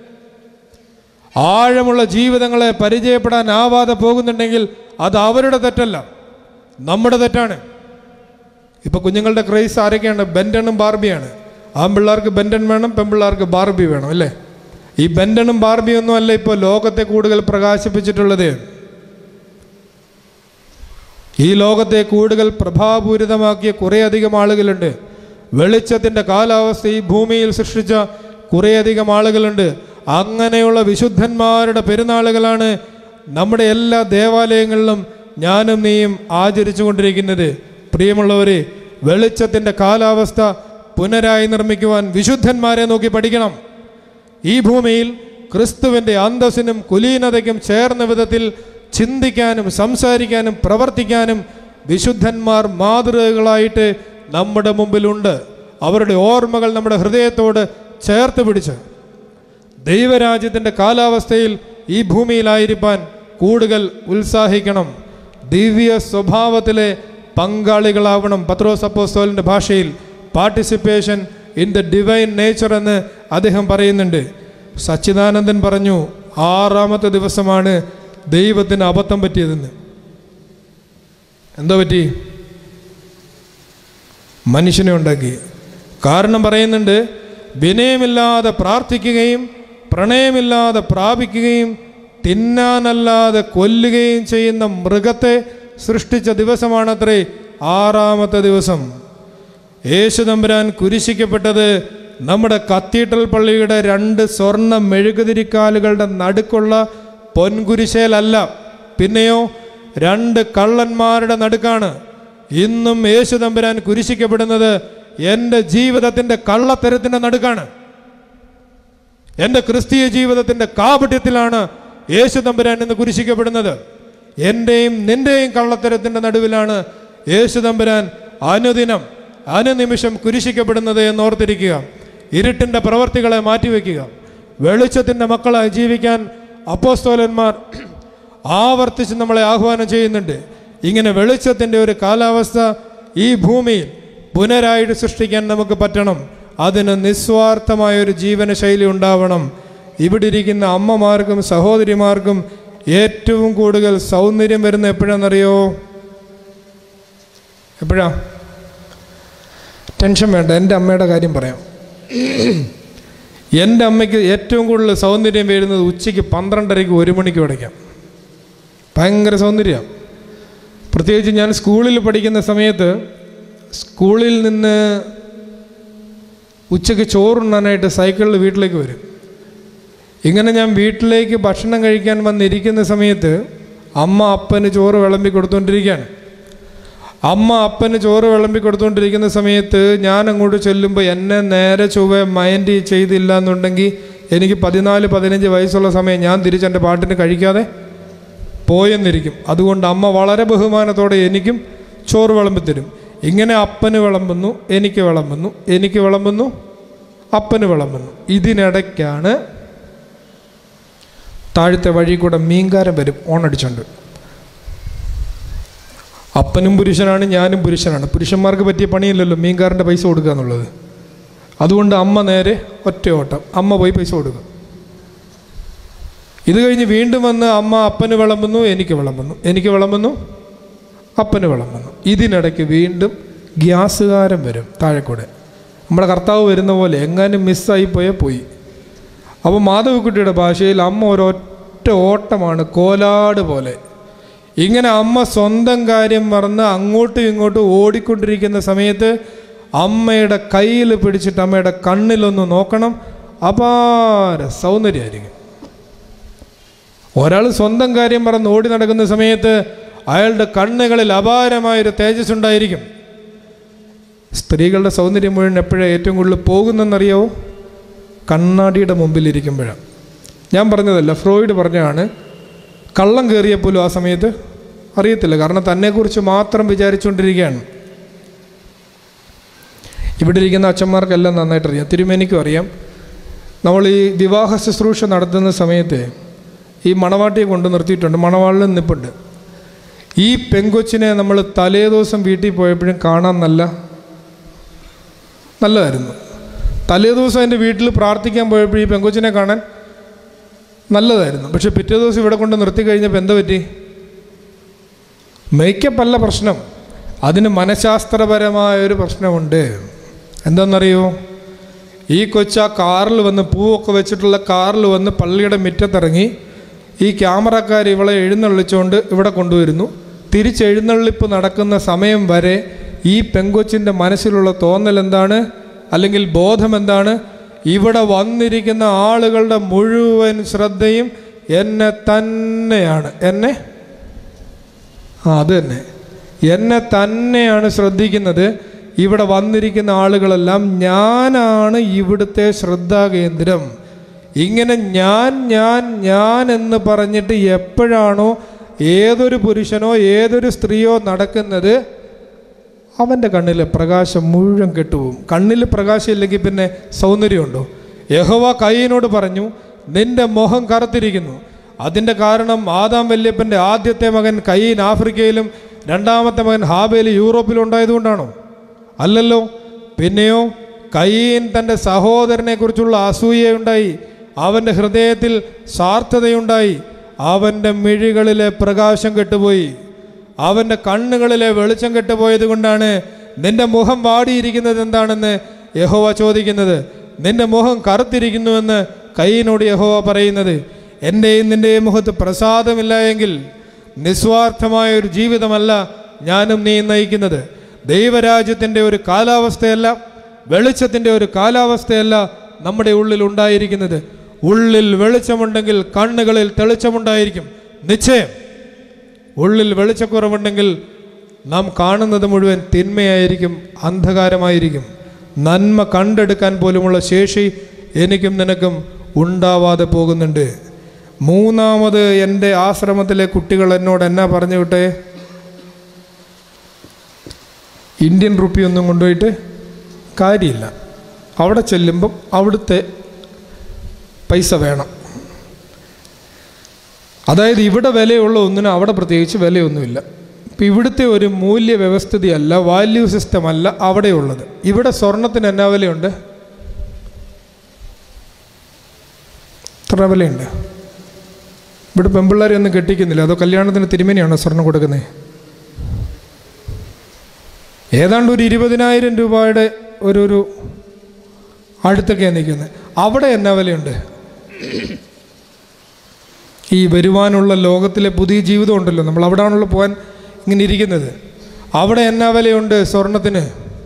ആഴമുള്ള ജീവിതങ്ങളെ പരിചയപ്പെടാനാവാതെ പോകുന്നുണ്ടെങ്കിൽ അത് അവരുടെ തെറ്റല്ല നമ്മുടെ തെറ്റാണ് ഇപ്പൊ കുഞ്ഞുങ്ങളുടെ ക്രൈസ് ആരൊക്കെയാണ് ബെൻഡണും ബാർബിയാണ് ആൺപിള്ളേർക്ക് ബെൻഡൻ വേണം പെൺപിള്ളേർക്ക് ബാർബി വേണം അല്ലേ ഈ ബെൻഡണും ബാർബിയും ഒന്നും അല്ല ഇപ്പോൾ ലോകത്തെ കൂടുതൽ പ്രകാശിപ്പിച്ചിട്ടുള്ളത് ഈ ലോകത്തെ കൂടുതൽ പ്രഭാപൂരിതമാക്കിയ കുറേയധികം ആളുകളുണ്ട് വെളിച്ചത്തിൻ്റെ കാലാവസ്ഥ ഈ ഭൂമിയിൽ സൃഷ്ടിച്ച കുറേയധികം ആളുകളുണ്ട് അങ്ങനെയുള്ള വിശുദ്ധന്മാരുടെ പെരുന്നാളുകളാണ് നമ്മുടെ എല്ലാ ദേവാലയങ്ങളിലും ഞാനും നീയും ആചരിച്ചു കൊണ്ടിരിക്കുന്നത് പ്രിയമുള്ളവരെ വെളിച്ചത്തിൻ്റെ കാലാവസ്ഥ പുനരായി നിർമ്മിക്കുവാൻ വിശുദ്ധന്മാരെ നോക്കി പഠിക്കണം ഈ ഭൂമിയിൽ ക്രിസ്തുവിൻ്റെ അന്തസ്സിനും കുലീനതയ്ക്കും ചേർന്ന വിധത്തിൽ ചിന്തിക്കാനും സംസാരിക്കാനും പ്രവർത്തിക്കാനും വിശുദ്ധന്മാർ മാതൃകകളായിട്ട് നമ്മുടെ മുമ്പിലുണ്ട് അവരുടെ ഓർമ്മകൾ നമ്മുടെ ഹൃദയത്തോട് ചേർത്ത് പിടിച്ച് ദൈവരാജ്യത്തിൻ്റെ കാലാവസ്ഥയിൽ ഈ ഭൂമിയിലായിരിക്കാൻ കൂടുതൽ ഉത്സാഹിക്കണം ദിവ്യ സ്വഭാവത്തിലെ പങ്കാളികളാവണം പത്രോസ് അപ്പോസ്തോലിൻ്റെ ഭാഷയിൽ participation in the divine nature എന്ന് അദ്ദേഹം പറയുന്നുണ്ട് സച്ചിദാനന്ദൻ പറഞ്ഞു ആറാമത്തെ ദിവസമാണ് ദൈവത്തിന് അബദ്ധം പറ്റിയതെന്ന് എന്തോ പറ്റി മനുഷ്യനെ ഉണ്ടാക്കി കാരണം പറയുന്നുണ്ട് വിനയമില്ലാതെ പ്രാർത്ഥിക്കുകയും പ്രണയമില്ലാതെ പ്രാപിക്കുകയും തിന്നാനല്ലാതെ കൊല്ലുകയും ചെയ്യുന്ന മൃഗത്തെ സൃഷ്ടിച്ച ദിവസമാണത്രേ ആറാമത്തെ ദിവസം യേശു തമ്പുരാൻ കുരിശിക്കപ്പെട്ടത് നമ്മുടെ കത്തീഡ്രൽ പള്ളിയുടെ രണ്ട് സ്വർണ്ണ മെഴുകുതിരിക്കാലുകളുടെ നടുക്കുള്ള പൊൻകുരിശേലല്ല പിന്നെയോ രണ്ട് കള്ളന്മാരുടെ നടുക്കാണ് ഇന്നും യേശു തമ്പുരാൻ കുരിശിക്കപ്പെടുന്നത് എൻ്റെ ജീവിതത്തിൻ്റെ കള്ളത്തരത്തിൻ്റെ നടുക്കാണ് എൻ്റെ ക്രിസ്തീയ ജീവിതത്തിൻ്റെ കാപട്യത്തിലാണ് യേശു തമ്പുരാൻ ഇന്ന് കുരിശിക്കപ്പെടുന്നത് എൻ്റെയും നിൻ്റെയും കള്ളത്തരത്തിൻ്റെ നടുവിലാണ് യേശു തമ്പുരാൻ അനുദിനം അനുനിമിഷം കുരിശിക്കപ്പെടുന്നത് എന്ന് ഓർത്തിരിക്കുക ഇരുട്ടിൻ്റെ പ്രവർത്തികളെ മാറ്റിവെക്കുക വെളിച്ചത്തിൻ്റെ മക്കളായി ജീവിക്കാൻ അപ്പോസ്തോലന്മാർ ആവർത്തിച്ച് നമ്മളെ ആഹ്വാനം ചെയ്യുന്നുണ്ട് ഇങ്ങനെ വെളിച്ചത്തിൻ്റെ ഒരു കാലാവസ്ഥ ഈ ഭൂമിയിൽ പുനരായിട്ട് സൃഷ്ടിക്കാൻ നമുക്ക് പറ്റണം അതിന് നിസ്വാർത്ഥമായ ഒരു ജീവന ശൈലി ഉണ്ടാവണം ഇവിടെ ഇരിക്കുന്ന അമ്മമാർക്കും സഹോദരിമാർക്കും ഏറ്റവും കൂടുതൽ സൗന്ദര്യം വരുന്ന എപ്പോഴാണെന്നറിയോ എപ്പോഴാ ടെൻഷൻ വേണ്ട എൻ്റെ അമ്മയുടെ കാര്യം പറയാം എൻ്റെ അമ്മയ്ക്ക് ഏറ്റവും കൂടുതൽ സൗന്ദര്യം വരുന്നത് ഉച്ചയ്ക്ക് പന്ത്രണ്ടരയ്ക്ക് ഒരു മണിക്ക് ഉടയ്ക്കാം ഭയങ്കര സൗന്ദര്യമാണ് പ്രത്യേകിച്ച് ഞാൻ സ്കൂളിൽ പഠിക്കുന്ന സമയത്ത് സ്കൂളിൽ നിന്ന് ഉച്ചയ്ക്ക് ചോറുണ്ണാനായിട്ട് സൈക്കിളിൽ വീട്ടിലേക്ക് വരും ഇങ്ങനെ ഞാൻ വീട്ടിലേക്ക് ഭക്ഷണം കഴിക്കാൻ വന്നിരിക്കുന്ന സമയത്ത് അമ്മ അപ്പന് ചോറ് വിളമ്പി കൊടുത്തുകൊണ്ടിരിക്കുകയാണ് അമ്മ അപ്പന് ചോറ് വിളമ്പി കൊടുത്തുകൊണ്ടിരിക്കുന്ന സമയത്ത് ഞാൻ അങ്ങോട്ട് ചെല്ലുമ്പോൾ എന്നെ നേരെ ചൊവ്വെ മൈൻഡ് ചെയ്തില്ല എന്നുണ്ടെങ്കിൽ എനിക്ക് പതിനാല് പതിനഞ്ച് വയസ്സുള്ള സമയം ഞാൻ തിരിച്ചെൻ്റെ പാട്ടിന് കഴിക്കാതെ പോയെന്നിരിക്കും അതുകൊണ്ട് അമ്മ വളരെ ബഹുമാനത്തോടെ എനിക്കും ചോറ് വിളമ്പി തരും ഇങ്ങനെ അപ്പന് വിളമ്പുന്നു എനിക്ക് വിളമ്പുന്നു എനിക്ക് വിളമ്പുന്നു അപ്പന് വിളമ്പുന്നു ഇതിനിടയ്ക്കാണ് താഴത്തെ വഴി കൂടെ മീൻകാരൻ വരും ഓണടിച്ചുണ്ട് അപ്പനും പുരുഷനാണ് ഞാനും പുരുഷനാണ് പുരുഷന്മാർക്ക് പറ്റിയ പണിയില്ലല്ലോ മീൻകാരൻ്റെ പൈസ കൊടുക്കുക എന്നുള്ളത് അതുകൊണ്ട് അമ്മ നേരെ ഒറ്റ ഓട്ടം അമ്മ പോയി പൈസ കൊടുക്കുക ഇത് കഴിഞ്ഞ് വീണ്ടും വന്ന് അമ്മ അപ്പന് വിളമ്പുന്നു എനിക്ക് വിളമ്പുന്നു എനിക്ക് വിളമ്പുന്നു അപ്പന് വിളമ്പുന്നു ഇതിനിടയ്ക്ക് വീണ്ടും ഗ്യാസുകാരൻ വരും താഴെക്കൂടെ നമ്മുടെ കർത്താവ് വരുന്ന പോലെ എങ്ങാനും മിസ്സായി പോയാൽ പോയി അപ്പോൾ മാധവിക്കുട്ടിയുടെ ഭാഷയിൽ അമ്മ ഒരൊറ്റ ഓട്ടമാണ് കോലാട് പോലെ ഇങ്ങനെ അമ്മ സ്വന്തം കാര്യം മറന്ന് അങ്ങോട്ടും ഇങ്ങോട്ടും ഓടിക്കൊണ്ടിരിക്കുന്ന സമയത്ത് അമ്മയുടെ കയ്യിൽ പിടിച്ചിട്ട് അമ്മയുടെ കണ്ണിലൊന്ന് നോക്കണം അപാര സൗന്ദര്യമായിരിക്കും ഒരാൾ സ്വന്തം കാര്യം പറഞ്ഞ് ഓടി നടക്കുന്ന സമയത്ത് അയാളുടെ കണ്ണുകളിൽ അപാരമായൊരു തേജസ് ഉണ്ടായിരിക്കും സ്ത്രീകളുടെ സൗന്ദര്യം മുഴുവൻ എപ്പോഴാണ് ഏറ്റവും കൂടുതൽ പോകുന്നെന്നറിയാവോ കണ്ണാടിയുടെ മുമ്പിലിരിക്കുമ്പോഴാണ് ഞാൻ പറഞ്ഞതല്ല ഫ്രോയിഡ് പറഞ്ഞതാണ് കള്ളം കയറിയപ്പോലും ആ സമയത്ത് അറിയത്തില്ല കാരണം തന്നെക്കുറിച്ച് മാത്രം വിചാരിച്ചുകൊണ്ടിരിക്കുകയാണ് ഇവിടെ ഇരിക്കുന്ന അച്ഛന്മാർക്കെല്ലാം നന്നായിട്ട് അറിയാം തിരുമേനിക്കും അറിയാം നമ്മൾ ഈ വിവാഹ ശുശ്രൂഷ നടത്തുന്ന സമയത്ത് ഈ മണവാട്ടിയെ കൊണ്ട് നിർത്തിയിട്ടുണ്ട് മണവാളിൽ നിൽപ്പുണ്ട് ഈ പെങ്കൊച്ചിനെ നമ്മൾ തലേദിവസം വീട്ടിൽ പോയപ്പോഴും കാണാൻ നല്ല നല്ലതായിരുന്നു തലേദിവസം എൻ്റെ വീട്ടിൽ പ്രാർത്ഥിക്കാൻ പോയപ്പോൾ ഈ പെങ്കൊച്ചിനെ കാണാൻ നല്ലതായിരുന്നു പക്ഷെ പിറ്റേ ദിവസം ഇവിടെ കൊണ്ട് നിർത്തി കഴിഞ്ഞപ്പോൾ എന്താ പറ്റി മേക്കപ്പ് അല്ല പ്രശ്നം അതിന് മനഃശാസ്ത്രപരമായ ഒരു പ്രശ്നമുണ്ട് എന്താണെന്നറിയോ ഈ കൊച്ച കാറിൽ വന്ന് പൂവൊക്കെ വെച്ചിട്ടുള്ള കാറിൽ വന്ന് പള്ളിയുടെ മുറ്റത്തിറങ്ങി ഈ ക്യാമറക്കാർ ഇവളെ എഴുന്നള്ളിച്ചുകൊണ്ട് ഇവിടെ കൊണ്ടുവരുന്നു തിരിച്ചെഴുന്നള്ളിപ്പ് നടക്കുന്ന സമയം വരെ ഈ പെങ്കൊച്ചിൻ്റെ മനസ്സിലുള്ള തോന്നൽ എന്താണ് അല്ലെങ്കിൽ ബോധം എന്താണ് ഇവിടെ വന്നിരിക്കുന്ന ആളുകളുടെ മുഴുവൻ ശ്രദ്ധയും എന്നെ തന്നെയാണ് എന്നെ ആ അത് തന്നെ എന്നെ തന്നെയാണ് ശ്രദ്ധിക്കുന്നത് ഇവിടെ വന്നിരിക്കുന്ന ആളുകളെല്ലാം ഞാനാണ് ഇവിടുത്തെ ശ്രദ്ധാകേന്ദ്രം ഇങ്ങനെ ഞാൻ ഞാൻ ഞാൻ എന്ന് പറഞ്ഞിട്ട് എപ്പോഴാണോ ഏതൊരു പുരുഷനോ ഏതൊരു സ്ത്രീയോ നടക്കുന്നത് അവൻ്റെ കണ്ണിലെ പ്രകാശം മുഴുവൻ കെട്ടുപോകും കണ്ണിൽ പ്രകാശം ഇല്ലെങ്കിൽ പിന്നെ സൗന്ദര്യമുണ്ടോ യഹോവ കയ്യനോട് പറഞ്ഞു നിന്റെ മുഖം കറുത്തിരിക്കുന്നു അതിൻ്റെ കാരണം ആദാം വല്യപ്പൻ്റെ ആദ്യത്തെ മകൻ കയ്യൻ ആഫ്രിക്കയിലും രണ്ടാമത്തെ മകൻ ഹാബേൽ യൂറോപ്പിലും ഉണ്ടായതുകൊണ്ടാണോ അല്ലല്ലോ പിന്നെയോ കയ്യൻ തൻ്റെ സഹോദരനെ കുറിച്ചുള്ള അസൂയയുണ്ടായി അവൻ്റെ ഹൃദയത്തിൽ സ്വാർത്ഥതയുണ്ടായി അവൻ്റെ മിഴികളിലെ പ്രകാശം കെട്ടുപോയി അവൻ്റെ കണ്ണുകളിലെ വെളിച്ചം കെട്ടുപോയത് കൊണ്ടാണ് നിന്റെ മുഖം വാടിയിരിക്കുന്നത് എന്താണെന്ന് യഹോവ ചോദിക്കുന്നത് നിന്റെ മുഖം കറുത്തിരിക്കുന്നുവെന്ന് കയ്യിനോട് യഹോവ പറയുന്നത് എൻ്റെയും നിൻ്റെയും മുഖത്ത് പ്രസാദമില്ല എങ്കിൽ നിസ്വാർത്ഥമായ ഒരു ജീവിതമല്ല ഞാനും നീ നയിക്കുന്നത് ദൈവരാജ്യത്തിൻ്റെ ഒരു കാലാവസ്ഥയല്ല വെളിച്ചത്തിൻ്റെ ഒരു കാലാവസ്ഥയല്ല നമ്മുടെ ഉള്ളിൽ ഉണ്ടായിരിക്കുന്നത് ഉള്ളിൽ വെളിച്ചമുണ്ടെങ്കിൽ കണ്ണുകളിൽ തെളിച്ചമുണ്ടായിരിക്കും നിശ്ചയം ഉള്ളിൽ വെളിച്ചക്കുറവുണ്ടെങ്കിൽ നാം കാണുന്നത് മുഴുവൻ തിന്മയായിരിക്കും അന്ധകാരമായിരിക്കും നന്മ കണ്ടെടുക്കാൻ പോലുമുള്ള ശേഷി എനിക്കും നിനക്കും ഉണ്ടാവാതെ പോകുന്നുണ്ട് മൂന്നാമത് എൻ്റെ ആശ്രമത്തിലെ കുട്ടികൾ എന്നോട് എന്നാ പറഞ്ഞു വിട്ടേ ഇന്ത്യൻ റുപ്പി ഒന്നും കൊണ്ടുപോയിട്ട് കാര്യമില്ല അവിടെ ചെല്ലുമ്പം അവിടുത്തെ പൈസ വേണം അതായത് ഇവിടെ വിലയുള്ള ഒന്നിനും അവിടെ പ്രത്യേകിച്ച് വിലയൊന്നുമില്ല ഇപ്പം ഇവിടുത്തെ ഒരു മൂല്യ വ്യവസ്ഥിതിയല്ല വാല്യൂ സിസ്റ്റം അല്ല അവിടെയുള്ളത് ഇവിടെ സ്വർണത്തിന് എന്നാ വിലയുണ്ട് എത്ര വിലയുണ്ട് ഇവിടെ പെമ്പിള്ളേരെ ഒന്നും കെട്ടിക്കുന്നില്ല അതോ കല്യാണത്തിന് തിരുമേനിയാണോ സ്വർണം കൊടുക്കുന്നത് ഏതാണ്ട് ഒരു ഇരുപതിനായിരം രൂപയുടെ ഒരു ഒരു അടുത്തൊക്കെയാണ് നിൽക്കുന്നത് അവിടെ എന്നാ വിലയുണ്ട് ഈ വരുവാനുള്ള ലോകത്തിലെ പുതിയ ജീവിതം ഉണ്ടല്ലോ നമ്മൾ അവിടെയാണല്ലോ പോകാൻ ഇങ്ങനെ ഇരിക്കുന്നത് അവിടെ എന്നാ വിലയുണ്ട് സ്വർണത്തിന്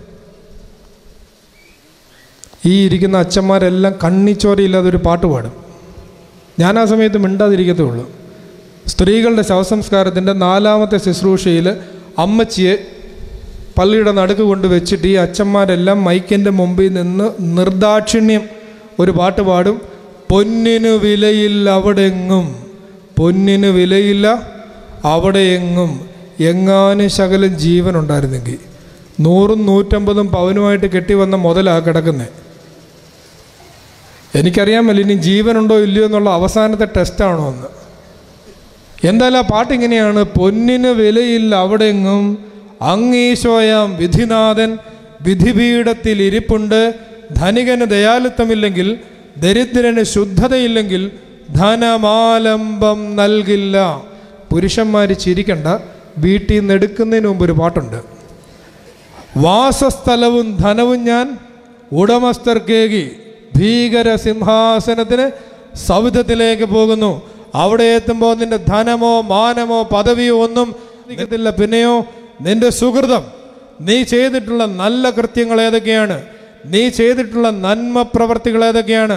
ഈ ഇരിക്കുന്ന അച്ഛന്മാരെല്ലാം കണ്ണിച്ചോരയില്ലാതെ ഒരു പാട്ട് പാടും ഞാൻ ആ സമയത്ത് മിണ്ടാതിരിക്കത്തേ ഉള്ളൂ സ്ത്രീകളുടെ ശവസംസ്കാരത്തിൻ്റെ നാലാമത്തെ ശുശ്രൂഷയിൽ അമ്മച്ചിയെ പള്ളിയുടെ നടുക്ക് കൊണ്ട് വെച്ചിട്ട് ഈ അച്ഛന്മാരെല്ലാം മൈക്കിൻ്റെ മുമ്പിൽ നിന്ന് നിർദാക്ഷിണ്യം ഒരു പാട്ട് പാടും പൊന്നിന് വിലയില്ല അവിടെങ്ങും പൊന്നിന് വിലയില്ല അവിടെയെങ്ങും എങ്ങാനും ശകലം ജീവൻ ഉണ്ടായിരുന്നെങ്കിൽ നൂറും നൂറ്റമ്പതും പവനുമായിട്ട് കെട്ടി വന്ന മുതലാ കിടക്കുന്നത് എനിക്കറിയാമല്ലോ ഇനി ജീവനുണ്ടോ ഇല്ലയോ എന്നുള്ള അവസാനത്തെ ടെസ്റ്റാണോ എന്ന് എന്തായാലും ആ പാട്ട് ഇങ്ങനെയാണ് പൊന്നിന് വിലയില്ല അവിടെങ്ങും അങ്ങീശോയാം വിധിനാഥൻ വിധിപീഠത്തിൽ ഇരിപ്പുണ്ട് ധനികന് ദയാലുത്വമില്ലെങ്കിൽ ദരിദ്രന് ശുദ്ധതയില്ലെങ്കിൽ ധനമാലംബം നൽകില്ല പുരുഷന്മാർ ചിരിക്കണ്ട വീട്ടിൽ നിന്ന് എടുക്കുന്നതിന് മുമ്പ് ഒരു പാട്ടുണ്ട് വാസസ്ഥലവും ധനവും ഞാൻ ഉടമസ്ഥർക്കേകി ഭീകര സിംഹാസനത്തിന് സൗധത്തിലേക്ക് പോകുന്നു അവിടെ എത്തുമ്പോൾ നിന്റെ ധനമോ മാനമോ പദവിയോ ഒന്നും നിൽക്കത്തില്ല പിന്നെയോ നിന്റെ സുഹൃതം നീ ചെയ്തിട്ടുള്ള നല്ല കൃത്യങ്ങൾ ഏതൊക്കെയാണ് നീ ചെയ്തിട്ടുള്ള നന്മ പ്രവർത്തികൾ ഏതൊക്കെയാണ്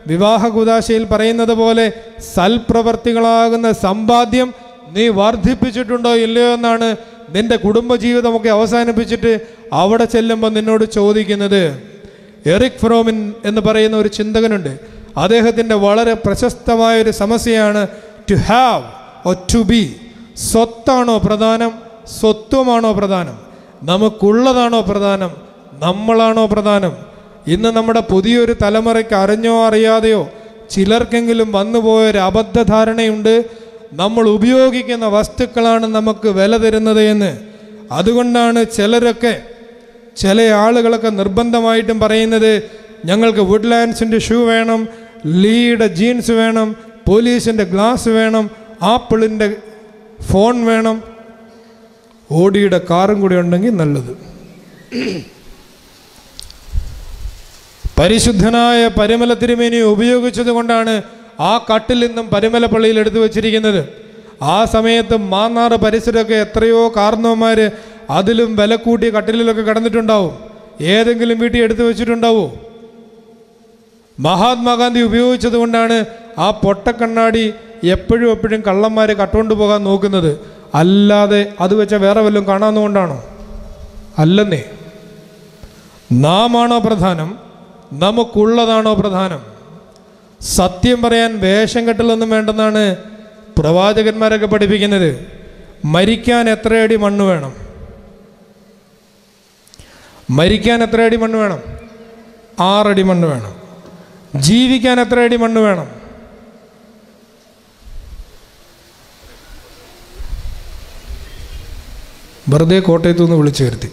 വിവാഹ കുദാശയിൽ പറയുന്നത് പോലെ സൽപ്രവർത്തികളാകുന്ന സമ്പാദ്യം നീ വർദ്ധിപ്പിച്ചിട്ടുണ്ടോ ഇല്ലയോ എന്നാണ് നിന്റെ കുടുംബജീവിതമൊക്കെ അവസാനിപ്പിച്ചിട്ട് അവിടെ ചെല്ലുമ്പോൾ നിന്നോട് ചോദിക്കുന്നത് എറിക് ഫ്രോമിൻ എന്ന് പറയുന്ന ഒരു ചിന്തകനുണ്ട് അദ്ദേഹത്തിൻ്റെ വളരെ പ്രശസ്തമായ ഒരു സമസ്യയാണ് to have or to be സ്വത്താണോ പ്രധാനം സ്വത്വമാണോ പ്രധാനം നമുക്കുള്ളതാണോ പ്രധാനം നമ്മളാണോ പ്രധാനം ഇന്ന് നമ്മുടെ പുതിയൊരു തലമുറയ്ക്ക് അറിഞ്ഞോ അറിയാതെയോ ചിലർക്കെങ്കിലും വന്നുപോയൊരു അബദ്ധധാരണയുണ്ട് നമ്മൾ ഉപയോഗിക്കുന്ന വസ്തുക്കളാണ് നമുക്ക് വില തരുന്നത് എന്ന് അതുകൊണ്ടാണ് ചിലരൊക്കെ ചില ആളുകളൊക്കെ നിർബന്ധമായിട്ടും പറയുന്നത് ഞങ്ങൾക്ക് വുഡ്ലാൻഡ്സിൻ്റെ ഷൂ വേണം ലീയുടെ ജീൻസ് വേണം പോലീസിൻ്റെ ഗ്ലാസ് വേണം ആപ്പിളിൻ്റെ ഫോൺ വേണം ഓഡിയുടെ കാറും കൂടി ഉണ്ടെങ്കിൽ നല്ലത് പരിശുദ്ധനായ പരിമല തിരുമേനി ഉപയോഗിച്ചത് കൊണ്ടാണ് ആ കട്ടിൽ നിന്നും പരിമല പള്ളിയിൽ എടുത്തു വച്ചിരിക്കുന്നത് ആ സമയത്ത് മാന്നാറ് പരിസരമൊക്കെ എത്രയോ കാർന്നവന്മാർ അതിലും വില കൂട്ടിയ കട്ടിലിലൊക്കെ കിടന്നിട്ടുണ്ടാവും ഏതെങ്കിലും വീട്ടിൽ എടുത്തു വെച്ചിട്ടുണ്ടാവോ മഹാത്മാഗാന്ധി ഉപയോഗിച്ചത് കൊണ്ടാണ് ആ പൊട്ടക്കണ്ണാടി എപ്പോഴും എപ്പോഴും കള്ളന്മാർ കട്ടുകൊണ്ട് പോകാൻ നോക്കുന്നത് അല്ലാതെ അത് വെച്ച വേറെ വല്ലതും കാണാവുന്നതുകൊണ്ടാണോ അല്ലെന്നേ നാം ആണോ പ്രധാനം നമുക്കുള്ളതാണോ പ്രധാനം സത്യം പറയാൻ വേഷം കെട്ടലൊന്നും വേണ്ടെന്നാണ് പ്രവാചകന്മാരൊക്കെ പഠിപ്പിക്കുന്നത് മരിക്കാൻ എത്ര അടി മണ്ണ് വേണം മരിക്കാൻ എത്ര അടി മണ്ണ് വേണം ആറടി മണ്ണ് വേണം ജീവിക്കാൻ എത്ര അടി മണ്ണ് വേണം വെറുതെ കോട്ടയത്തു നിന്ന് വിളിച്ചു വരുത്തി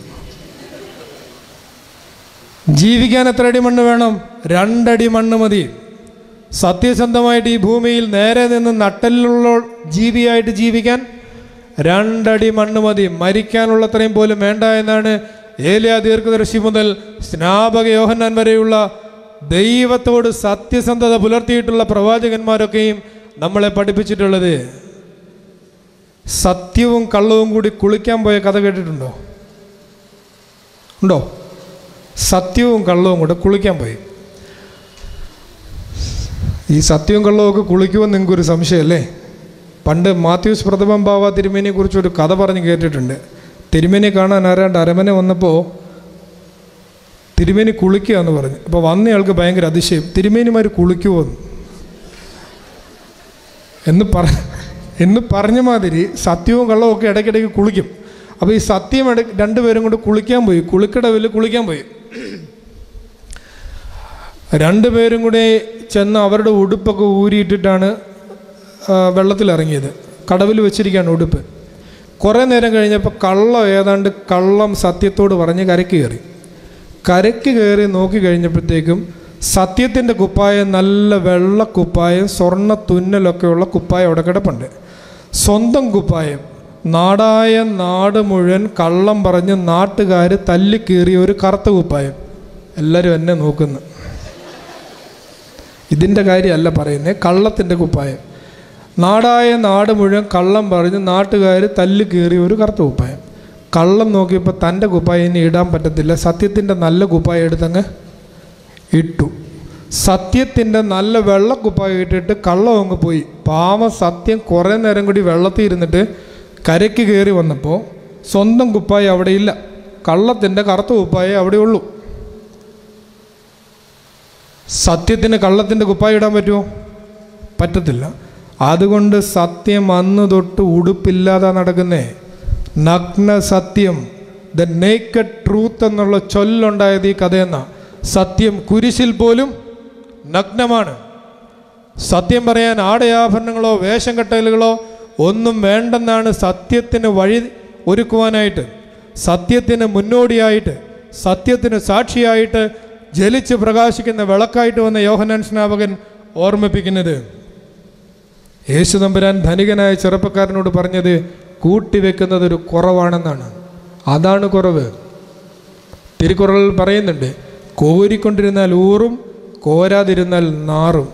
ജീവിക്കാൻ എത്ര അടി മണ്ണ് വേണം രണ്ടടി മണ്ണ് മതി സത്യസന്ധമായിട്ട് ഈ ഭൂമിയിൽ നേരെ നിന്ന് നട്ടലിലുള്ള ജീവിയായിട്ട് ജീവിക്കാൻ രണ്ടടി മണ്ണ് മതി മരിക്കാനുള്ളത്രയും പോലും വേണ്ട എന്നാണ് ഏലിയ ദീർഘദർശി മുതൽ സ്നാപക യോഹന്നാൻ വരെയുള്ള ദൈവത്തോട് സത്യസന്ധത പുലർത്തിയിട്ടുള്ള പ്രവാചകന്മാരൊക്കെയും നമ്മളെ പഠിപ്പിച്ചിട്ടുള്ളത് സത്യവും കള്ളവും കൂടി കുളിക്കാൻ പോയ കഥ കേട്ടിട്ടുണ്ടോ ഉണ്ടോ സത്യവും കള്ളവും കൂടെ കുളിക്കാൻ പോയി ഈ സത്യവും കള്ളവും ഒക്കെ കുളിക്കുമെന്ന് നിങ്ങൾക്കൊരു സംശയമല്ലേ പണ്ട് മാത്യൂസ് പ്രഥമം ബാവ തിരുമേനിയെ കുറിച്ച് ഒരു കഥ പറഞ്ഞ് കേട്ടിട്ടുണ്ട് തിരുമേനി കാണാൻ ആരാണ്ട് അരമന വന്നപ്പോൾ തിരുമേനി കുളിക്കുക എന്ന് പറഞ്ഞു അപ്പോൾ വന്നയാൾക്ക് ഭയങ്കര അതിശയം തിരുമേനിമാർ കുളിക്കുമോ എന്ന് എന്ന് പറ എന്ന് പറഞ്ഞ മാതിരി സത്യവും കള്ളവും ഒക്കെ ഇടയ്ക്കിടയ്ക്ക് കുളിക്കും അപ്പോൾ ഈ സത്യം ഇട രണ്ടുപേരും കൂടെ കുളിക്കാൻ പോയി കുളിക്കടവിൽ കുളിക്കാൻ പോയി രണ്ടുപേരും കൂടെ ചെന്ന് അവരുടെ ഉടുപ്പൊക്കെ ഊരിയിട്ടിട്ടാണ് ആ, വെള്ളത്തിലിറങ്ങിയത് കടവിൽ വെച്ചിരിക്കുകയാണ് ഉടുപ്പ് കുറേ നേരം കഴിഞ്ഞപ്പോൾ കള്ളം ഏതാണ്ട് കള്ളം സത്യത്തോട് പറഞ്ഞ് കരയ്ക്ക് കയറി കരയ്ക്ക് കയറി നോക്കി കഴിഞ്ഞപ്പോഴത്തേക്കും സത്യത്തിൻ്റെ കുപ്പായം നല്ല വെള്ള കുപ്പായം സ്വർണ്ണ തുന്നലൊക്കെയുള്ള കുപ്പായം അവിടെ കിടപ്പുണ്ട് സ്വന്തം കുപ്പായം നാടായ നാട് മുഴുവൻ കള്ളം പറഞ്ഞ് നാട്ടുകാർ തല്ലിക്കീറിയ ഒരു കറുത്ത കുപ്പായം എല്ലാവരും എന്നെ നോക്കുന്നു ഇതിൻ്റെ കാര്യമല്ല പറയുന്നത് കള്ളത്തിൻ്റെ കുപ്പായം നാടായ നാട് മുഴുവൻ കള്ളം പറഞ്ഞ് നാട്ടുകാർ തല്ലി കീറിയ ഒരു കറുത്ത കുപ്പായം കള്ളം നോക്കിയപ്പോൾ തൻ്റെ കുപ്പായം ഇനി ഇടാൻ പറ്റത്തില്ല സത്യത്തിൻ്റെ നല്ല കുപ്പായം എടുത്തങ്ങ് ഇട്ടു സത്യത്തിൻ്റെ നല്ല വെള്ള കുപ്പായം ഇട്ടിട്ട് കള്ളം അങ്ങ് പോയി പാവം സത്യം കുറേ നേരം കൂടി വെള്ളത്തിൽ ഇരുന്നിട്ട് കരയ്ക്ക് കയറി വന്നപ്പോൾ സ്വന്തം കുപ്പായം അവിടെ ഇല്ല കള്ളത്തിൻ്റെ കറുത്ത കുപ്പായം അവിടെ ഉള്ളൂ സത്യത്തിന് കള്ളത്തിൻ്റെ കുപ്പായം ഇടാൻ പറ്റുമോ പറ്റത്തില്ല അതുകൊണ്ട് സത്യം അന്ന് തൊട്ട് ഉടുപ്പില്ലാതെ നടക്കുന്നേ നഗ്ന സത്യം ദ നേക്കഡ് ട്രൂത്ത് എന്നുള്ള ചൊല്ലുണ്ടായത് ഈ കഥയെന്ന സത്യം കുരിശിൽ പോലും നഗ്നമാണ് സത്യം പറയാൻ ആടയാഭരണങ്ങളോ വേഷം കെട്ടലുകളോ ഒന്നും വേണ്ടെന്നാണ് സത്യത്തിന് വഴി ഒരുക്കുവാനായിട്ട് സത്യത്തിന് മുന്നോടിയായിട്ട് സത്യത്തിന് സാക്ഷിയായിട്ട് ജലിച്ച് പ്രകാശിക്കുന്ന വിളക്കായിട്ട് വന്ന യോഹനാൻ സ്നാപകൻ ഓർമ്മിപ്പിക്കുന്നത് യേശു തമ്പുരാൻ ധനികനായ ചെറുപ്പക്കാരനോട് പറഞ്ഞത് കൂട്ടിവെക്കുന്നത് ഒരു കുറവാണെന്നാണ് അതാണ് കുറവ് തിരുക്കുറളിൽ പറയുന്നുണ്ട് കോരിക്കൊണ്ടിരുന്നാൽ ഊറും കോരാതിരുന്നാൽ നാറും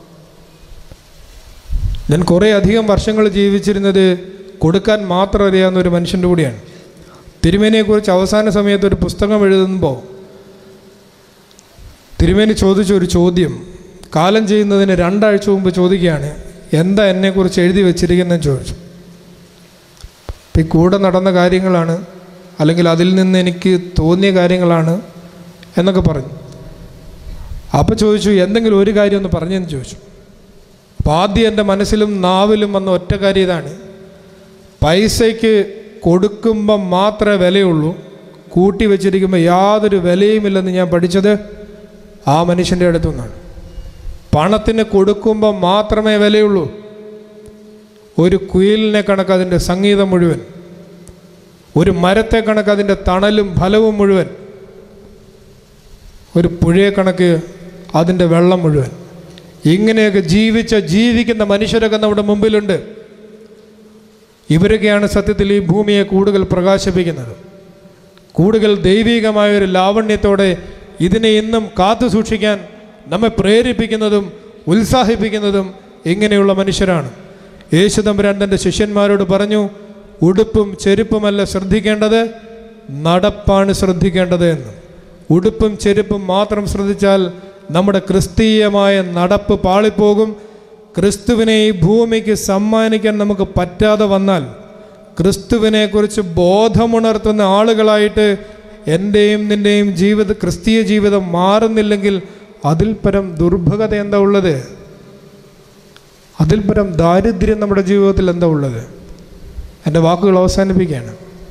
ഞാൻ കുറേ അധികം വർഷങ്ങൾ ജീവിച്ചിരുന്നത് കൊടുക്കാൻ മാത്രം അറിയാവുന്ന ഒരു മനുഷ്യൻ്റെ കൂടിയാണ് തിരുമേനിയെക്കുറിച്ച് അവസാന സമയത്ത് ഒരു പുസ്തകം എഴുതുമ്പോൾ തിരുമേനി ചോദിച്ച ഒരു ചോദ്യം കാലം ചെയ്യുന്നതിന് രണ്ടാഴ്ച മുമ്പ് ചോദിക്കുകയാണ് എന്താ എന്നെക്കുറിച്ച് എഴുതി വെച്ചിരിക്കുന്നതെന്ന് ചോദിച്ചു അപ്പം ഈ കൂടെ നടന്ന കാര്യങ്ങളാണ് അല്ലെങ്കിൽ അതിൽ നിന്ന് എനിക്ക് തോന്നിയ കാര്യങ്ങളാണ് എന്നൊക്കെ പറഞ്ഞു അപ്പോൾ ചോദിച്ചു എന്തെങ്കിലും ഒരു കാര്യം ഒന്ന് പറഞ്ഞെന്ന് ചോദിച്ചു അപ്പോൾ ആദ്യം എൻ്റെ മനസ്സിലും നാവിലും വന്ന ഒറ്റ കാര്യം ഇതാണ് പൈസയ്ക്ക് കൊടുക്കുമ്പം മാത്രമേ വിലയുള്ളൂ കൂട്ടി വെച്ചിരിക്കുമ്പോൾ യാതൊരു വിലയുമില്ലെന്ന് ഞാൻ പഠിച്ചത് ആ മനുഷ്യൻ്റെ അടുത്തു നിന്നാണ് പണത്തിന് കൊടുക്കുമ്പോൾ മാത്രമേ വിലയുള്ളൂ ഒരു കുയിലിനെ കണക്ക് അതിൻ്റെ സംഗീതം മുഴുവൻ ഒരു മരത്തെ കണക്ക് അതിൻ്റെ തണലും ഫലവും മുഴുവൻ ഒരു പുഴയെ കണക്ക് അതിൻ്റെ വെള്ളം മുഴുവൻ ഇങ്ങനെയൊക്കെ ജീവിച്ച ജീവിക്കുന്ന മനുഷ്യരൊക്കെ നമ്മുടെ മുമ്പിലുണ്ട് ഇവരൊക്കെയാണ് സത്യത്തിൽ ഈ ഭൂമിയെ കൂടുതൽ പ്രകാശിപ്പിക്കുന്നത് കൂടുതൽ ദൈവികമായ ഒരു ലാവണ്യത്തോടെ ഇതിനെ ഇന്നും കാത്തു സൂക്ഷിക്കാൻ നമ്മെ പ്രേരിപ്പിക്കുന്നതും ഉത്സാഹിപ്പിക്കുന്നതും ഇങ്ങനെയുള്ള മനുഷ്യരാണ് യേശുദമ്പുരാൻ തൻ്റെ ശിഷ്യന്മാരോട് പറഞ്ഞു ഉടുപ്പും ചെരുപ്പുമല്ല ശ്രദ്ധിക്കേണ്ടത് നടപ്പാണ് ശ്രദ്ധിക്കേണ്ടത് എന്ന് ഉടുപ്പും ചെരുപ്പും മാത്രം ശ്രദ്ധിച്ചാൽ നമ്മുടെ ക്രിസ്തീയമായ നടപ്പ് പാളിപ്പോകും ക്രിസ്തുവിനെ ഈ ഭൂമിക്ക് സമ്മാനിക്കാൻ നമുക്ക് പറ്റാതെ വന്നാൽ ക്രിസ്തുവിനെക്കുറിച്ച് ബോധമുണർത്തുന്ന ആളുകളായിട്ട് എൻ്റെയും നിൻ്റെയും ജീവിത ക്രിസ്തീയ ജീവിതം മാറുന്നില്ലെങ്കിൽ അതിൽ പരം ദുർഭഗത എന്താ ഉള്ളത് അതിൽ പരം ദാരിദ്ര്യം നമ്മുടെ ജീവിതത്തിൽ എന്താ ഉള്ളത് എൻ്റെ വാക്കുകൾ അവസാനിപ്പിക്കുകയാണ്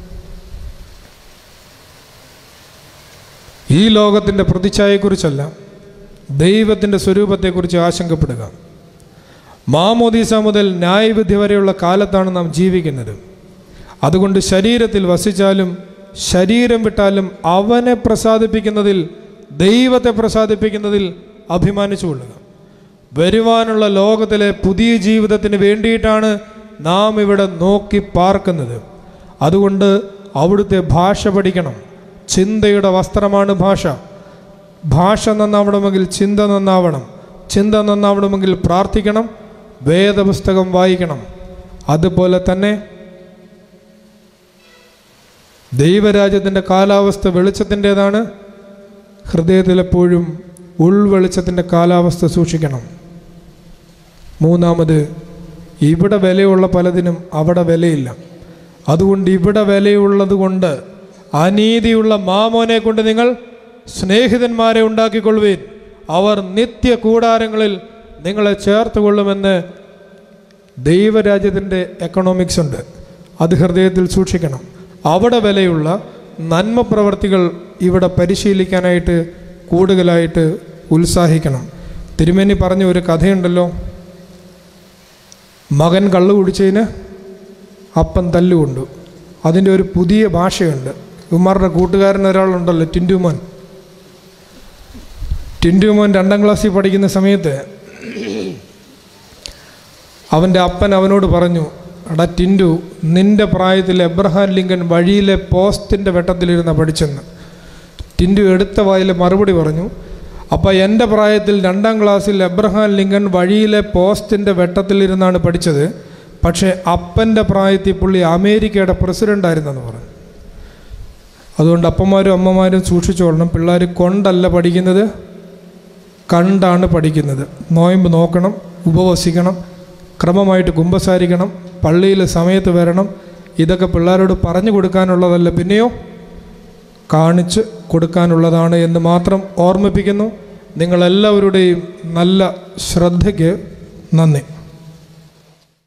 ഈ ലോകത്തിൻ്റെ പ്രതിച്ഛായയെക്കുറിച്ചല്ല ദൈവത്തിൻ്റെ സ്വരൂപത്തെക്കുറിച്ച് ആശങ്കപ്പെടുക മാമോദീസ മുതൽ ന്യായവിധി വരെയുള്ള കാലത്താണ് നാം ജീവിക്കുന്നത് അതുകൊണ്ട് ശരീരത്തിൽ വസിച്ചാലും ശരീരം വിട്ടാലും അവനെ പ്രസാദിപ്പിക്കുന്നതിൽ ദൈവത്തെ പ്രസാദിപ്പിക്കുന്നതിൽ അഭിമാനിച്ചുകൊള്ളുക വരുവാനുള്ള ലോകത്തിലെ പുതിയ ജീവിതത്തിന് വേണ്ടിയിട്ടാണ് നാം ഇവിടെ നോക്കി പാർക്കുന്നത് അതുകൊണ്ട് അവിടുത്തെ ഭാഷ പഠിക്കണം ചിന്തയുടെ വസ്ത്രമാണ് ഭാഷ ഭാഷ നന്നാവണമെങ്കിൽ ചിന്ത നന്നാവണം ചിന്ത നന്നാവണമെങ്കിൽ പ്രാർത്ഥിക്കണം വേദപുസ്തകം വായിക്കണം അതുപോലെ തന്നെ ദൈവരാജ്യത്തിൻ്റെ കാലാവസ്ഥ വെളിച്ചത്തിൻ്റെതാണ് ഹൃദയത്തിലെപ്പോഴും ഉൾവെളിച്ചത്തിൻ്റെ കാലാവസ്ഥ സൂക്ഷിക്കണം മൂന്നാമത് ഇവിടെ വിലയുള്ള പലതിനും അവിടെ വിലയില്ല അതുകൊണ്ട് ഇവിടെ വിലയുള്ളത് കൊണ്ട് അനീതിയുള്ള മാമോനെ കൊണ്ട് നിങ്ങൾ സ്നേഹിതന്മാരെ ഉണ്ടാക്കിക്കൊള്ളുവീൻ അവർ നിത്യ കൂടാരങ്ങളിൽ നിങ്ങളെ ചേർത്ത് കൊള്ളുമെന്ന് ദൈവരാജ്യത്തിൻ്റെ എക്കണോമിക്സ് ഉണ്ട് അത് ഹൃദയത്തിൽ സൂക്ഷിക്കണം അവിടെ വിലയുള്ള നന്മ പ്രവർത്തികൾ ഇവിടെ പരിശീലിക്കാനായിട്ട് കൂടുതലായിട്ട് ഉത്സാഹിക്കണം തിരുമേനി പറഞ്ഞ ഒരു കഥയുണ്ടല്ലോ മകൻ കള്ളു കുടിച്ചതിന് അപ്പൻ തല്ലുകൊണ്ടു അതിൻ്റെ ഒരു പുതിയ ഭാഷയുണ്ട് ഉമാറുടെ കൂട്ടുകാരൻ ഒരാളുണ്ടല്ലോ ടിൻറ്റുമോൻ ടിൻറ്റുമോൻ രണ്ടാം ക്ലാസ്സിൽ പഠിക്കുന്ന സമയത്ത് അവൻ്റെ അപ്പൻ അവനോട് പറഞ്ഞു എടാ ടിൻറ്റു നിൻ്റെ പ്രായത്തിൽ എബ്രഹാം ലിങ്കൻ വഴിയിലെ പോസ്റ്റിൻ്റെ വെട്ടത്തിലിരുന്ന പഠിച്ചെന്ന് ടിൻറ്റു എടുത്ത വായിൽ മറുപടി പറഞ്ഞു അപ്പോൾ എൻ്റെ പ്രായത്തിൽ രണ്ടാം ക്ലാസ്സിൽ എബ്രഹാം ലിങ്കൻ വഴിയിലെ പോസ്റ്റിൻ്റെ വെട്ടത്തിലിരുന്നാണ് പഠിച്ചത് പക്ഷേ അപ്പൻ്റെ പ്രായത്തിൽ പുള്ളി അമേരിക്കയുടെ പ്രസിഡൻ്റ് ആയിരുന്നെന്ന് പറഞ്ഞു അതുകൊണ്ട് അപ്പന്മാരും അമ്മമാരും സൂക്ഷിച്ചോളണം പിള്ളേർ കൊണ്ടല്ല പഠിക്കുന്നത് കണ്ടാണ് പഠിക്കുന്നത് നോയമ്പ് നോക്കണം ഉപവസിക്കണം ക്രമമായിട്ട് കുമ്പസാരിക്കണം പള്ളിയിൽ സമയത്ത് വരണം ഇതൊക്കെ പിള്ളേരോട് പറഞ്ഞു കൊടുക്കാനുള്ളതല്ല പിന്നെയോ കാണിച്ച് കൊടുക്കാനുള്ളതാണ് എന്ന് മാത്രം ഓർമ്മിപ്പിക്കുന്നു നിങ്ങളെല്ലാവരുടെയും നല്ല ശ്രദ്ധയ്ക്ക് നന്ദി